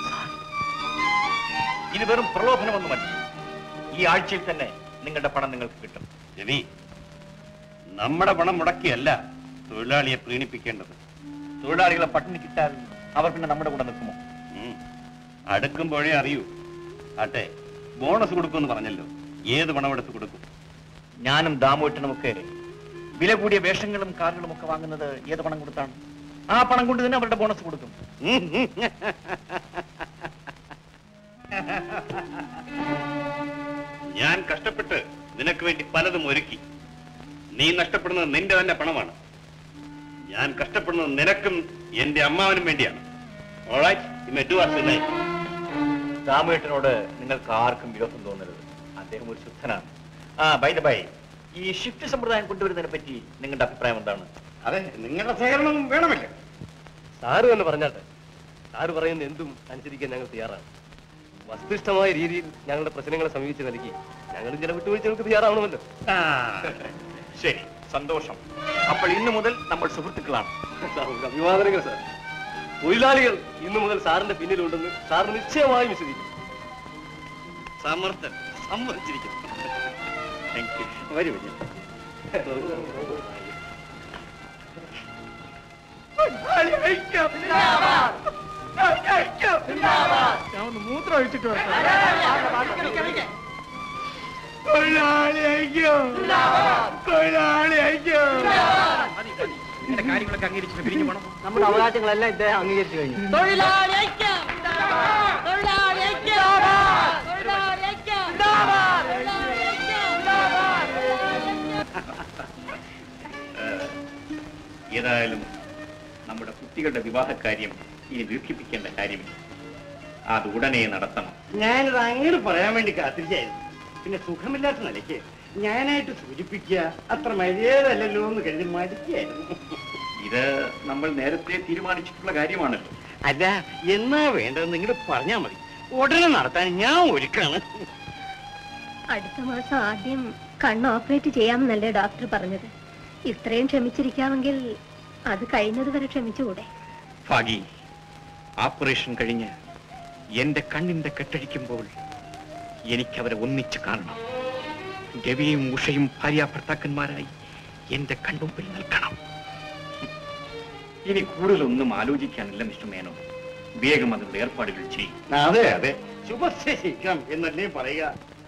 ഇത് വെറും പ്രലോഭനമൊന്നുമല്ല ഈ ആഴ്ചയിൽ തന്നെ നിങ്ങളുടെ പണം നിങ്ങൾക്ക് കിട്ടും രവി നമ്മുടെ പണം മുടക്കിയല്ല തൊഴിലാളിയെ പ്രീണിപ്പിക്കേണ്ടത് തൊഴിലാളികളെ പട്ടിണി കിട്ടാൻ അവർ പിന്നെ നമ്മുടെ കൂടെ നിൽക്കുമോ ഉം. അടുക്കുമ്പോഴേ അറിയൂ ആട്ടെ ബോണസ് കൊടുക്കുമെന്ന് പറഞ്ഞല്ലോ ഏത് പണമെടുത്ത് കൊടുക്കും ഞാനും ദാമോട്ടനുമൊക്കെ വില കൂടിയ വേഷങ്ങളും കാറുകളും ഒക്കെ വാങ്ങുന്നത് ഏത് പണം കൊടുത്താണ് ആ പണം കൊണ്ട് തന്നെ അവരുടെ ബോണസ് കൊടുക്കും ഞാൻ കഷ്ടപ്പെട്ട് നിനക്ക് വേണ്ടി പലതും ഒരുക്കി നീ നഷ്ടപ്പെടുന്നത് നിന്റെ തന്നെ പണമാണ് ഞാൻ കഷ്ടപ്പെടുന്നത് നിനക്കും എന്റെ അമ്മാവനും വേണ്ടിയാണ് Alright? You may do as you like. ദാമോട്ടനോട് നിങ്ങൾക്ക് ആർക്കും വിരോധം തോന്നരുത് അദ്ദേഹം ഒരു ശുദ്ധനാണ് ആ ബൈ ദ ബൈ ഈ ഷിഫ്റ്റ് സമ്പ്രദായം കൊണ്ടുവരുന്നതിനെ പറ്റി നിങ്ങളുടെ അഭിപ്രായം എന്താണ് അതെ നിങ്ങളുടെ സഹകരണം വേണമല്ലോ സാറ് തന്നെ പറഞ്ഞാട്ടെ സാറ് പറയുന്ന എന്തും അനുസരിക്കാൻ ഞങ്ങൾ തയ്യാറാണ് വസ്തുനിഷ്ഠമായ രീതിയിൽ ഞങ്ങളുടെ പ്രശ്നങ്ങളെ സമീപിച്ച് നൽകി ഞങ്ങളും ചില വിട്ടുവീഴ്ചകൾക്ക് തയ്യാറാവണമല്ലോ ആ, ശരി സന്തോഷം അപ്പോൾ ഇന്നു മുതൽ നമ്മൾ സുഹൃത്തുക്കളാണ് സാർ, ഒരു അഭിവാദനങ്ങൾ സാർ തൊഴിലാളികൾ ഇന്നു മുതൽ സാറിന്റെ പിന്നിലുണ്ടെന്ന് സാറിന് നിശ്ചയമായും വിശ്വസിക്കും സമർത്ഥൻ സമ്മതിച്ചിരിക്കുന്നു താങ്ക് യു വരൂ വരൂ ഞാൻ ഒന്ന് മൂത്രം ഒഴിച്ചിട്ട് വരട്ടെ. തൊഴിലാളി ഐക്യം തൊഴിലാളി ഐക്യം എന്റെ കാര്യങ്ങളൊക്കെ അംഗീകരിച്ചിട്ട് പിരിഞ്ഞു പോണം നമ്മുടെ അവകാശങ്ങളെല്ലാം ഇദ്ദേഹം അംഗീകരിച്ചു കഴിഞ്ഞു തൊഴിലാളി ഐക്യം തൊഴിലാളി ഐക്യം തൊഴിലാളി ഐക്യം തൊഴിലാളി ഏതായാലും നമ്മുടെ കുട്ടികളുടെ വിവാഹകാര്യം ഇനി ദീർഘിപ്പിക്കേണ്ട കാര്യമില്ല അത് ഉടനെ നടത്തണം ഞാനിത് അങ്ങനെ പറയാൻ വേണ്ടി കാത്തിരിക്കായിരുന്നു പിന്നെ സുഖമില്ലാത്ത നിലയ്ക്ക് ഞാനായിട്ട് സൂചിപ്പിക്കുക അത്ര മര്യാദയല്ലല്ലോ എന്ന് കരുതി മടിക്കായിരുന്നു ഇത് നമ്മൾ നേരത്തെ തീരുമാനിച്ചിട്ടുള്ള കാര്യമാണല്ലോ അല്ല എന്നാ വേണ്ടത് നിങ്ങൾ പറഞ്ഞാ മതി ഉടനെ നടത്താൻ ഞാൻ ഒരുക്കാണ് അടുത്ത മാസം ആദ്യം കണ്ണ് ഓപ്പറേറ്റ് ചെയ്യാമെന്നല്ലേ ഡോക്ടർ പറഞ്ഞത് ഇത്രയും ക്ഷമിച്ചിരിക്കാമെങ്കിൽ അത് കഴിയുന്നത് വരെ ക്ഷമിച്ചുകൂടെ ഭാഗി ഓപ്പറേഷൻ കഴിഞ്ഞ് എന്റെ കണ്ണിന്റെ കെട്ടഴിക്കുമ്പോൾ എനിക്കവരെ ഒന്നിച്ച് കാണണം രവിയും ഉഷയും ഭാര്യ ഭർത്താക്കന്മാരായി എന്റെ കൺമുമ്പിൽ നിൽക്കണം ഇനി കൂടുതലൊന്നും ആലോചിക്കാനില്ല മിസ്റ്റർ മേനോ വേഗം അതിനുള്ള ഏർപ്പാടുകൾ ചെയ്യും അതെ അതെ ശുഭശേഷിക്കാം എന്നല്ലേ പറയുക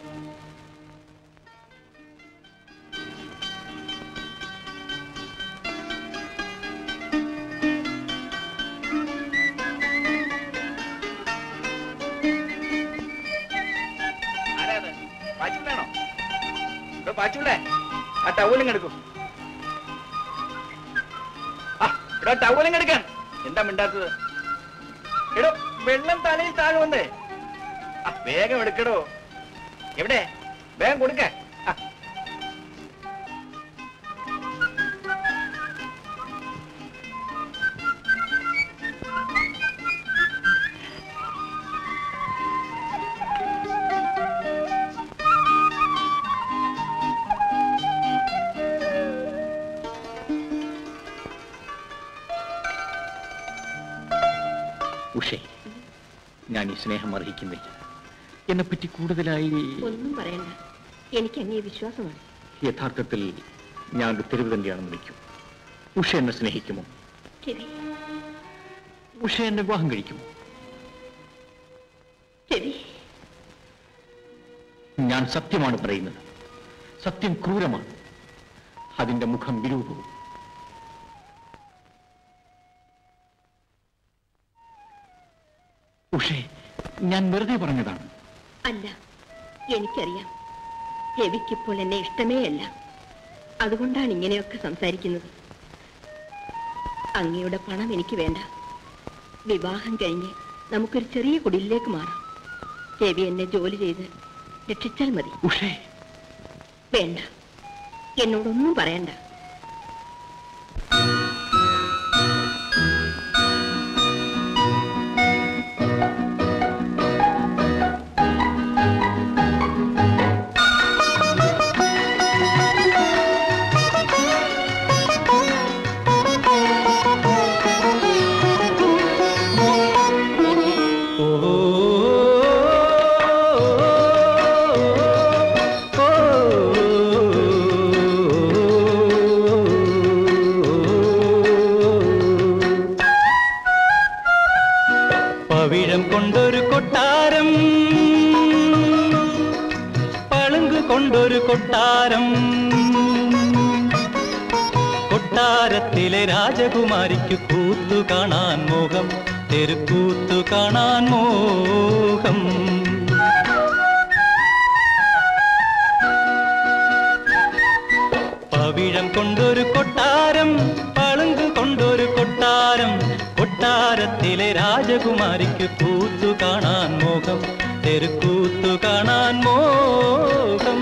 ആരാത് പാച്ചുള്ളാണോ ഇവിടെ പാച്ചുള്ളേ ആ ടവലും എടുക്കും ആ ഇവിടെ ടവലും എടുക്കാൻ എന്താ മിണ്ടാത്തത് എടോ വെള്ളം തലയിൽ താഴുവന്നേ ആ വേഗം എടുക്കടോ എവിടെ വേഗം കൊടുക്ക ആ. ഉഷേ ഞാൻ ഈ സ്നേഹം അർഹിക്കുന്നില്ല എന്നെപ്പറ്റി കൂടുതലായി ഒന്നും പറയണ്ട എനിക്ക് അങ്ങേ വിശ്വാസമാണ് യഥാർത്ഥത്തിൽ ഞാൻ ഒരു തെരുവ് തന്നെയാണെന്ന് വയ്ക്കും ഉഷ എന്നെ സ്നേഹിക്കുമോ രവി ഉഷ എന്നെ വിവാഹം കഴിക്കുമോ രവി ഞാൻ സത്യമാണ് പറയുന്നത് സത്യം ക്രൂരമാണ് അതിന്റെ മുഖം വിരൂപവും ഉഷേ ഞാൻ വെറുതെ പറഞ്ഞതാണ് അല്ല എനിക്കറിയാം രവിക്കിപ്പോൾ എന്നെ ഇഷ്ടമേ അല്ല അതുകൊണ്ടാണ് ഇങ്ങനെയൊക്കെ സംസാരിക്കുന്നത് അങ്ങയുടെ പണം എനിക്ക് വേണ്ട വിവാഹം കഴിഞ്ഞ് നമുക്കൊരു ചെറിയ കുടിലേക്ക് മാറാം രവി എന്നെ ജോലി ചെയ്ത് രക്ഷിച്ചാൽ മതി ഉഷേ വേണ്ട എന്നോടൊന്നും പറയണ്ട പവിഴം കൊണ്ടൊരു കൊട്ടാരം പളുങ്ക് കൊണ്ടൊരു കൊട്ടാരം കൊട്ടാരത്തിലെ രാജകുമാരിക്ക് കൂത്തു കാണാൻ മോഹം തെരുക്കൂത്തു കാണാൻ മോഹം പവിഴം കൊണ്ടൊരു കൊട്ടാരം പളുങ്ക് കൊണ്ടൊരു കൊട്ടാരം കൊട്ടാരത്തിലെ രാജകുമാരിക്ക് കൂത്തു കാണാൻ മോഹം തെരുക്കൂത്തു കാണാൻ മോഹം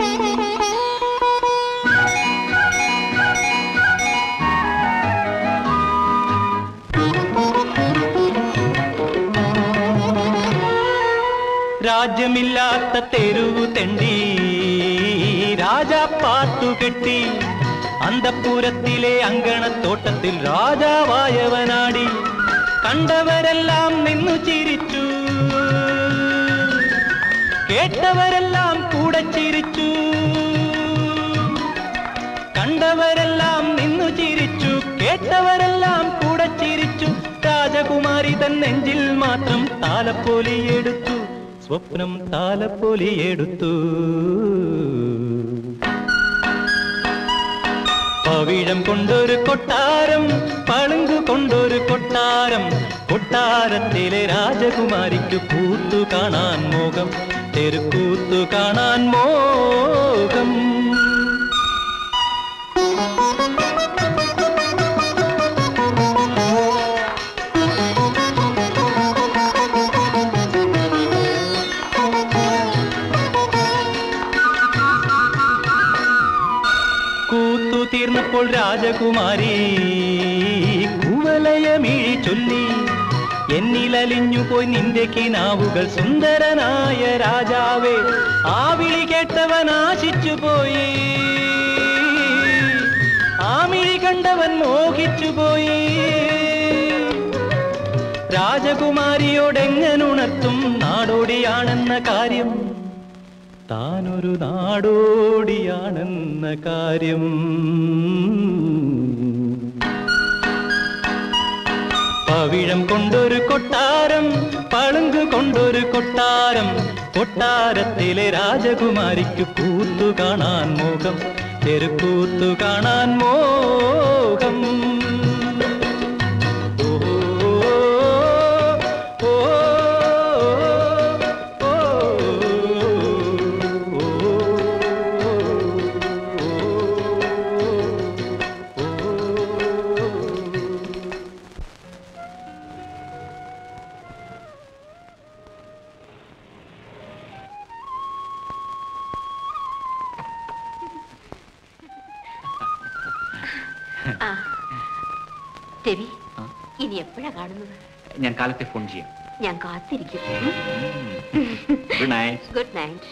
രാജ്യമില്ലാത്ത തെരുവു തെണ്ടി രാജാ പാത്തുകെട്ടി അന്തപ്പുരത്തിലെ അങ്കണത്തോട്ടത്തിൽ രാജാവായവനാടി കണ്ടവരെല്ലാം നിന്നു ചിരിച്ചു കേട്ടവരെല്ലാം കൂടെ ചിരിച്ചു കണ്ടവരെല്ലാം നിന്നു ചിരിച്ചു കേട്ടവരെല്ലാം കൂടെ ചിരിച്ചു രാജകുമാരി തൻ നെഞ്ചിൽ മാത്രം താലപ്പൊലിയെടുത്തു സ്വപ്നം താലപ്പൊലിയെടുത്തു പവിഴം കൊണ്ടൊരു കൊട്ടാരം പളുങ്കു കൊണ്ടൊരു കൊട്ടാരം കൊട്ടാരത്തിലെ രാജകുമാരിക്ക് കൂത്തു കാണാൻ മോഹം തെരുക്കൂത്തു കാണാൻ മോഹം കൂത്തു തീർന്നപ്പോൾ രാജകുമാരി കുവലയമിഴി ചൊല്ലി എന്നിലലിഞ്ഞു പോയി നിന്റെ കിനാവുകൾ സുന്ദരനായ രാജാവേ ആ വിളി കേട്ടവൻ ആശിച്ചു പോയി ആ മിഴി കണ്ടവൻ മോഹിച്ചു പോയി രാജകുമാരിയോടെങ്ങനുണർത്തും നാടോടിയാണെന്ന കാര്യം താനൊരു നാടോടിയാണെന്ന കാര്യം പവിഴം കൊണ്ടൊരു കൊട്ടാരം പളുങ്ക് കൊണ്ടൊരു കൊട്ടാരം കൊട്ടാരത്തിലെ രാജകുമാരിക്ക് കൂത്തു കാണാൻ മോഹം തെരുക്കൂത്തു കാണാൻ മോഹം ഓ, ഓ, ആ രവി ഇനി എപ്പോഴാ കാണുന്നത് ഞാൻ കാലത്തെ ഫോൺ ചെയ്യാം ഞാൻ കാത്തിരിക്കും good night good night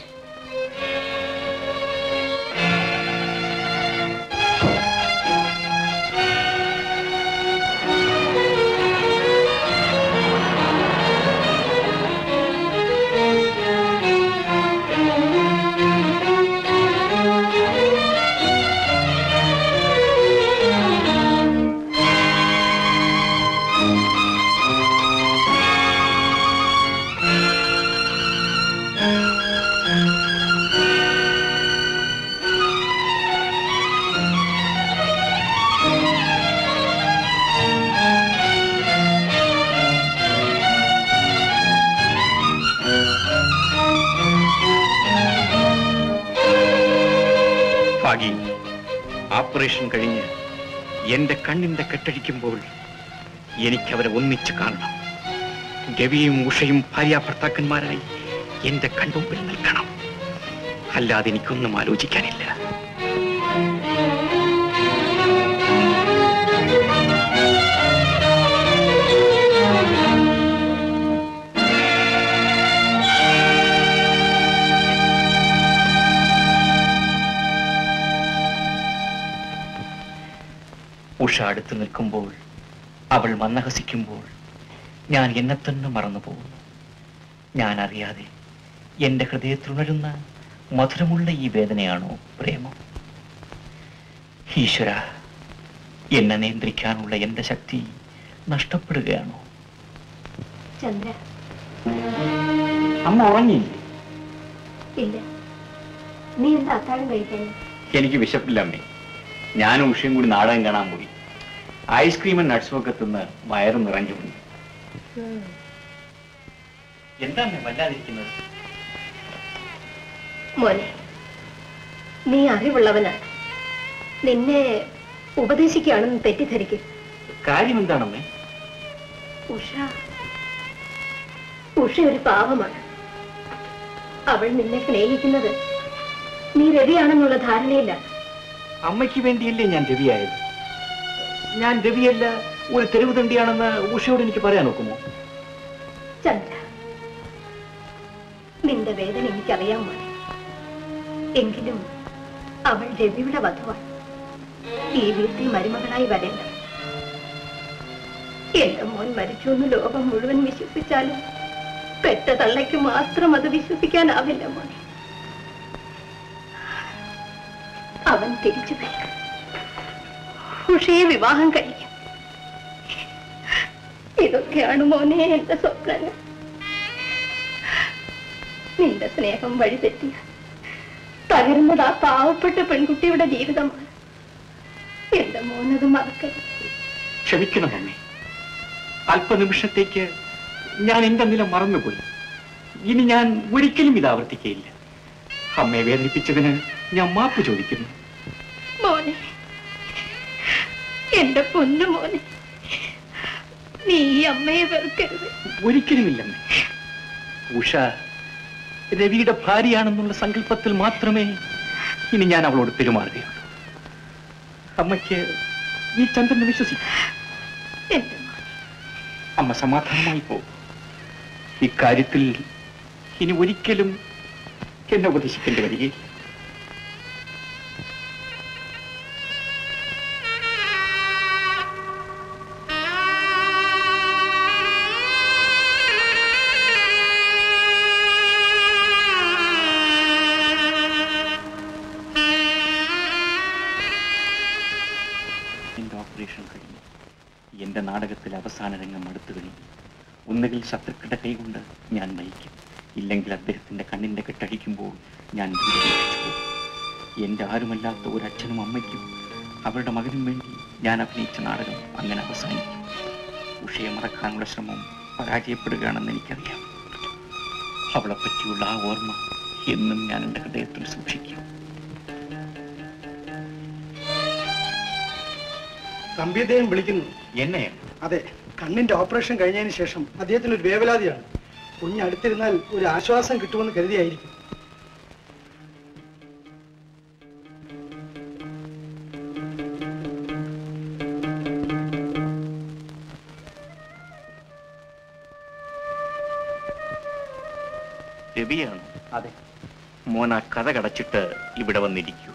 Bhagi operation കഴിഞ്ഞ് എന്റെ കണ്ണിന്റെ കെട്ടഴിക്കുമ്പോൾ എനിക്കവരെ ഒന്നിച്ച് കാണണം രവിയും ഉഷയും ഭാര്യ ഭർത്താക്കന്മാരായി എന്റെ കൺമുമ്പിൽ നിൽക്കണം അല്ലാതെ എനിക്കൊന്നും ആലോചിക്കാനില്ല ഉഷ അടുത്ത് നിൽക്കുമ്പോൾ അവൾ മന്നഹസിക്കുമ്പോൾ ഞാൻ എന്നെ തന്നെ മറന്നു പോകുന്നു ഞാൻ അറിയാതെ എന്റെ ഹൃദയത്തിലുണരുന്ന മധുരമുള്ള ഈ വേദനയാണോ പ്രേമം ഈശ്വര എന്നെ നിയന്ത്രിക്കാനുള്ള എന്റെ ശക്തി നഷ്ടപ്പെടുകയാണോ ചന്ദ്ര അമ്മ ഉറങ്ങി ഇല്ല നീ എന്താ അത്താഴം കഴിക്കാൻ എനിക്ക് വിശപ്പില്ല അമ്മേ ഞാനും ഉഷയും കൂടി നാടകം കാണാൻ പോയി ഐസ്ക്രീമും നട്ട്സും ഒക്കെ തിന്ന് വയറ് നിറഞ്ഞുണ്ട് എന്താ അമ്മേ വല്ലാതിരിക്കുന്നത് മോനെ നീ അറിവുള്ളവനാണ് നിന്നെ ഉപദേശിക്കുകയാണെന്ന് തെറ്റിദ്ധരിക്കും കാര്യം എന്താണമ്മേ ഉഷ ഉഷ ഒരു പാവമാണ് അവൾ നിന്നെ സ്നേഹിക്കുന്നത് നീ രവിയാണെന്നുള്ള ധാരണയിലാണ് അമ്മയ്ക്ക് വേണ്ടിയല്ലേ ഞാൻ രവിയായത് ഞാൻ രവിയല്ല ഒരു തെരുവ് തണ്ടിയാണെന്ന് ഉഷയോട് എനിക്ക് പറയാൻ നോക്കുമോ ചന്ദ്ര നിന്റെ വേദന എനിക്കറിയാൻ മോനെ എങ്കിലും അവൾ രവിയുടെ വധുവാണ് ഈ വീട്ടിൽ മരുമകളായി വരേണ്ട എന്റെ മോൻ മരിച്ചു എന്ന് ലോകം മുഴുവൻ വിശ്വസിച്ചാലും പെറ്റ തള്ളയ്ക്ക് മാത്രം അത് വിശ്വസിക്കാനാവില്ല മോനെ അവൻ തിരിച്ചു വരും ഉഷയെ വിവാഹം കഴിക്കും ഇതൊക്കെയാണ് മോനെ എന്റെ സ്വപ്നങ്ങൾ നിന്റെ സ്നേഹം വഴി തെറ്റിയ തകരുന്നത് ആ പാവപ്പെട്ട പെൺകുട്ടിയുടെ ജീവിതമാണ് എന്റെ മോനത് മറക്കരുത് ക്ഷമിക്കണം അമ്മേ അല്പനിമിഷത്തേക്ക് ഞാൻ എന്റെ നില മറന്നുപോയി ഇനി ഞാൻ ഒരിക്കലും ഇത് ആവർത്തിക്കയില്ല അമ്മയെ വേദനിപ്പിച്ചതിന് ഞാൻ മാപ്പ് ചോദിക്കുന്നു മോനെ എന്റെ പൊന്നു മോനെ നീ ഈ അമ്മയെ വെറുക്കരുത് ഒരിക്കലുമില്ലമ്മേ ഉഷ രവിയുടെ ഭാര്യയാണെന്നുള്ള സങ്കല്പത്തിൽ മാത്രമേ ഇനി ഞാൻ അവളോട് പെരുമാറുകയുള്ളൂ അമ്മയ്ക്ക് ഈ ചന്ദ്രനെ വിശ്വസിക്കും എന്റെ അമ്മ സമാധാനമായി പോകും ഇക്കാര്യത്തിൽ ഇനി ഒരിക്കലും എന്നെ ഉപദേശിക്കേണ്ടി വരികയില്ല എന്റെ ഓപ്പറേഷൻ കഴിഞ്ഞു എന്റെ നാടകത്തിൽ അവസാന രംഗം അടുത്തു കഴിഞ്ഞു ഒന്നുകിൽ ശത്രുക്കളുടെ കൈകൊണ്ട് ഞാൻ നയിക്കും ഇല്ലെങ്കിൽ അദ്ദേഹത്തിന്റെ കണ്ണിന്റെ കെട്ടഴിക്കുമ്പോൾ ഞാൻ ദൂരേക്ക് പോകും എന്റെ ആരുമല്ലാത്ത ഒരു അച്ഛനും അമ്മയ്ക്കും അവരുടെ മകനും വേണ്ടി ഞാൻ അഭിനയിച്ച നാടകം അങ്ങനെ അവസാനിക്കും ഉഷയെ മറക്കാനുള്ള ശ്രമം പരാജയപ്പെടുകയാണെന്ന് എനിക്കറിയാം അവളെ പറ്റിയുള്ള ആ ഓർമ്മ എന്നും ഞാൻ എൻ്റെ ഹൃദയത്തിൽ സൂക്ഷിക്കും തമ്പി അദ്ദേഹം വിളിക്കുന്നു എന്നെയാണ് അതെ കണ്ണിന്റെ ഓപ്പറേഷൻ കഴിഞ്ഞതിന് ശേഷം അദ്ദേഹത്തിന് ഒരു വേവലാതിയാണ് കുഞ്ഞ് അടുത്തിരുന്നാൽ ഒരു ആശ്വാസം കിട്ടുമെന്ന് കരുതിയായിരിക്കും രവിയാണ് അതെ മോൻ ആ കഥ കടച്ചിട്ട് ഇവിടെ വന്നിരിക്കൂ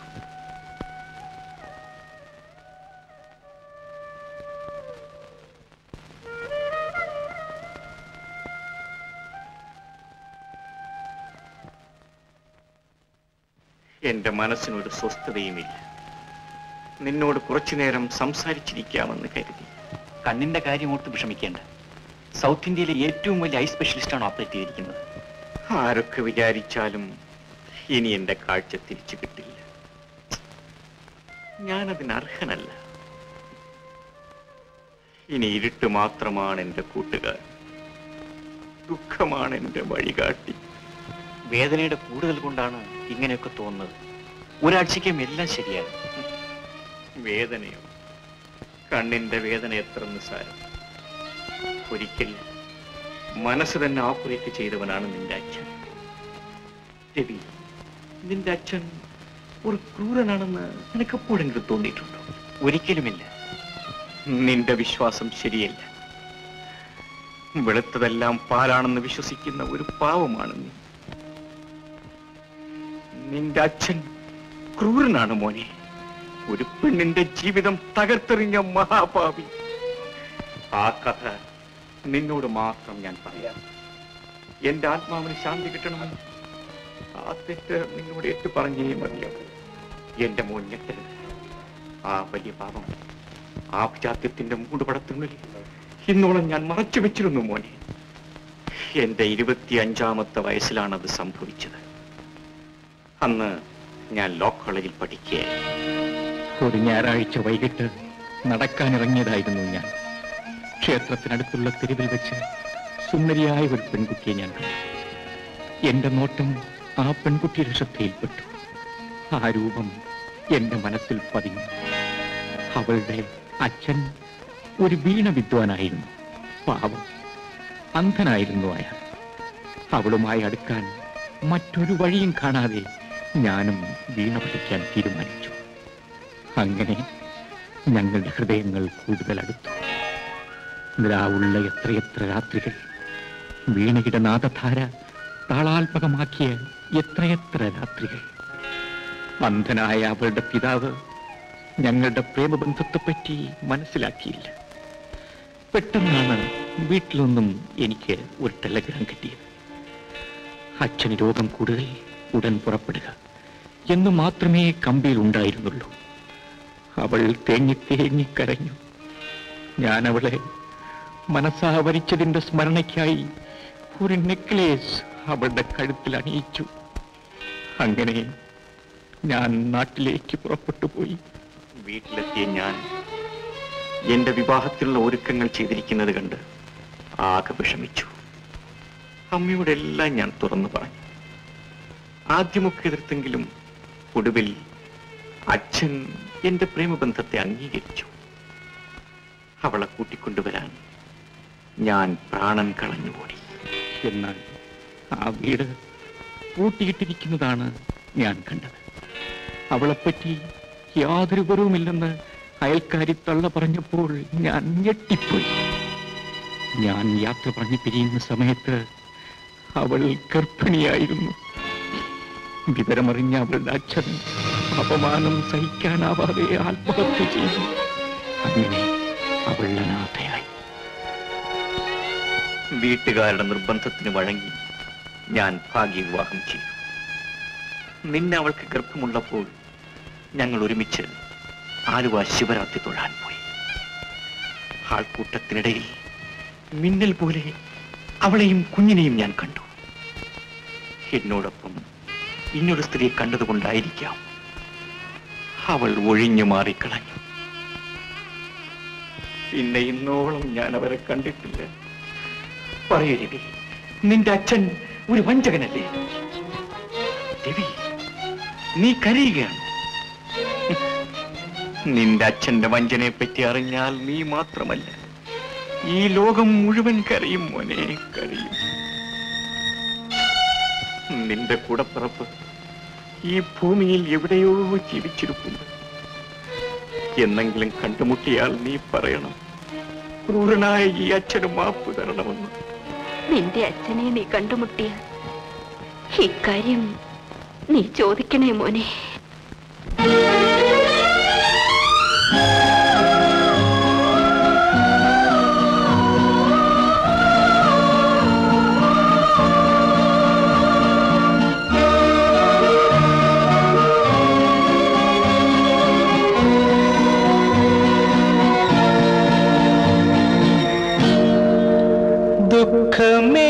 എന്റെ മനസ്സിനൊരു സ്വസ്ഥതയുമില്ല നിന്നോട് കുറച്ചു നേരം സംസാരിച്ചിരിക്കാമെന്ന് കരുതി കണ്ണിന്റെ കാര്യം ഓർത്ത് വിഷമിക്കേണ്ട സൗത്ത് ഇന്ത്യയിലെ ഏറ്റവും വലിയ ഐ സ്പെഷ്യലിസ്റ്റാണ് ഓപ്പറേറ്റ് ചെയ്തിരിക്കുന്നത് ആരൊക്കെ വിചാരിച്ചാലും ഇനി എന്റെ കാഴ്ച തിരിച്ചു കിട്ടില്ല ഞാനതിന് അർഹനല്ല ഇനി ഇരുട്ട് മാത്രമാണ് എന്റെ കൂട്ടുകാരൻ ദുഃഖമാണ് എന്റെ വഴികാട്ടി വേദനയുടെ കൂടുതൽ കൊണ്ടാണ് ഇങ്ങനെയൊക്കെ തോന്നുന്നത് ഒരാഴ്ചയ്ക്കും എല്ലാം ശരിയാകും വേദനയോ കണ്ണിന്റെ വേദന എത്ര നിസ്സാരം ഒരിക്കൽ മനസ്സ് തന്നെ ഓപ്പറേറ്റ് ചെയ്തവനാണ് നിന്റെ അച്ഛൻ രവി നിന്റെ അച്ഛൻ ഒരു ക്രൂരനാണെന്ന് നിനക്ക് എപ്പോഴെങ്കിലും തോന്നിയിട്ടുണ്ടോ ഒരിക്കലുമില്ല നിന്റെ വിശ്വാസം ശരിയല്ല വെളുത്തതെല്ലാം പാലാണെന്ന് വിശ്വസിക്കുന്ന ഒരു പാവമാണ് നീ നിന്റെ അച്ഛൻ ക്രൂരനാണ് മോനെ ഒരു പെണ്ണിന്റെ ജീവിതം തകർത്തെറിഞ്ഞ മഹാപാപി ആ കഥ നിന്നോട് മാത്രം ഞാൻ പറയാം എന്റെ ആത്മാവിന് ശാന്തി കിട്ടണമെന്ന് ആ തെറ്റ് നിന്നോട് ഏറ്റു പറഞ്ഞേ മതിയാവും എന്റെ മോൻ ഞെട്ടരുത് ആ വലിയ പാപം ആ ജാത്യത്തിന്റെ മൂടുപടത്തിനുള്ളിൽ ഇന്നോളം ഞാൻ മറച്ചു വെച്ചിരുന്നു മോനെ എന്റെ ഇരുപത്തി അഞ്ചാമത്തെ വയസ്സിലാണ് അത് സംഭവിച്ചത് അന്ന് ഞാൻ ലോ കോളേജിൽ പഠിക്കുകയായിരുന്നു ഒരു ഞായറാഴ്ച വൈകിട്ട് നടക്കാനിറങ്ങിയതായിരുന്നു ഞാൻ ക്ഷേത്രത്തിനടുത്തുള്ള തെരുവിൽ വെച്ച് സുന്ദരിയായ ഒരു പെൺകുട്ടിയെ ഞാൻ കണ്ടു എന്റെ നോട്ടം ആ പെൺകുട്ടിയുടെ ശ്രദ്ധയിൽപ്പെട്ടു ആ രൂപം എന്റെ മനസ്സിൽ പതിഞ്ഞു അവളുടെ അച്ഛൻ ഒരു വീണ വിദ്വാനായിരുന്നു പാവം അന്ധനായിരുന്നു അയാൾ അവളുമായി അടുക്കാൻ മറ്റൊരു വഴിയും കാണാതെ ഞാനും വീണ പഠിക്കാൻ തീരുമാനിച്ചു അങ്ങനെ ഞങ്ങളുടെ ഹൃദയങ്ങൾ കൂടുതൽ അടുത്തു നിലാവുള്ള എത്രയെത്ര രാത്രികൾ വീണയുടെ നാദധാര താളാത്മകമാക്കിയ എത്രയെത്ര രാത്രികൾ അന്ധനായ അവളുടെ പിതാവ് ഞങ്ങളുടെ പ്രേമബന്ധത്തെപ്പറ്റി മനസ്സിലാക്കിയില്ല പെട്ടെന്നാണ് വീട്ടിൽ നിന്നും എനിക്ക് ഒരു ടെലഗ്രാം കിട്ടിയത് അച്ഛന് രോഗം കൂടുതൽ ഉടൻ പുറപ്പെടുക എന്ന് മാത്രമേ കമ്പിയിൽ ഉണ്ടായിരുന്നുള്ളൂ അവൾ തേങ്ങി തേങ്ങി കരഞ്ഞു ഞാൻ അവളെ മനസ്സാവരിച്ചതിന്റെ സ്മരണയ്ക്കായി ഒരു നെക്ലേസ് അവളുടെ കഴുത്തിൽ അണിയിച്ചു അങ്ങനെ ഞാൻ നാട്ടിലേക്ക് പുറപ്പെട്ടു പോയി വീട്ടിലെത്തിയ ഞാൻ എന്റെ വിവാഹത്തിലുള്ള ഒരുക്കങ്ങൾ ചെയ്തിരിക്കുന്നത് കണ്ട് ആകെ വിഷമിച്ചു അമ്മയോടെല്ലാം ഞാൻ തുറന്നു പറഞ്ഞു ആദ്യമൊക്കെ എതിർത്തെങ്കിലും ഒടുവിൽ അച്ഛൻ എന്റെ പ്രേമബന്ധത്തെ അംഗീകരിച്ചു അവളെ കൂട്ടിക്കൊണ്ടുവരാൻ ഞാൻ പ്രാണൻ കളഞ്ഞുപോടി എന്നാൽ ആ വീട് പൂട്ടിയിട്ടിരിക്കുന്നതാണ് ഞാൻ കണ്ടത് അവളെപ്പറ്റി യാതൊരു വിവരവുമില്ലെന്ന് അയൽക്കാരി തള്ള പറഞ്ഞപ്പോൾ ഞാൻ ഞെട്ടിപ്പോയി ഞാൻ യാത്ര പറഞ്ഞു പിരിയുന്ന സമയത്ത് അവൾ ഗർഭിണിയായിരുന്നു വിവരമറിഞ്ഞ അവളുടെ അച്ഛൻ അപമാനം സഹിക്കാനാവാതെ ആത്മഹത്യ ചെയ്തു അങ്ങനെ അവൾ അനാഥയായി വീട്ടുകാരുടെ നിർബന്ധത്തിന് വഴങ്ങി ഞാൻ ഭാഗ്യവിവാഹം ചെയ്തു നിന്നെ അവൾക്ക് ഗർഭമുള്ളപ്പോൾ ഞങ്ങൾ ഒരുമിച്ച് ആലുവ ശിവരാത്രി തൊഴാൻ പോയി ആൾക്കൂട്ടത്തിനിടയിൽ മിന്നൽ പോലെ അവളെയും കുഞ്ഞിനെയും ഞാൻ കണ്ടു എന്നോടൊപ്പം ഇന്നൊരു സ്ത്രീയെ കണ്ടതുകൊണ്ടായിരിക്കാം അവൾ ഒഴിഞ്ഞു മാറിക്കളഞ്ഞു പിന്നെ ഇന്നോളം ഞാൻ അവരെ കണ്ടിട്ടില്ല പറയൂ രവി നിന്റെ അച്ഛൻ ഒരു വഞ്ചകനല്ലേ രവി നീ കരയുകയാണ് നിന്റെ അച്ഛന്റെ വഞ്ചനയെ പറ്റി അറിഞ്ഞാൽ നീ മാത്രമല്ല ഈ ലോകം മുഴുവൻ കരയും മോനെ കരയും നിന്റെ കൂടപ്പിറപ്പ് ഈ ഭൂമിയിൽ എവിടെയോ ജീവിച്ചിരിക്കുന്നു എന്നെങ്കിലും കണ്ടുമുട്ടിയാൽ നീ പറയണം ക്രൂരനായ ഈ അച്ഛന് മാപ്പ് തരണമെന്ന് നിന്റെ അച്ഛനെ നീ കണ്ടുമുട്ടിയ ഇക്കാര്യം നീ ചോദിക്കണേ മോനെ ദുഃഖമേ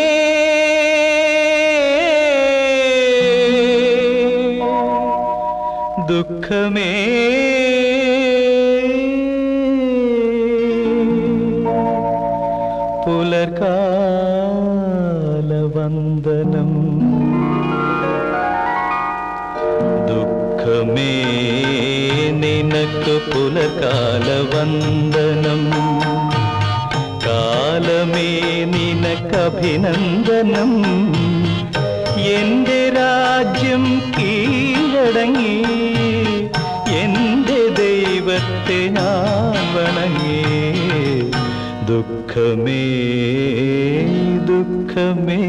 ദുഃഖമേ പുലർകാലവന്ദനം ദുഃഖമേ നിനക്ക് പുലർകാലവന്ദനം കാലമേ നിനക്കഭിനന്ദനം എന്റെ രാജ്യം കീഴടങ്ങി എന്റെ ദൈവത്തെ ഞാൻ വണങ്ങി ദുഃഖമേ ദുഃഖമേ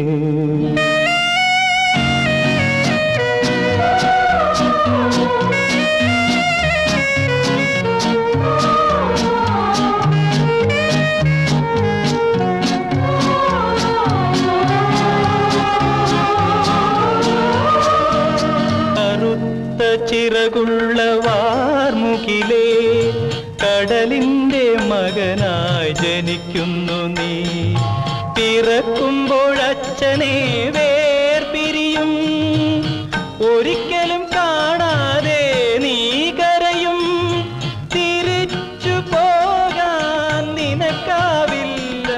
കറുത്ത ചിറകുള്ള വാർമുകിലേ കടലിന്റെ മകനായി ജനിക്കുന്നു നീ പിറക്കുമ്പോൾ അച്ഛനെ വേർപിരിയും ഒരിക്കലും കാണാതെ നീ കരയും തിരിച്ചു പോകാൻ നിനക്കാവില്ല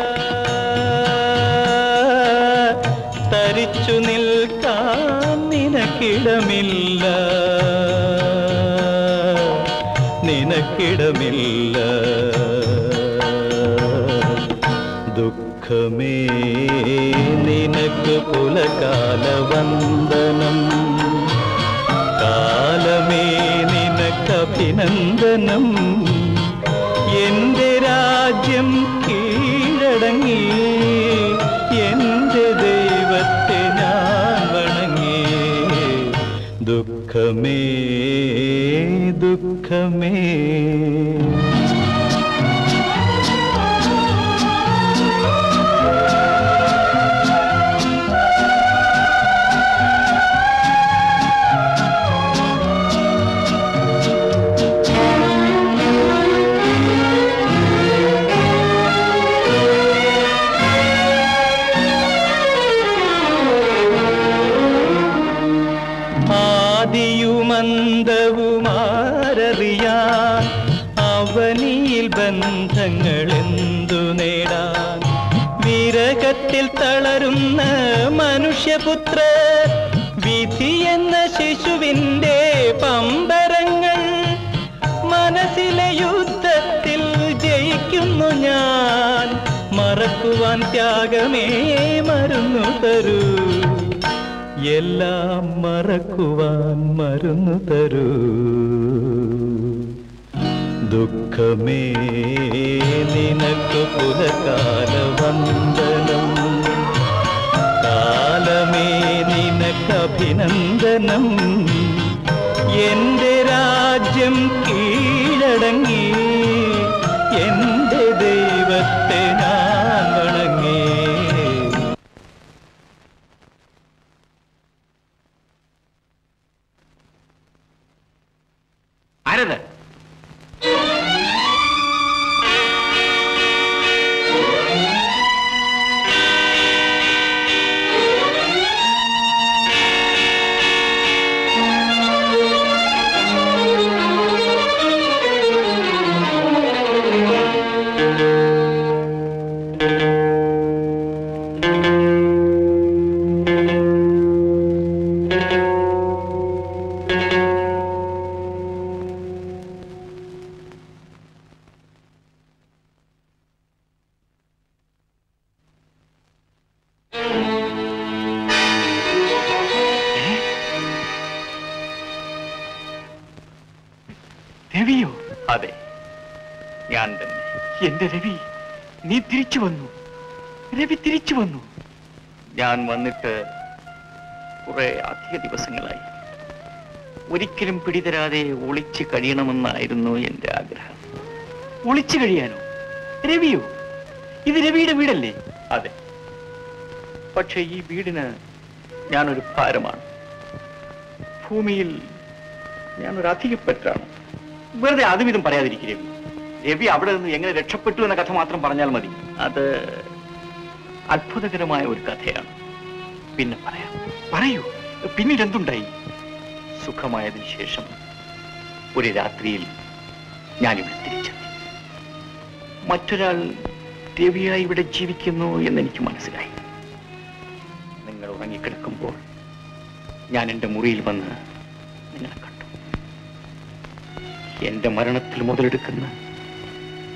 തരിച്ചു നിൽക്കാൻ നിനക്കിടമില്ല നിനക്കിടമില്ല ദുഃഖമേ നിനക്ക് പുലകാല വന്ദനം കാലമേ നിനക്കഭിനന്ദനം എന്റെ രാജ്യം കീഴടങ്ങി എന്റെ ദൈവത്തെ ഞാൻ വണങ്ങി ദുഃഖമേ ദുഃഖമേ ആദിയുമന്തവുമാരറിയാൻ അവനിയിൽ ബന്ധങ്ങൾ എന്തു നേടാൻ വിരകത്തിൽ തളരുന്ന മനുഷ്യപുത്ര വിധി എന്ന ശിശുവിൻ്റെ പമ്പരങ്ങൾ മനസ്സിലെ യുദ്ധത്തിൽ ജയിക്കുന്നു ഞാൻ മറക്കുവാൻ ത്യാഗമേ മരുന്നു തരൂ എല്ലാം മറക്കുവാൻ മരുന്നു തരൂ ദുഃഖമേ നിനക്ക് പുലകാല വന്ദനം കാലമേ നിനക്ക് അഭിനന്ദനം എന്റെ രാജ്യം കീഴടങ്ങി എന്റെ ദൈവത്തെ ഞാൻ വണങ്ങി ആരത് രവിയോ അതെ ഞാൻ തന്നെ എന്റെ രവി നീ തിരിച്ചു വന്നു രവി തിരിച്ചു വന്നു ഞാൻ വന്നിട്ട് കുറെ അധിക ദിവസങ്ങളായി ഒരിക്കലും പിടിതരാതെ ഒളിച്ചു കഴിയണമെന്നായിരുന്നു എന്റെ ആഗ്രഹം ഒളിച്ചു കഴിയാനോ രവിയോ ഇത് രവിയുടെ വീടല്ലേ അതെ പക്ഷെ ഈ വീടിന് ഞാനൊരു ഭാരമാണ് ഭൂമിയിൽ ഞാനൊരു അധികപ്പറ്റാണ് വെറുതെ അതും ഇതും പറയാതിരിക്കും രവി രവി അവിടെ നിന്ന് എങ്ങനെ രക്ഷപ്പെട്ടു എന്ന കഥ മാത്രം പറഞ്ഞാൽ മതി അത് അത്ഭുതകരമായ ഒരു കഥയാണ് പിന്നെ പറയാം പറയൂ പിന്നീട് എന്തുണ്ടായി സുഖമായതിനു ശേഷം ഒരു രാത്രിയിൽ ഞാനിവിടെ തിരിച്ചെത്തി മറ്റൊരാൾ രവിയായി ഇവിടെ ജീവിക്കുന്നു എന്നെനിക്ക് മനസ്സിലായി നിങ്ങൾ ഉറങ്ങിക്കിടക്കുമ്പോൾ ഞാൻ എൻ്റെ മുറിയിൽ വന്ന് നിങ്ങളെ കണ്ടു എന്റെ മരണത്തിൽ മുതലെടുക്കുന്ന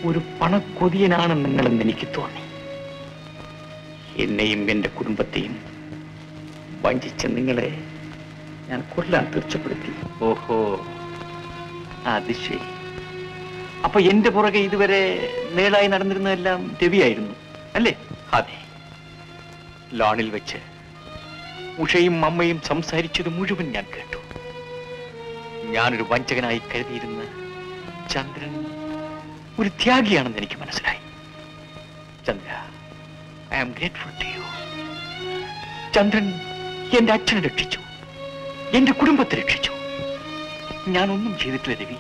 ഒരു പണക്കൊതിയനാണ് നിങ്ങളെന്ന് എനിക്ക് തോന്നി എന്നെയും എന്റെ കുടുംബത്തെയും വഞ്ചിച്ച നിങ്ങളെ ഞാൻ കൊല്ലാൻ തീർച്ചപ്പെടുത്തി ഓഹോ അത് ശരി അപ്പൊ എന്റെ പുറകെ ഇതുവരെ നേളായി നടന്നിരുന്നതെല്ലാം രവിയായിരുന്നു അല്ലേ അതെ ലോണിൽ വെച്ച് ഉഷയും അമ്മയും സംസാരിച്ചത് മുഴുവൻ ഞാൻ കേട്ടു ഞാനൊരു വഞ്ചകനായി കരുതിയിരുന്ന ചന്ദ്രൻ ഒരു ത്യാഗിയാണെന്ന് എനിക്ക് മനസ്സിലായി Chandra I am grateful to you Chandran എന്റെ അച്ഛനെ രക്ഷിച്ചു എന്റെ കുടുംബത്തെ രക്ഷിച്ചു ഞാനൊന്നും ചെയ്തിട്ടില്ല രവി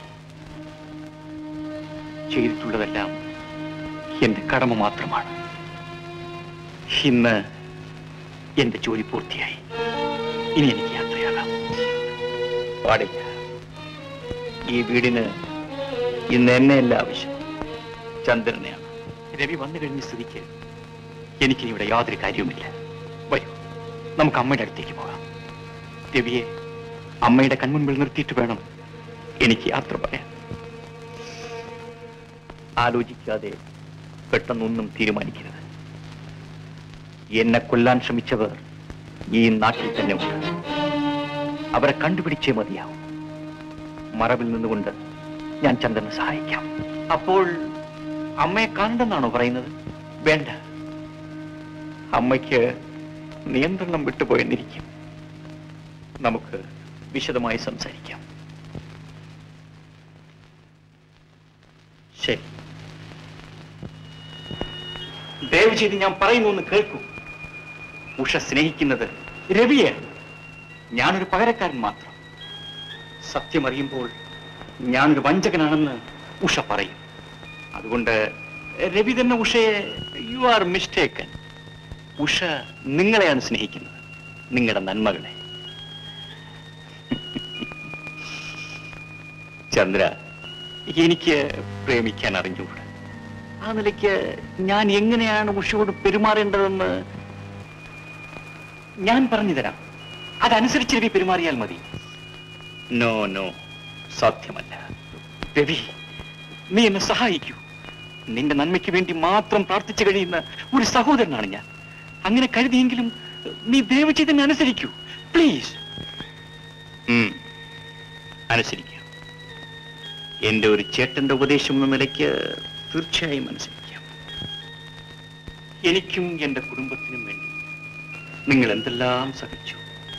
ചെയ്തിട്ടുള്ളതെല്ലാം എന്റെ കടമ മാത്രമാണ് ഇന്ന് എന്റെ ജോലി പൂർത്തിയായി ഇനി എനിക്ക് യാത്രയാകാം പാടില്ല ഈ വീടിന് ഇന്ന് എന്നെയല്ല ആവശ്യം ചന്ദ്രനെയാണ് രവി വന്നു കഴിഞ്ഞ സ്ഥിതിക്ക് എനിക്കിനി ഇവിടെ യാതൊരു കാര്യവുമില്ല വരൂ നമുക്ക് അമ്മയുടെ അടുത്തേക്ക് പോകാം രവിയെ അമ്മയുടെ കൺമുൻപിൽ നിർത്തിയിട്ട് വേണം എനിക്ക് യാത്ര പറയാൻ ആലോചിക്കാതെ പെട്ടെന്നൊന്നും തീരുമാനിക്കരുത് എന്നെ കൊല്ലാൻ ശ്രമിച്ചവർ ഈ നാട്ടിൽ തന്നെ ഉണ്ട് അവരെ കണ്ടുപിടിച്ചേ മതിയാവും മറവിൽ നിന്നുകൊണ്ട് ഞാൻ ചന്ദ്രനെ സഹായിക്കാം അപ്പോൾ അമ്മയെ കാണണ്ടെന്നാണോ പറയുന്നത് വേണ്ട അമ്മയ്ക്ക് നിയന്ത്രണം വിട്ടുപോയെന്നിരിക്കും നമുക്ക് വിശദമായി സംസാരിക്കാം ശരി ദയവ് ചെയ്ത് ഞാൻ പറയുന്നു ഒന്ന് കേൾക്കൂ ഉഷ സ്നേഹിക്കുന്നത് രവിയെ ഞാനൊരു പകരക്കാരൻ മാത്രം സത്യമറിയുമ്പോൾ ഞാനൊരു വഞ്ചകനാണെന്ന് ഉഷ പറയും അതുകൊണ്ട് രവി തന്നെ ഉഷയെ യു ആർ മിസ്റ്റേക്കൻ ഉഷ നിങ്ങളെയാണ് സ്നേഹിക്കുന്നത് നിങ്ങളുടെ നന്മകളെ ചന്ദ്ര എനിക്ക് പ്രേമിക്കാൻ അറിഞ്ഞുകൂടാ ആ നിലയ്ക്ക് ഞാൻ എങ്ങനെയാണ് ഉഷയോട് പെരുമാറേണ്ടതെന്ന് ഞാൻ പറഞ്ഞു തരാം അതനുസരിച്ച് രവി പെരുമാറിയാൽ മതി നോ നോ സാധ്യമല്ല രവി നീ എന്നെ സഹായിക്കൂ നിന്റെ നന്മയ്ക്ക് വേണ്ടി മാത്രം പ്രാർത്ഥിച്ചു കഴിയുന്ന ഒരു സഹോദരനാണ് ഞാൻ അങ്ങനെ കരുതിയെങ്കിലും നീ ദയവ് ചെയ്ത് എന്നെ അനുസരിക്കൂ പ്ലീസ് അനുസരിക്കൂ എന്റെ ഒരു ചേട്ടന്റെ ഉപദേശം എന്ന നിലയ്ക്ക് തീർച്ചയായും അനുസരിക്കാം എനിക്കും എന്റെ കുടുംബത്തിനും വേണ്ടി നിങ്ങൾ എന്തെല്ലാം സഹിച്ചു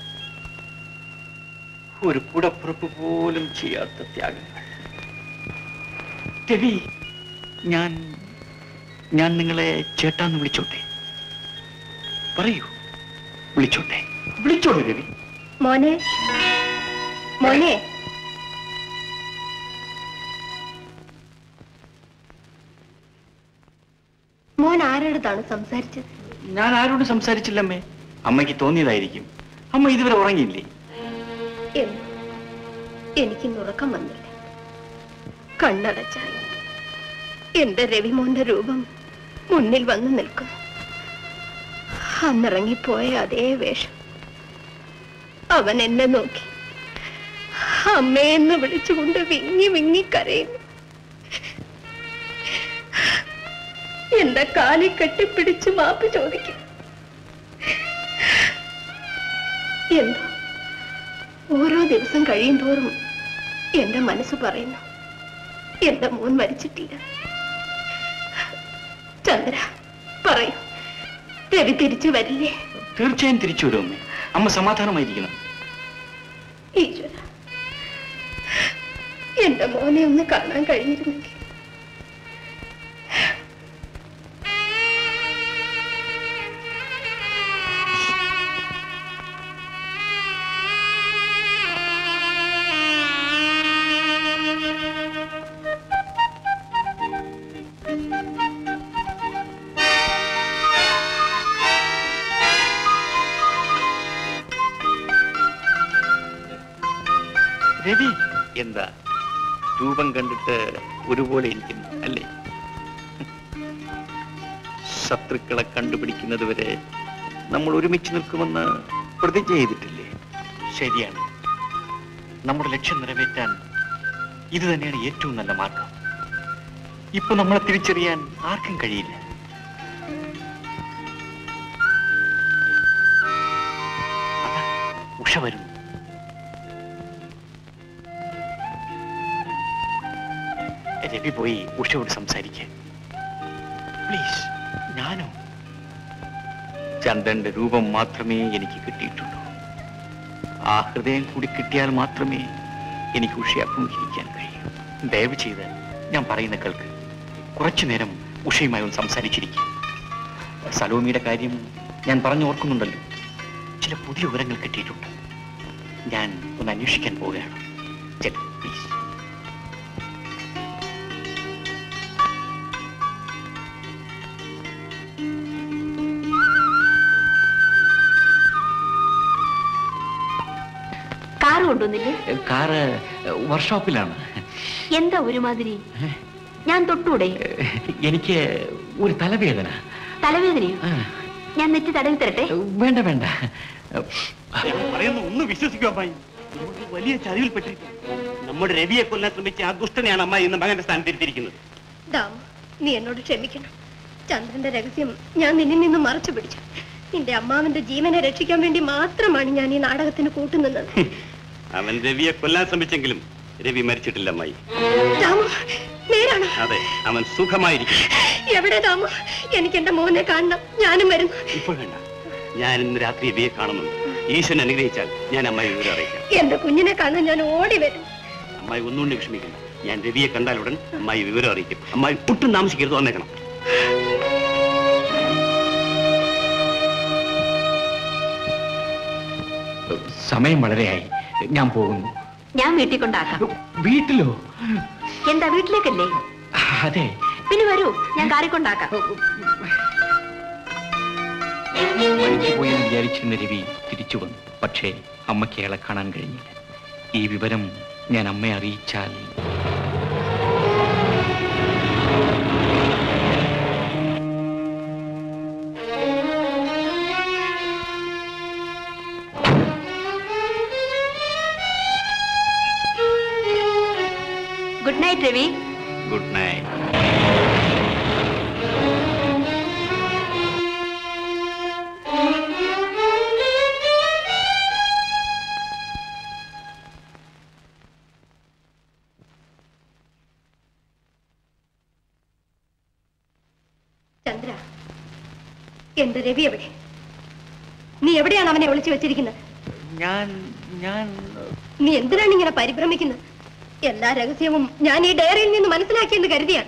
ഒരു കൂടപ്പുറപ്പ് പോലും ചെയ്യാത്ത ത്യാഗങ്ങൾ രവി ഞാൻ ഞാൻ നിങ്ങളെ ചേട്ടാന്ന് വിളിച്ചോട്ടെ പറയൂ വിളിച്ചോട്ടെ വിളിച്ചോളൂ രവി മോനെ മോനെ മോൻ ആരോടത്താണ് സംസാരിച്ചത് ഞാൻ ആരോടും സംസാരിച്ചില്ലമ്മേ അമ്മയ്ക്ക് തോന്നിയതായിരിക്കും അമ്മ ഇതുവരെ ഉറങ്ങിയില്ലേ എന്ന് എനിക്കിന്ന് ഉറക്കം വന്നില്ല കണ്ണടച്ചാൽ എന്റെ രവിമോന്റെ രൂപം മുന്നിൽ വന്നു നിൽക്കുന്നു അന്നിറങ്ങിപ്പോയ അതേ വേഷം അവൻ എന്നെ നോക്കി അമ്മയെന്ന് വിളിച്ചുകൊണ്ട് വിങ്ങി വിങ്ങി കരയുന്നു എന്റെ കാലിൽ കെട്ടിപ്പിടിച്ച് മാപ്പ് ചോദിക്കും എന്തോ ഓരോ ദിവസം കഴിയും തോറും എന്റെ മനസ്സ് പറയുന്നു എന്റെ മോൻ മരിച്ചിട്ടില്ല ചന്ദ്ര പറയൂ രവി തിരിച്ചു വരില്ലേ തീർച്ചയായും തിരിച്ചു വരും അമ്മേ അമ്മ സമാധാനമായിരിക്കണം ഈശ്വര എന്റെ മോനെ ഒന്ന് കാണാൻ കഴിഞ്ഞിരുന്നെങ്കിൽ രവി എന്താ രൂപം കണ്ടിട്ട് ഒരുപോലെ ഇരിക്കുന്നു അല്ലേ ശത്രുക്കളെ കണ്ടുപിടിക്കുന്നത് വരെ നമ്മൾ ഒരുമിച്ച് നിൽക്കുമെന്ന് പ്രതിജ്ഞ ചെയ്തിട്ടില്ലേ ശരിയാണ് നമ്മുടെ ലക്ഷ്യം നിറവേറ്റാൻ ഇത് തന്നെയാണ് ഏറ്റവും നല്ല മാർഗം ഇപ്പൊ നമ്മളെ തിരിച്ചറിയാൻ ആർക്കും കഴിയില്ല അതാ, ഉഷ വരുന്നു രവി പോയി ഉഷയോട് സംസാരിക്കുക പ്ലീസ് ഞാനോ ചന്ദ്രന്റെ രൂപം മാത്രമേ എനിക്ക് കിട്ടിയിട്ടുള്ളൂ ആ ഹൃദയം കൂടി കിട്ടിയാൽ മാത്രമേ എനിക്ക് ഉഷയെ അഭിമുഖീകരിക്കാൻ കഴിയൂ ദയവ് ചെയ്ത് ഞാൻ പറയുന്ന കേൾക്ക് കുറച്ചു നേരം ഉഷയുമായി ഒന്ന് സംസാരിച്ചിരിക്കും സലോമിയുടെ കാര്യം ഞാൻ പറഞ്ഞു ഓർക്കുന്നുണ്ടല്ലോ ചില പുതിയ വിവരങ്ങൾ കിട്ടിയിട്ടുണ്ട് ഞാൻ ഒന്ന് അന്വേഷിക്കാൻ പോവുകയാണ് ചെല്ലു പ്ലീസ് കാർ കൊണ്ടുവന്നില്ലേ കാറ് വർക്ക്ഷോപ്പിലാണ് എന്താ ഒരുമാതിരി ഞാൻ തൊട്ടൂടെ എനിക്ക് ഒരു തലവേദന തലവേദനയോ ഞാൻ നെറ്റി തടവി തരട്ടെ വേണ്ട വേണ്ട പറയുന്നു ഒന്ന് വിശ്വസിക്കൂ അമ്മായി നമുക്ക് വലിയ ചതിവിൽപ്പെട്ടിരിക്കുന്നു നമ്മുടെ രവിയെ കൊല്ലാൻ ശ്രമിച്ച ആ ദുഷ്ടനെയാണ് അമ്മായി ഇന്ന് മകന്റെ സ്ഥാനത്തിരുത്തിയിരിക്കുന്നത് ദാമ നീ എന്നോട് ക്ഷമിക്കണം ചന്ദ്രന്റെ രഹസ്യം ഞാൻ നിന്നിൽ നിന്ന് മറച്ചു പിടിച്ചു നിന്റെ അമ്മാവന്റെ ജീവനെ രക്ഷിക്കാൻ വേണ്ടി മാത്രമാണ് ഞാൻ ഈ നാടകത്തിന് കൂട്ടുനിന്നത് അവൻ രവിയെ കൊല്ലാൻ ശ്രമിച്ചെങ്കിലും രവി മരിച്ചിട്ടില്ല അമ്മായി ദാമ നേരാണോ അതെ അവൻ സുഖമായിരിക്കും എവിടെ ദാമ എനിക്ക് എന്റെ മോനെ കാണണം ഞാനും വരുന്നു ഇപ്പോൾ വേണ്ട ഞാൻ ഇന്ന് രാത്രി രവിയെ കാണുന്നുണ്ട് ഈശ്വരൻ അനുഗ്രഹിച്ചാൽ ഞാൻ അമ്മായി വിവരം അറിയിക്കാം എന്റെ കുഞ്ഞിനെ കാണാൻ ഞാൻ ഓടി വരും അമ്മായി ഒന്നുകൊണ്ട് വിഷമിക്കണം ഞാൻ രവിയെ കണ്ടാൽ ഉടൻ അമ്മായി വിവരം അറിയിക്കും അമ്മായി ഒട്ടും താമസിക്കരുത് വന്നേക്കണം സമയം വളരെയായി ഞാൻ പോകുന്നു ഞാൻ വീട്ടിൽ കൊണ്ടാക്കാം വീട്ടിലോ എന്താ വീട്ടിലേക്കല്ലേ അതെ പിന്നെ വരൂ ഞാൻ കാറി കൊണ്ടാക്കാം മരിച്ചുപോയെന്ന് വിചാരിച്ചിരുന്ന രവി തിരിച്ചു വന്നു പക്ഷേ അമ്മയ്ക്ക് അയാളെ കാണാൻ കഴിഞ്ഞില്ല ഈ വിവരം ഞാൻ അമ്മയെ അറിയിച്ചാൽ good night Ravi good night Chandra എന്റെ രവി എവിടെ നീ എവിടെയാണ് അവനെ ഒളിച്ചു വെച്ചിരിക്കുന്നത് ഞാൻ ഞാൻ നീ എന്തിനാണ് ഇങ്ങനെ പരിഭ്രമിക്കുന്നത് എല്ലാ രഹസ്യവും ഞാൻ ഈ ഡയറിയിൽ നിന്ന് മനസ്സിലാക്കിയെന്ന് കരുതിയാണ്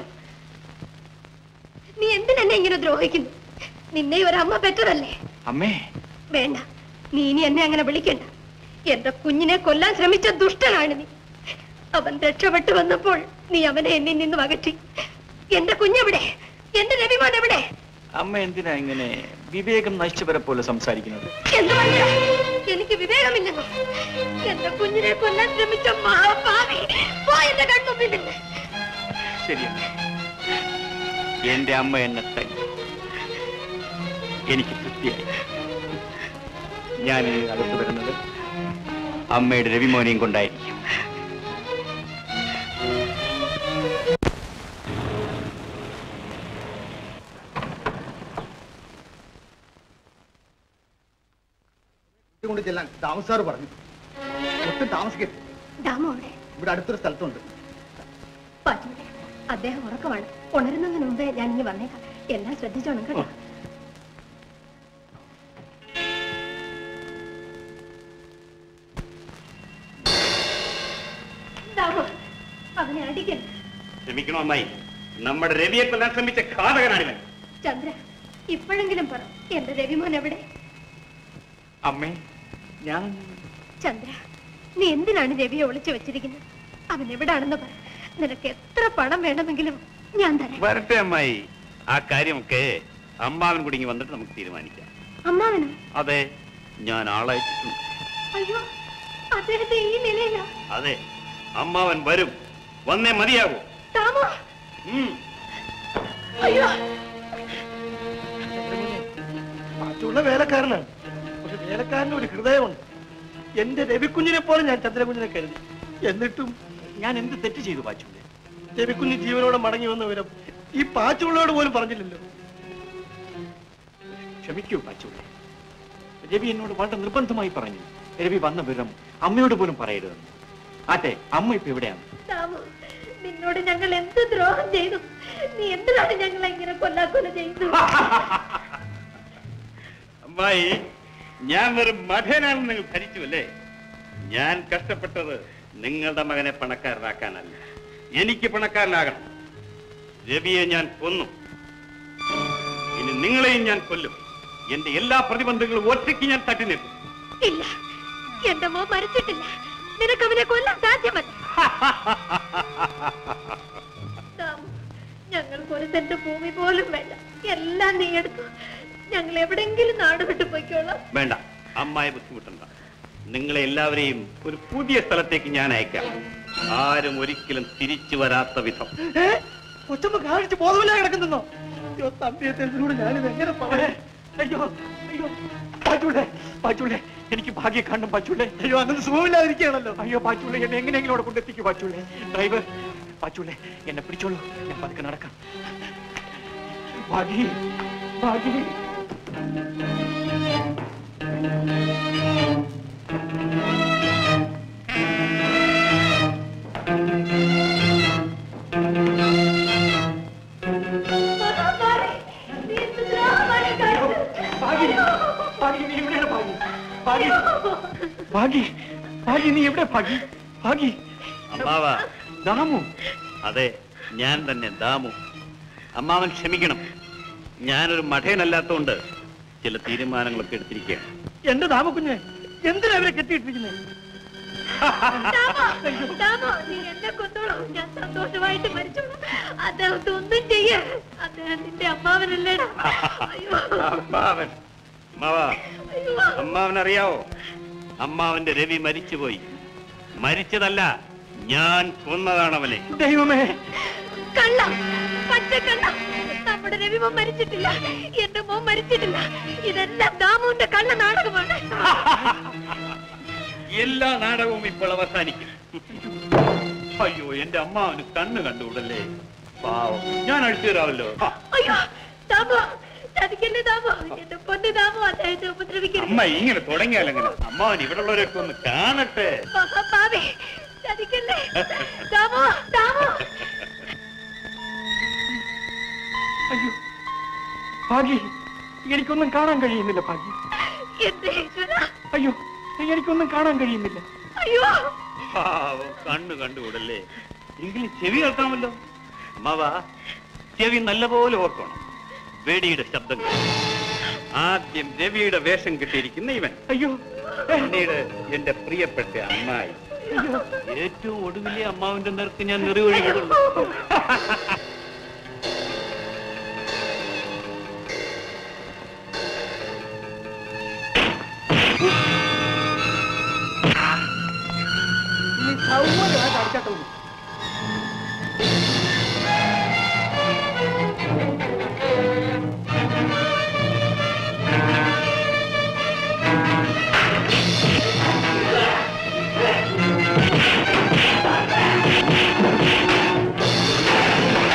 നീ എന്തിനെന്നെ ഇങ്ങനെ ദ്രോഹിക്കുന്നു നിന്നെ ഒരമ്മ പെറ്റതല്ലേ അമ്മേ വേണ്ട നീ ഇനി എന്നെ അങ്ങനെ വിളിക്കണ്ട എന്റെ കുഞ്ഞിനെ കൊല്ലാൻ ശ്രമിച്ച ദുഷ്ടനാണ് നീ അവൻ രക്ഷപ്പെട്ടു വന്നപ്പോൾ നീ അവനെ എന്നിൽ നിന്നും അകറ്റി എന്റെ കുഞ്ഞെവിടെ എന്റെ രവിമാൻ എവിടെ അമ്മ എന്തിനാ ഇങ്ങനെ വിവേകം നശിച്ചവരെ പോലെ സംസാരിക്കുന്നത് എന്ത് മനുഷ്യ? എനിക്ക് വിവേകമില്ലെന്നോ എന്റെ കുഞ്ഞിനെ കൊല്ലാൻ ശ്രമിച്ച മഹാപാവി പോ എന്റെ കൺമുമ്പിൽ നിന്ന് ശരിയമ്മ എന്റെ അമ്മ എന്നെ തല്ലി എനിക്ക് തൃപ്തിയായി ഞാൻ ഇനി അകത്ത് വരുന്നത് അമ്മയുടെ രവിമോനെയും കൊണ്ടായിരിക്കും കൊണ്ട് ചെല്ലാൻ താമസാറ് പറഞ്ഞു ഒട്ടും താമസിക്കരുത് ദാമോ അവിടെ ഇവിടെ അടുത്തൊരു സ്ഥലത്തുണ്ട് പാച്ചുമണി അദ്ദേഹം ഉറക്കമാണ് ഉണരുന്നതിന് മുമ്പേ ഞാൻ ഇനി വന്നേക്കാം എല്ലാം ശ്രദ്ധിച്ചോണം കേട്ടോ ദാമോ അവനെ അടിക്കണ്ട ക്ഷമിക്കണോ അമ്മായി നമ്മുടെ രവിയെ കൊല്ലാൻ ശ്രമിച്ച ഘാതകനാണിവൻ ചന്ദ്ര ഇപ്പോഴെങ്കിലും പറ എന്റെ രവിമോൻ എവിടെ അമ്മേ ഞാൻ ചന്ദ്ര നീ എന്തിനാണ് രവിയെ ഒളിച്ചു വെച്ചിരിക്കുന്നത് അവൻ എവിടാണെന്ന് പറ നിനക്ക് എത്ര പണം വേണമെങ്കിലും ഞാൻ തരാം വരട്ടെ അമ്മായി ആ കാര്യമൊക്കെ അമ്മാവൻ കുടുങ്ങി വന്നിട്ട് നമുക്ക് തീരുമാനിക്കാം അമ്മാവനോ അതെ ഞാൻ ആളയച്ചിട്ടുണ്ട് അയ്യോ അദ്ദേഹത്തെ ഈ നിലയിലാ അതെ അമ്മാവൻ വരും വന്നേ മതിയാകൂ താമോ ഉം. അയ്യോ മറ്റുള്ള വേലക്കാരനാണ് പക്ഷെ വേലക്കാരന് ഒരു ഹൃദയമുണ്ട് എന്റെ രവിക്കുഞ്ഞിനെ പോലെ ഞാൻ ചന്ദ്രകുഞ്ഞിനെ കരുതി എന്നിട്ടും ഞാൻ എന്ത് തെറ്റ് ചെയ്തു പാച്ചുണ്ടെ രവിക്കുഞ്ഞ് ജീവനോടെ മടങ്ങി വന്ന വിവരം ഈ പാച്ചുള്ളോട് പോലും പറഞ്ഞില്ലല്ലോ ക്ഷമിക്കൂ പാച്ചുള്ളേ രവി എന്നോട് വളരെ നിർബന്ധമായി പറഞ്ഞു രവി വന്ന വിവരം അമ്മയോട് പോലും പറയരുതെന്ന് ആട്ടെ അമ്മ ഇപ്പൊ എവിടെയാണ് ദാമു നിന്നോട് ഞങ്ങൾ എന്ത് ദ്രോഹം ചെയ്തു നീ എന്തിനാണ് ഞങ്ങളെ ഇങ്ങനെ കൊല്ലാക്കൊല ചെയ്തു അമ്മായി ഞാൻ വെറും മഠേനാണെന്ന് നിങ്ങൾ ധരിച്ചു അല്ലേ ഞാൻ കഷ്ടപ്പെട്ടത് നിങ്ങളുടെ മകനെ പണക്കാരനാക്കാനല്ല എനിക്ക് പണക്കാരനാകണം രവിയെ ഞാൻ കൊന്നു ഇനി നിങ്ങളെയും ഞാൻ കൊല്ലും എന്റെ എല്ലാ പ്രതിബന്ധങ്ങളും ഒറ്റയ്ക്ക് ഞാൻ തട്ടി നിൽക്കും ഇല്ല എന്റെ മോൻ മരിച്ചിട്ടില്ല നിനക്ക് അവനെ കൊല്ലാൻ സാധ്യമല്ല ദാമു, ഞങ്ങൾക്ക് ഒരു സെന്റ് ഭൂമി പോലും വേണ്ട എല്ലാം നീ എടുത്തു ഞങ്ങൾ എവിടെങ്കിലും നാട് വിട്ടു പോയിക്കോളാം വേണ്ട അമ്മായി ബുദ്ധിമുട്ടണ്ട നിങ്ങളെ എല്ലാവരെയും ഒരു പുതിയ സ്ഥലത്തേക്ക് ഞാൻ അയക്കാം ആരും ഒരിക്കലും തിരിച്ചു വരാത്ത വിധം കൊച്ചമ്മ കാണിച്ച് ബോധമില്ലാതെ കിടക്കുന്നോ അയ്യോ തമ്പിയെ തെളിവിനോട് ഞാനിത് എങ്ങനെ പറയാ അയ്യോ അയ്യോ പാച്ചുള്ളേ പാച്ചുള്ളേ എനിക്ക് ഭാഗ്യം കാണും പാച്ചുള്ളേ അയ്യോ അങ്ങനെ സുഖമില്ലാതിരിക്കുകയാണല്ലോ അയ്യോ പാച്ചുള്ളേ എന്നെ എങ്ങനെയെങ്കിലും അവിടെ കൊണ്ടെത്തിക്കൂ പാച്ചുള്ളേ ഡ്രൈവർ പാച്ചുള്ളേ എന്നെ പിടിച്ചോളൂ ഞാൻ പതുക്കെ നടക്കാം ഭാഗി ഭാഗി ഭാഗി ഭാഗി നീ എവിടെയാണ് ഭാഗി ഭാഗി ഭാഗി ഭാഗി നീ എവിടെ ഭാഗി ഭാഗി അമ്മാവ ദാമു അതെ ഞാൻ തന്നെ ദാമു അമ്മാവൻ ക്ഷമിക്കണം ഞാനൊരു മഠേനല്ലാത്തോണ്ട് ചില തീരുമാനങ്ങളൊക്കെ എടുത്തിരിക്കുകയാണ് എന്റെ ദാമക്കുഞ്ഞെ എന്തിനാ അവരെ കെട്ടിയിട്ടിരിക്കുന്നത് ദാമു, നീ എന്നെ കൊന്നോളൂ ഞാൻ സന്തോഷമായിട്ട് മരിച്ചു അദ്ദേഹത്തെ ഒന്നും ചെയ്യേ അദ്ദേഹം നിന്റെ അമ്മാവനല്ലേടാ അയ്യോ അമ്മാവൻ അമ്മാവ അമ്മാവൻ അറിയാവോ അമ്മാവന്റെ രവി മരിച്ചുപോയി മരിച്ചതല്ല ഞാൻ കൊന്നതാണ് അവനെ ദൈവമേ കള്ള പച്ചക്കള്ള നമ്മുടെ രവിമോൻ മരിച്ചിട്ടില്ല എന്റെ മോൻ മരിച്ചിട്ടില്ല ഇതെല്ലാം ദാമുവിന്റെ കള്ള നാടകമാണ് എല്ലാ നാടകവും ഇപ്പോൾ അവസാനിക്കും അയ്യോ എന്റെ അമ്മാവന് കണ്ണ് കണ്ടുകൂടല്ലേ പാവം ഞാൻ അഴിച്ചു തരാമല്ലോ ആ, അയ്യോ ദാമു ചതിക്കല്ലേ ദാമു എന്റെ പൊന്നു ദാമു അദ്ദേഹത്തെ ഉപദ്രവിക്കരുത് അമ്മ ഇങ്ങനെ തുടങ്ങിയാലെങ്ങനെ അമ്മാവൻ ഇവിടെ ഉള്ളവരൊക്കെ ഒന്ന് കാണട്ടെ മഹാഭാവി ചതിക്കല്ലേ ദാമു ദാമു അയ്യോ ഭാഗി എനിക്കൊന്നും കാണാൻ കഴിയുന്നില്ല ഭാഗി എന്റെ ഈശ്വര അയ്യോ എനിക്കൊന്നും കാണാൻ കഴിയുന്നില്ല അയ്യോ പാവം കണ്ണ് കണ്ടുകൂടല്ലേ എങ്കിലും ചെവി കേൾക്കാമല്ലോ അമ്മാവ ചെവി നല്ലപോലെ ഓർക്കണം വെടിയുടെ ശബ്ദം കേൾക്കും. ആദ്യം രവിയുടെ വേഷം കിട്ടിയിരിക്കുന്ന ഇവൻ അയ്യോ പിന്നീട് എന്റെ പ്രിയപ്പെട്ട അമ്മായി ഏറ്റവും ഒടുവിലെ അമ്മാവിന്റെ നേർക്ക് ഞാൻ നിറയൊഴിക്കുള്ളൂ നീ സൗകര്യമായിട്ട് അടിച്ചാട്ടോ ആ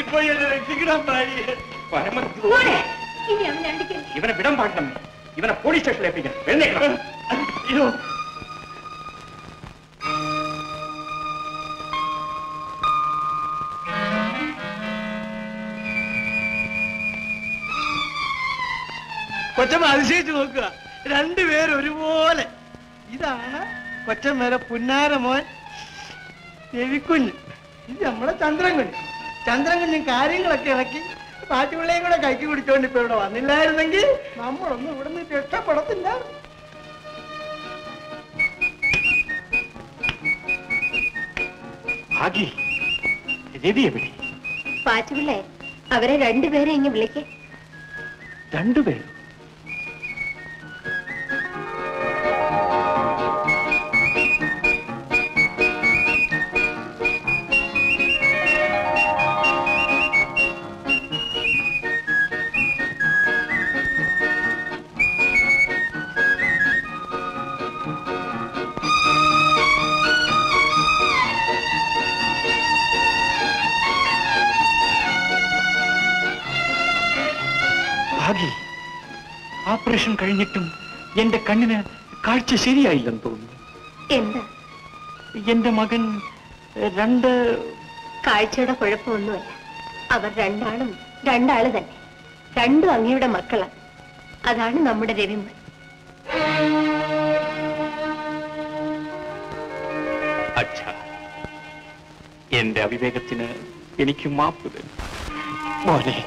പോയി എന്നെ രക്ഷിക്കണം ഭാര്യ മോനെ, ഇനി അവനെ അടിക്കല്ലേ ഇവനെ വിടാൻ പാടില്ല ഇവനെ പോലീസ് സ്റ്റേഷനിൽ എത്തിക്കണം എഴുന്നേക്കണം അയ്യോ കൊച്ചമ്മ അതിശയിച്ചു നോക്കുക രണ്ടുപേരും ഒരുപോലെ ഇതാണ് കൊച്ചമ്മേരെ പുന്നാര മോൻ രവിക്കുഞ്ഞ് ഇത് നമ്മളെ ചന്ദ്രൻകുഞ്ഞ് ചന്ദ്രൻകുഞ്ഞും കാര്യങ്ങളൊക്കെ ഇളക്കി പാറ്റുപിള്ളയും കൂടെ കൈക്ക് കുടിച്ചോണ്ട് ഇപ്പൊ ഇവിടെ വന്നില്ലായിരുന്നെങ്കിൽ നമ്മളൊന്നും ഇവിടെ നിന്ന് രക്ഷപ്പെടത്തില്ല ഭാഗ്യ രവി എവിടെ പാച്ചുപിള്ളേ അവരെ രണ്ടുപേരെ ഇങ്ങ് വിളിക്കേ രണ്ടുപേരും ഭാഗ്യ ഓപ്പറേഷൻ കഴിഞ്ഞിട്ടും എന്റെ കണ്ണിന് കാഴ്ച ശരിയായില്ലെന്ന് തോന്നുന്നു എന്താ എന്റെ മകൻ രണ്ട് കാഴ്ചയുടെ കുഴപ്പമൊന്നുമല്ല അവർ രണ്ടാളും രണ്ടാള് തന്നെ രണ്ടും അങ്ങയുടെ മക്കളാണ് അതാണ് നമ്മുടെ രവിമൻ അച്ഛ എന്റെ അവിവേകത്തിന് എനിക്ക് മാപ്പ് തരും മോനെ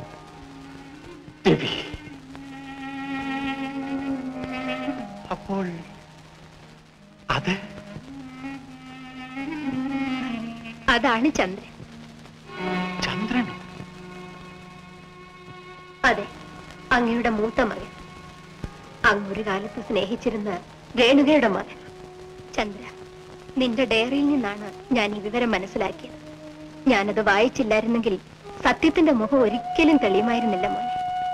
രവി അപ്പോൾ അത് അതാണ് ചന്ദ്രൻ ചന്ദ്രൻ അതെ അങ്ങയുടെ മൂത്ത മകൻ അങ്ങ് ഒരു കാലത്ത് സ്നേഹിച്ചിരുന്ന രേണുകയുടെ മകൻ ചന്ദ്ര നിന്റെ ഡയറിയിൽ നിന്നാണ് ഞാൻ ഈ വിവരം മനസ്സിലാക്കിയത് ഞാനത് വായിച്ചില്ലായിരുന്നെങ്കിൽ സത്യത്തിന്റെ മുഖം ഒരിക്കലും തെളിയുമായിരുന്നില്ല മോനെ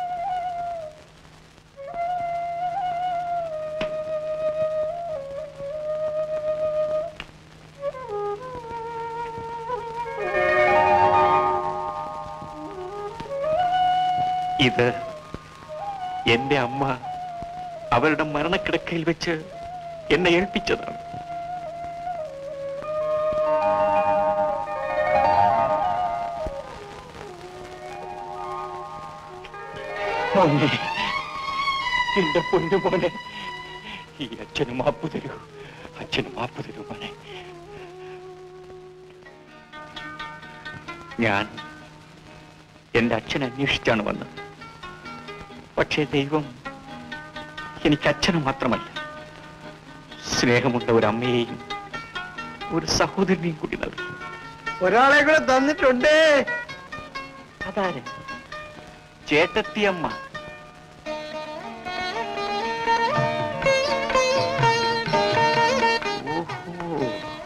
ഇത് എന്റെ അമ്മ അവരുടെ മരണക്കിടക്കയിൽ വെച്ച് എന്നെ ഏൽപ്പിച്ചതാണ് മോനെ എന്റെ പൊന്നു മോനെ ഈ അച്ഛന് മാപ്പ് തരൂ അച്ഛന് മാപ്പ് തരൂ മോനെ ഞാൻ എന്റെ അച്ഛനെ അന്വേഷിച്ചാണ് വന്നത് പക്ഷേ ദൈവം എനിക്ക് അച്ഛനെ മാത്രമല്ല സ്നേഹമുള്ള ഒരു അമ്മയെയും ഒരു സഹോദരനെയും കൂടി നൽകി ഒരാളെ കൂടെ തന്നിട്ടുണ്ടേ അതാര് ചേട്ടത്തിയമ്മ ഓഹോ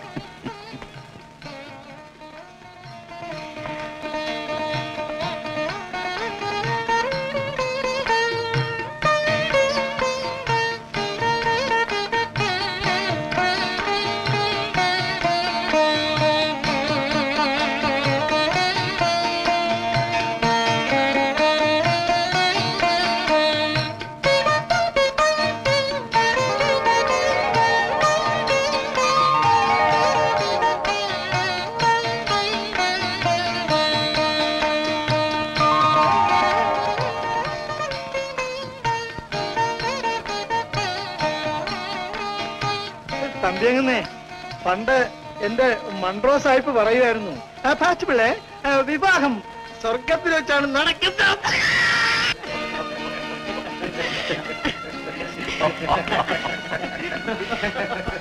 തമ്പിയങ്ങന്നേ പണ്ട് എന്റെ മൺട്രോ സാഹിബ് പറയുമായിരുന്നു ആ പാച്ച് പിള്ളേ ആ, വിവാഹം സ്വർഗത്തിൽ വെച്ചാണ് നടക്കുന്നത് Ha ha ha ha.